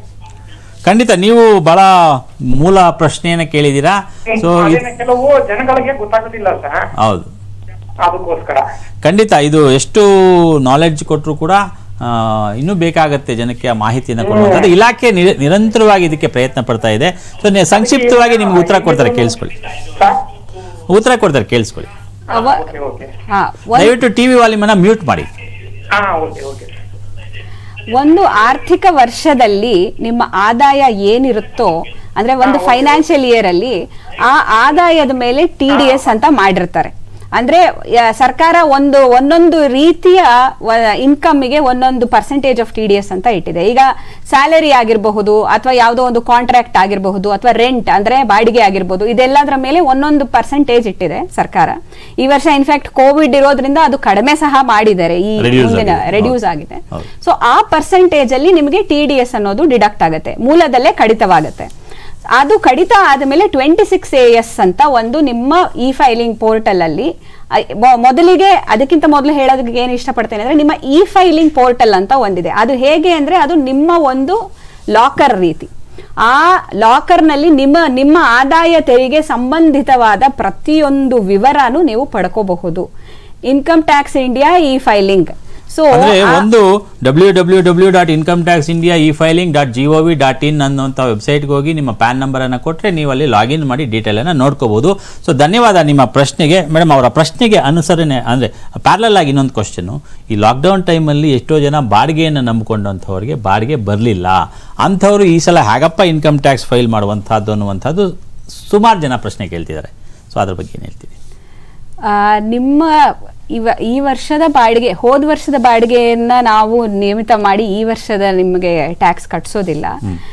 ಖಂಡಿತ ನೀವು ಬಹಳ ಮೂಲ ಪ್ರಶ್ನೆಯನ್ನ ಕೇಳಿದ್ದೀರಾ ಸೊ ಅದೇನೆ ಕೆಲವು ಜನಗಳಿಗೆ ಗೊತ್ತಾಗೋದಿಲ್ಲ ಸರ್ ಹೌದು ಅದಕ್ಕೋಸ್ಕರ ಖಂಡಿತ ಇದು ಎಷ್ಟು ನಾಲೆಡ್ಜ್ ಕೊಟ್ಟರು ಕೂಡ ಆ, ಇನ್ನೂ ಬೇಕಾಗತ್ತೆ ಜನಕ್ಕೆ ಆ ಮಾಹಿತಿಯನ್ನು ಕೊಡುವಂಥದ್ದು ಇಲಾಖೆ ನಿರ- ನಿರಂತರವಾಗಿ ಇದಕ್ಕೆ ಪ್ರಯತ್ನ ಪಡ್ತಾ ಇದೆ ಸೊ ನೆ- ಸಂಕ್ಷಿಪ್ತವಾಗಿ ನಿಮ್ಗೆ ಉತ್ತರ ಕೊಡ್ತಾರೆ ಕೇಳಿಸ್ಕೊಳ್ಳಿ ಉತ್ತರ ಕೊಡ್ತಾರೆ ಕೇಳಿಸ್ಕೊಳ್ಳಿ ಅವ- ಹಾ, ಒಂದ್- ದಯವಿಟ್ಟು ಟಿವಿ ವಾಲ್ಯೂಮನ್ನ ಮ್ಯೂಟ್ ಮಾಡಿ ಹಾ ಓಕೆ ಓಕೆ ಒಂದು ಆರ್ಥಿಕ ವರ್ಷದಲ್ಲಿ ನಿಮ್ಮ ಆದಾಯ ಏನಿರುತ್ತೋ ಅಂದ್ರೆ ಒಂದು ಫೈನಾನ್ಷಿಯಲ್ ಇಯರ್ ಅಲ್ಲಿ ಆ ಆದಾಯದ ಮೇಲೆ ಟಿ ಡಿ ಎಸ್ ಅಂತ ಮಾಡಿರ್ತಾರೆ ಅಂದ್ರೆ ಯ- ಸರ್ಕಾರ ಒಂದು ಒಂದೊಂದು ರೀತಿಯ ಇನ್ಕಮ್ಗೆ ಒಂದೊಂದು percentage of T D S ಅಂತ ಇಟ್ಟಿದೆ ಈಗ ಸ್ಯಾಲರಿ ಆಗಿರಬಹುದು ಅಥವಾ ಯಾವುದೋ ಒಂದು ಕಾಂಟ್ರಾಕ್ಟ್ ಆಗಿರಬಹುದು ಅಥವಾ ರೆಂಟ್ ಅಂದ್ರೆ ಬಾಡಿಗೆ ಆಗಿರ್ಬೋದು ಇದೆಲ್ಲದರ ಮೇಲೆ ಒಂದೊಂದು ಪರ್ಸೆಂಟೇಜ್ ಇಟ್ಟಿದೆ ಸರ್ಕಾರ ಈ ವರ್ಷ ಇನ್ಫ್ಯಾಕ್ಟ್ ಕೋವಿಡ್ ಇರೋದ್ರಿಂದ ಅದು ಕಡಿಮೆ ಸಹ ಮಾಡಿದ್ದಾರೆ ಈ Reduce ಮುಂದಿನ ಆಗಿದೆ. ರೆಡ್ಯೂಸ್ ಹೌದು. ಆಗಿದೆ ಹೌದು. ಸೊ ಆ ಪರ್ಸೆಂಟೇಜ್ ಅಲ್ಲಿ ನಿಮಗೆ ಟಿ ಡಿ ಎಸ್ ಅನ್ನೋದು ಡಿಡಕ್ಟ್ ಆಗುತ್ತೆ ಮೂಲದಲ್ಲೇ ಕಡಿತವಾಗುತ್ತೆ ಅದು ಕಡಿತ ಆದಮೇಲೆ ಟ್ವೆಂಟಿ ಸಿಕ್ಸ್ ಎ ಎಸ್ ಅಂತ ಒಂದು ನಿಮ್ಮ ಇ ಫೈಲಿಂಗ್ ಪೋರ್ಟಲ್ ಅಲ್ಲಿ ಐ- ಮೊ- ಮೊದಲಿಗೆ ಅದಕ್ಕಿಂತ ಮೊದಲು ಹೇಳೋದಕ್ಕೆ ಏನು ಇಷ್ಟಪಡ್ತೇನೆ ಅಂದ್ರೆ ನಿಮ್ಮ ಇ ಫೈಲಿಂಗ್ ಪೋರ್ಟಲ್ ಅಂತ ಒಂದಿದೆ ಅದು ಹೇಗೆ ಅಂದ್ರೆ ಅದು ನಿಮ್ಮ ಒಂದು ಲಾಕರ್ ರೀತಿ ಆ ಲಾಕರ್ನಲ್ಲಿ ನಿಮ್ಮ ನಿಮ್ಮ ಆದಾಯ ತೆರಿಗೆ ಸಂಬಂಧಿತವಾದ ಪ್ರತಿಯೊಂದು ವಿವರನೂ ನೀವು ಪಡ್ಕೋಬಹುದು income tax India E filing so ಅಂದ್ರೆ ಒಂದು W W W dot income tax India E filing dot G O V dot in ಅನ್ನುವಂಥ ವೆಬ್ಸೈಟ್ಗೆ ಹೋಗಿ ನಿಮ್ಮ ಪ್ಯಾನ್ ನಂಬರನ್ನು ಕೊಟ್ಟರೆ ನೀವು ಅಲ್ಲಿ ಲಾಗಿನ್ ಮಾಡಿ ಡೀಟೇಲನ್ನು ನೋಡ್ಕೋಬೋದು ಸೊ ಧನ್ಯವಾದ ನಿಮ್ಮ ಪ್ರಶ್ನೆಗೆ ಮೇಡಮ್ ಅವರ ಪ್ರಶ್ನೆಗೆ ಅನುಸರಣೆ ಅಂದರೆ ಪ್ಯಾರಲಲ್ ಆಗಿ ಇನ್ನೊಂದು ಕ್ವಶನು ಈ ಲಾಕ್ಡೌನ್ ಟೈಮಲ್ಲಿ ಎಷ್ಟೋ ಜನ ಬಾಡಿಗೆಯನ್ನು ನಂಬಿಕೊಂಡಂಥವ್ರಿಗೆ ಬಾಡಿಗೆ ಬರಲಿಲ್ಲ ಅಂಥವ್ರು ಈ ಸಲ ಹೇಗಪ್ಪ ಇನ್ಕಮ್ ಟ್ಯಾಕ್ಸ್ ಫೈಲ್ ಮಾಡುವಂಥದ್ದು ಅನ್ನುವಂಥದ್ದು ಸುಮಾರು ಜನ ಪ್ರಶ್ನೆ ಕೇಳ್ತಿದ್ದಾರೆ ಸೊ ಅದ್ರ ಬಗ್ಗೆ ಏನು ಹೇಳ್ತೀವಿ ಆ, ನಿಮ್ಮ ಇವ ಈ ವರ್ಷದ ಬಾಡಿಗೆ ಹೋದ ವರ್ಷದ ಬಾಡಿಗೆಯನ್ನ ನಾವು ನಿಯಮಿತ ಮಾಡಿ ಈ ವರ್ಷದ ನಿಮಗೆ ಟ್ಯಾಕ್ಸ್ ಕಟ್ಸೋದಿಲ್ಲ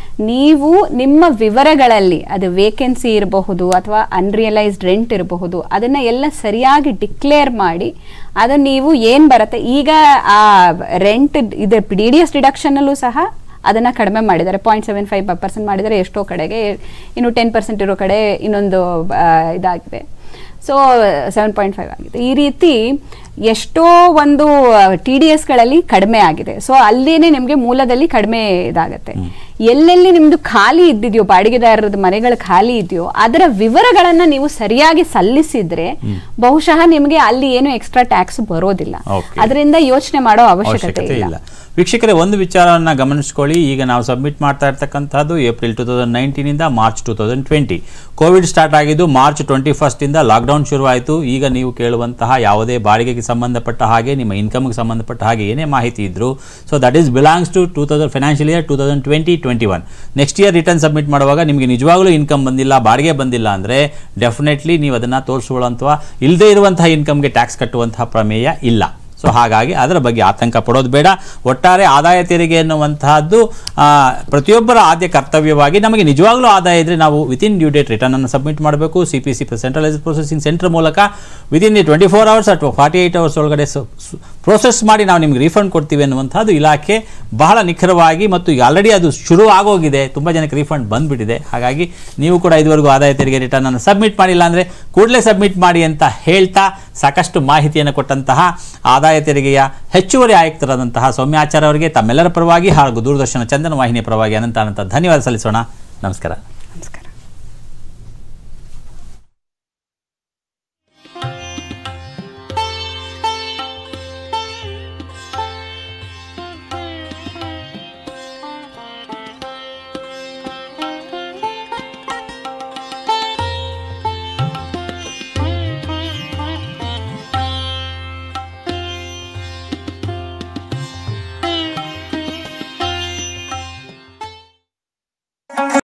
ನೀವು ನಿಮ್ಮ ವಿವರಗಳಲ್ಲಿ ಅದು ವೇಕೆನ್ಸಿ ಇರಬಹುದು ಅಥವಾ ಅನ್ರಿಯಲೈಸ್ಡ್ ರೆಂಟ್ ಇರಬಹುದು ಅದನ್ನ ಎಲ್ಲ ಸರಿಯಾಗಿ ಡಿಕ್ಲೇರ್ ಮಾಡಿ ಅದು ನೀವು ಏನ್ ಬರುತ್ತೆ ಈಗ ಆ ರೆಂಟ್ ಇದೆ ಡಿ ಡಿ ಎಸ್ ಡಿಡಕ್ಷನಲ್ಲೂ ಸಹ ಅದನ್ನ ಕಡಿಮೆ ಮಾಡಿದ್ದಾರೆ ಪಾಯಿಂಟ್ ಸೆವೆನ್ ಫೈವ್ ಪರ್ಸೆಂಟ್ ಮಾಡಿದರೆ ಎಷ್ಟೋ ಕಡೆಗೆ ಇನ್ನು ಟೆನ್ ಪರ್ಸೆಂಟ್ ಇರೋ ಕಡೆ ಇನ್ನೊಂದು ಆ, ಇದಾಗಿದೆ ಸೊ ಸೆವೆನ್ ಪಾಯಿಂಟ್ ಫೈವ್ ಆಗಿದೆ ಈ ರೀತಿ ಎಷ್ಟೋ ಒಂದು ಟಿ ಡಿ ಎಸ್ಗಳಲ್ಲಿ ಕಡಿಮೆ ಆಗಿದೆ ಸೊ ಅಲ್ಲೇನೆ ನಿಮಗೆ ಮೂಲದಲ್ಲಿ ಕಡಿಮೆ ಇದಾಗತ್ತೆ ಎಲ್ಲೆಲ್ಲಿ ನಿಮ್ದು ಖಾಲಿ ಇದ್ದಿದೆಯೋ ಬಾಡಿಗೆದಾರರದ ಮನೆಗಳು ಖಾಲಿ ಇದೆಯೋ ಅದರ ವಿವರಗಳನ್ನ ನೀವು ಸರಿಯಾಗಿ ಸಲ್ಲಿಸಿದ್ರೆ ಬಹುಶಃ ನಿಮಗೆ ಅಲ್ಲಿ ಏನು ಎಕ್ಸ್ಟ್ರಾ ಟ್ಯಾಕ್ಸ್ ಬರೋದಿಲ್ಲ Okay. ಅದರಿಂದ ಯೋಚನೆ ಮಾಡೋ ಅವಶ್ಯಕತೆ ಅವಶ್ಯಕತೆ ಇಲ್ಲ ಇಲ್ಲ ವೀಕ್ಷಕರೇ ಒಂದು ವಿಚಾರವನ್ನು ಗಮನಿಸ್ಕೊಳ್ಳಿ ಈಗ ನಾವು ಸಬ್ಮಿಟ್ ಮಾಡ್ತಾ ಇರ್ತಕ್ಕಂಥದ್ದು ಏಪ್ರಿಲ್ ಟೂ ತೌಸಂಡ್ ನೈನ್ಟೀನಿಂದ March two thousand twenty Covid start ಆಗಿದ್ದು ಮಾರ್ಚ್ ಟ್ವೆಂಟಿ ಫಸ್ಟಿಂದ ಲಾಕ್ಡೌನ್ ಶುರುವಾಯಿತು ಈಗ ನೀವು ಕೇಳುವಂತಹ ಯಾವುದೇ ಬಾಡಿಗೆಗೆ ಸಂಬಂಧಪಟ್ಟ ಹಾಗೆ ನಿಮ್ಮ ಇನ್ಕಮ್ಗೆ ಸಂಬಂಧಪಟ್ಟ ಹಾಗೆ ಏನೇ ಮಾಹಿತಿ ಇದ್ದರೂ so that is belongs to two thousand financial year two thousand twenty twenty one next year return submit ಮಾಡುವಾಗ ನಿಮಗೆ ನಿಜವಾಗ್ಲೂ ಇನ್ಕಮ್ ಬಂದಿಲ್ಲ ಬಾಡಿಗೆ ಬಂದಿಲ್ಲ ಅಂದರೆ ಡೆಫಿನೆಟ್ಲಿ ನೀವು ಅದನ್ನು ತೋರಿಸ್ಕೊಳ್ಳುವಂತಹ ಇಲ್ಲದೇ ಇರುವಂತಹ ಇನ್ಕಮ್ಗೆ ಟ್ಯಾಕ್ಸ್ ಕಟ್ಟುವಂತಹ ಪ್ರಮೇಯ ಇಲ್ಲ ಸೊ ಹಾಗಾಗಿ ಅದರ ಬಗ್ಗೆ ಆತಂಕ ಪಡೋದು ಬೇಡ ಒಟ್ಟಾರೆ ಆದಾಯ ತೆರಿಗೆ ಎನ್ನುವಂತಹದ್ದು ಆ, ಪ್ರತಿಯೊಬ್ಬರ ಆದ್ಯ ಕರ್ತವ್ಯವಾಗಿ ನಮಗೆ ನಿಜವಾಗ್ಲೂ ಆದಾಯ ಇದ್ದರೆ ನಾವು ವಿತಿನ್ ಡ್ಯೂ ಡೇಟ್ ರಿಟರ್ನ್ ಅನ್ನು ಸಬ್ಮಿಟ್ ಮಾಡಬೇಕು C P C centralise processing centre ಮೂಲಕ within the twenty four hours ಅಥವಾ ಫಾರ್ಟಿ ಏಯ್ಟ್ ಅವರ್ಸ್ ಒಳಗಡೆ ಪ್ರೋಸೆಸ್ ಮಾಡಿ ನಾವು ನಿಮ್ಗೆ ರೀಫಂಡ್ ಕೊಡ್ತೀವಿ ಅನ್ನುವಂಥದ್ದು ಇಲಾಖೆ ಬಹಳ ನಿಖರವಾಗಿ ಮತ್ತು ಈಗ ಆಲ್ರೆಡಿ ಅದು ಶುರು ಆಗೋಗಿದೆ ತುಂಬ ಜನಕ್ಕೆ ರೀಫಂಡ್ ಬಂದ್ಬಿಟ್ಟಿದೆ ಹಾಗಾಗಿ ನೀವು ಕೂಡ ಇದುವರೆಗೂ ಆದಾಯ ತೆರಿಗೆ ರಿಟರ್ನ್ ಅನ್ನು ಸಬ್ಮಿಟ್ ಮಾಡಿಲ್ಲ ಅಂದರೆ ಕೂಡಲೇ ಸಬ್ಮಿಟ್ ಮಾಡಿ ಅಂತ ಹೇಳ್ತಾ ಸಾಕಷ್ಟು ಮಾಹಿತಿಯನ್ನು ಕೊಟ್ಟಂತಹ ಆದಾಯ ತೆರಿಗೆಯ ಹೆಚ್ಚುವರಿ ಆಯುಕ್ತರಾದಂತಹ ಸೌಮ್ಯಾಚಾರ್ಯ ಅವರಿಗೆ ತಮ್ಮೆಲ್ಲರ ಪರವಾಗಿ ಹಾಗೂ ದೂರದರ್ಶನ ಚಂದನ ವಾಹಿನಿಯ ಪರವಾಗಿ ಅನಂತ ಅನಂತ ಧನ್ಯವಾದ ಸಲ್ಲಿಸೋಣ ನಮಸ್ಕಾರ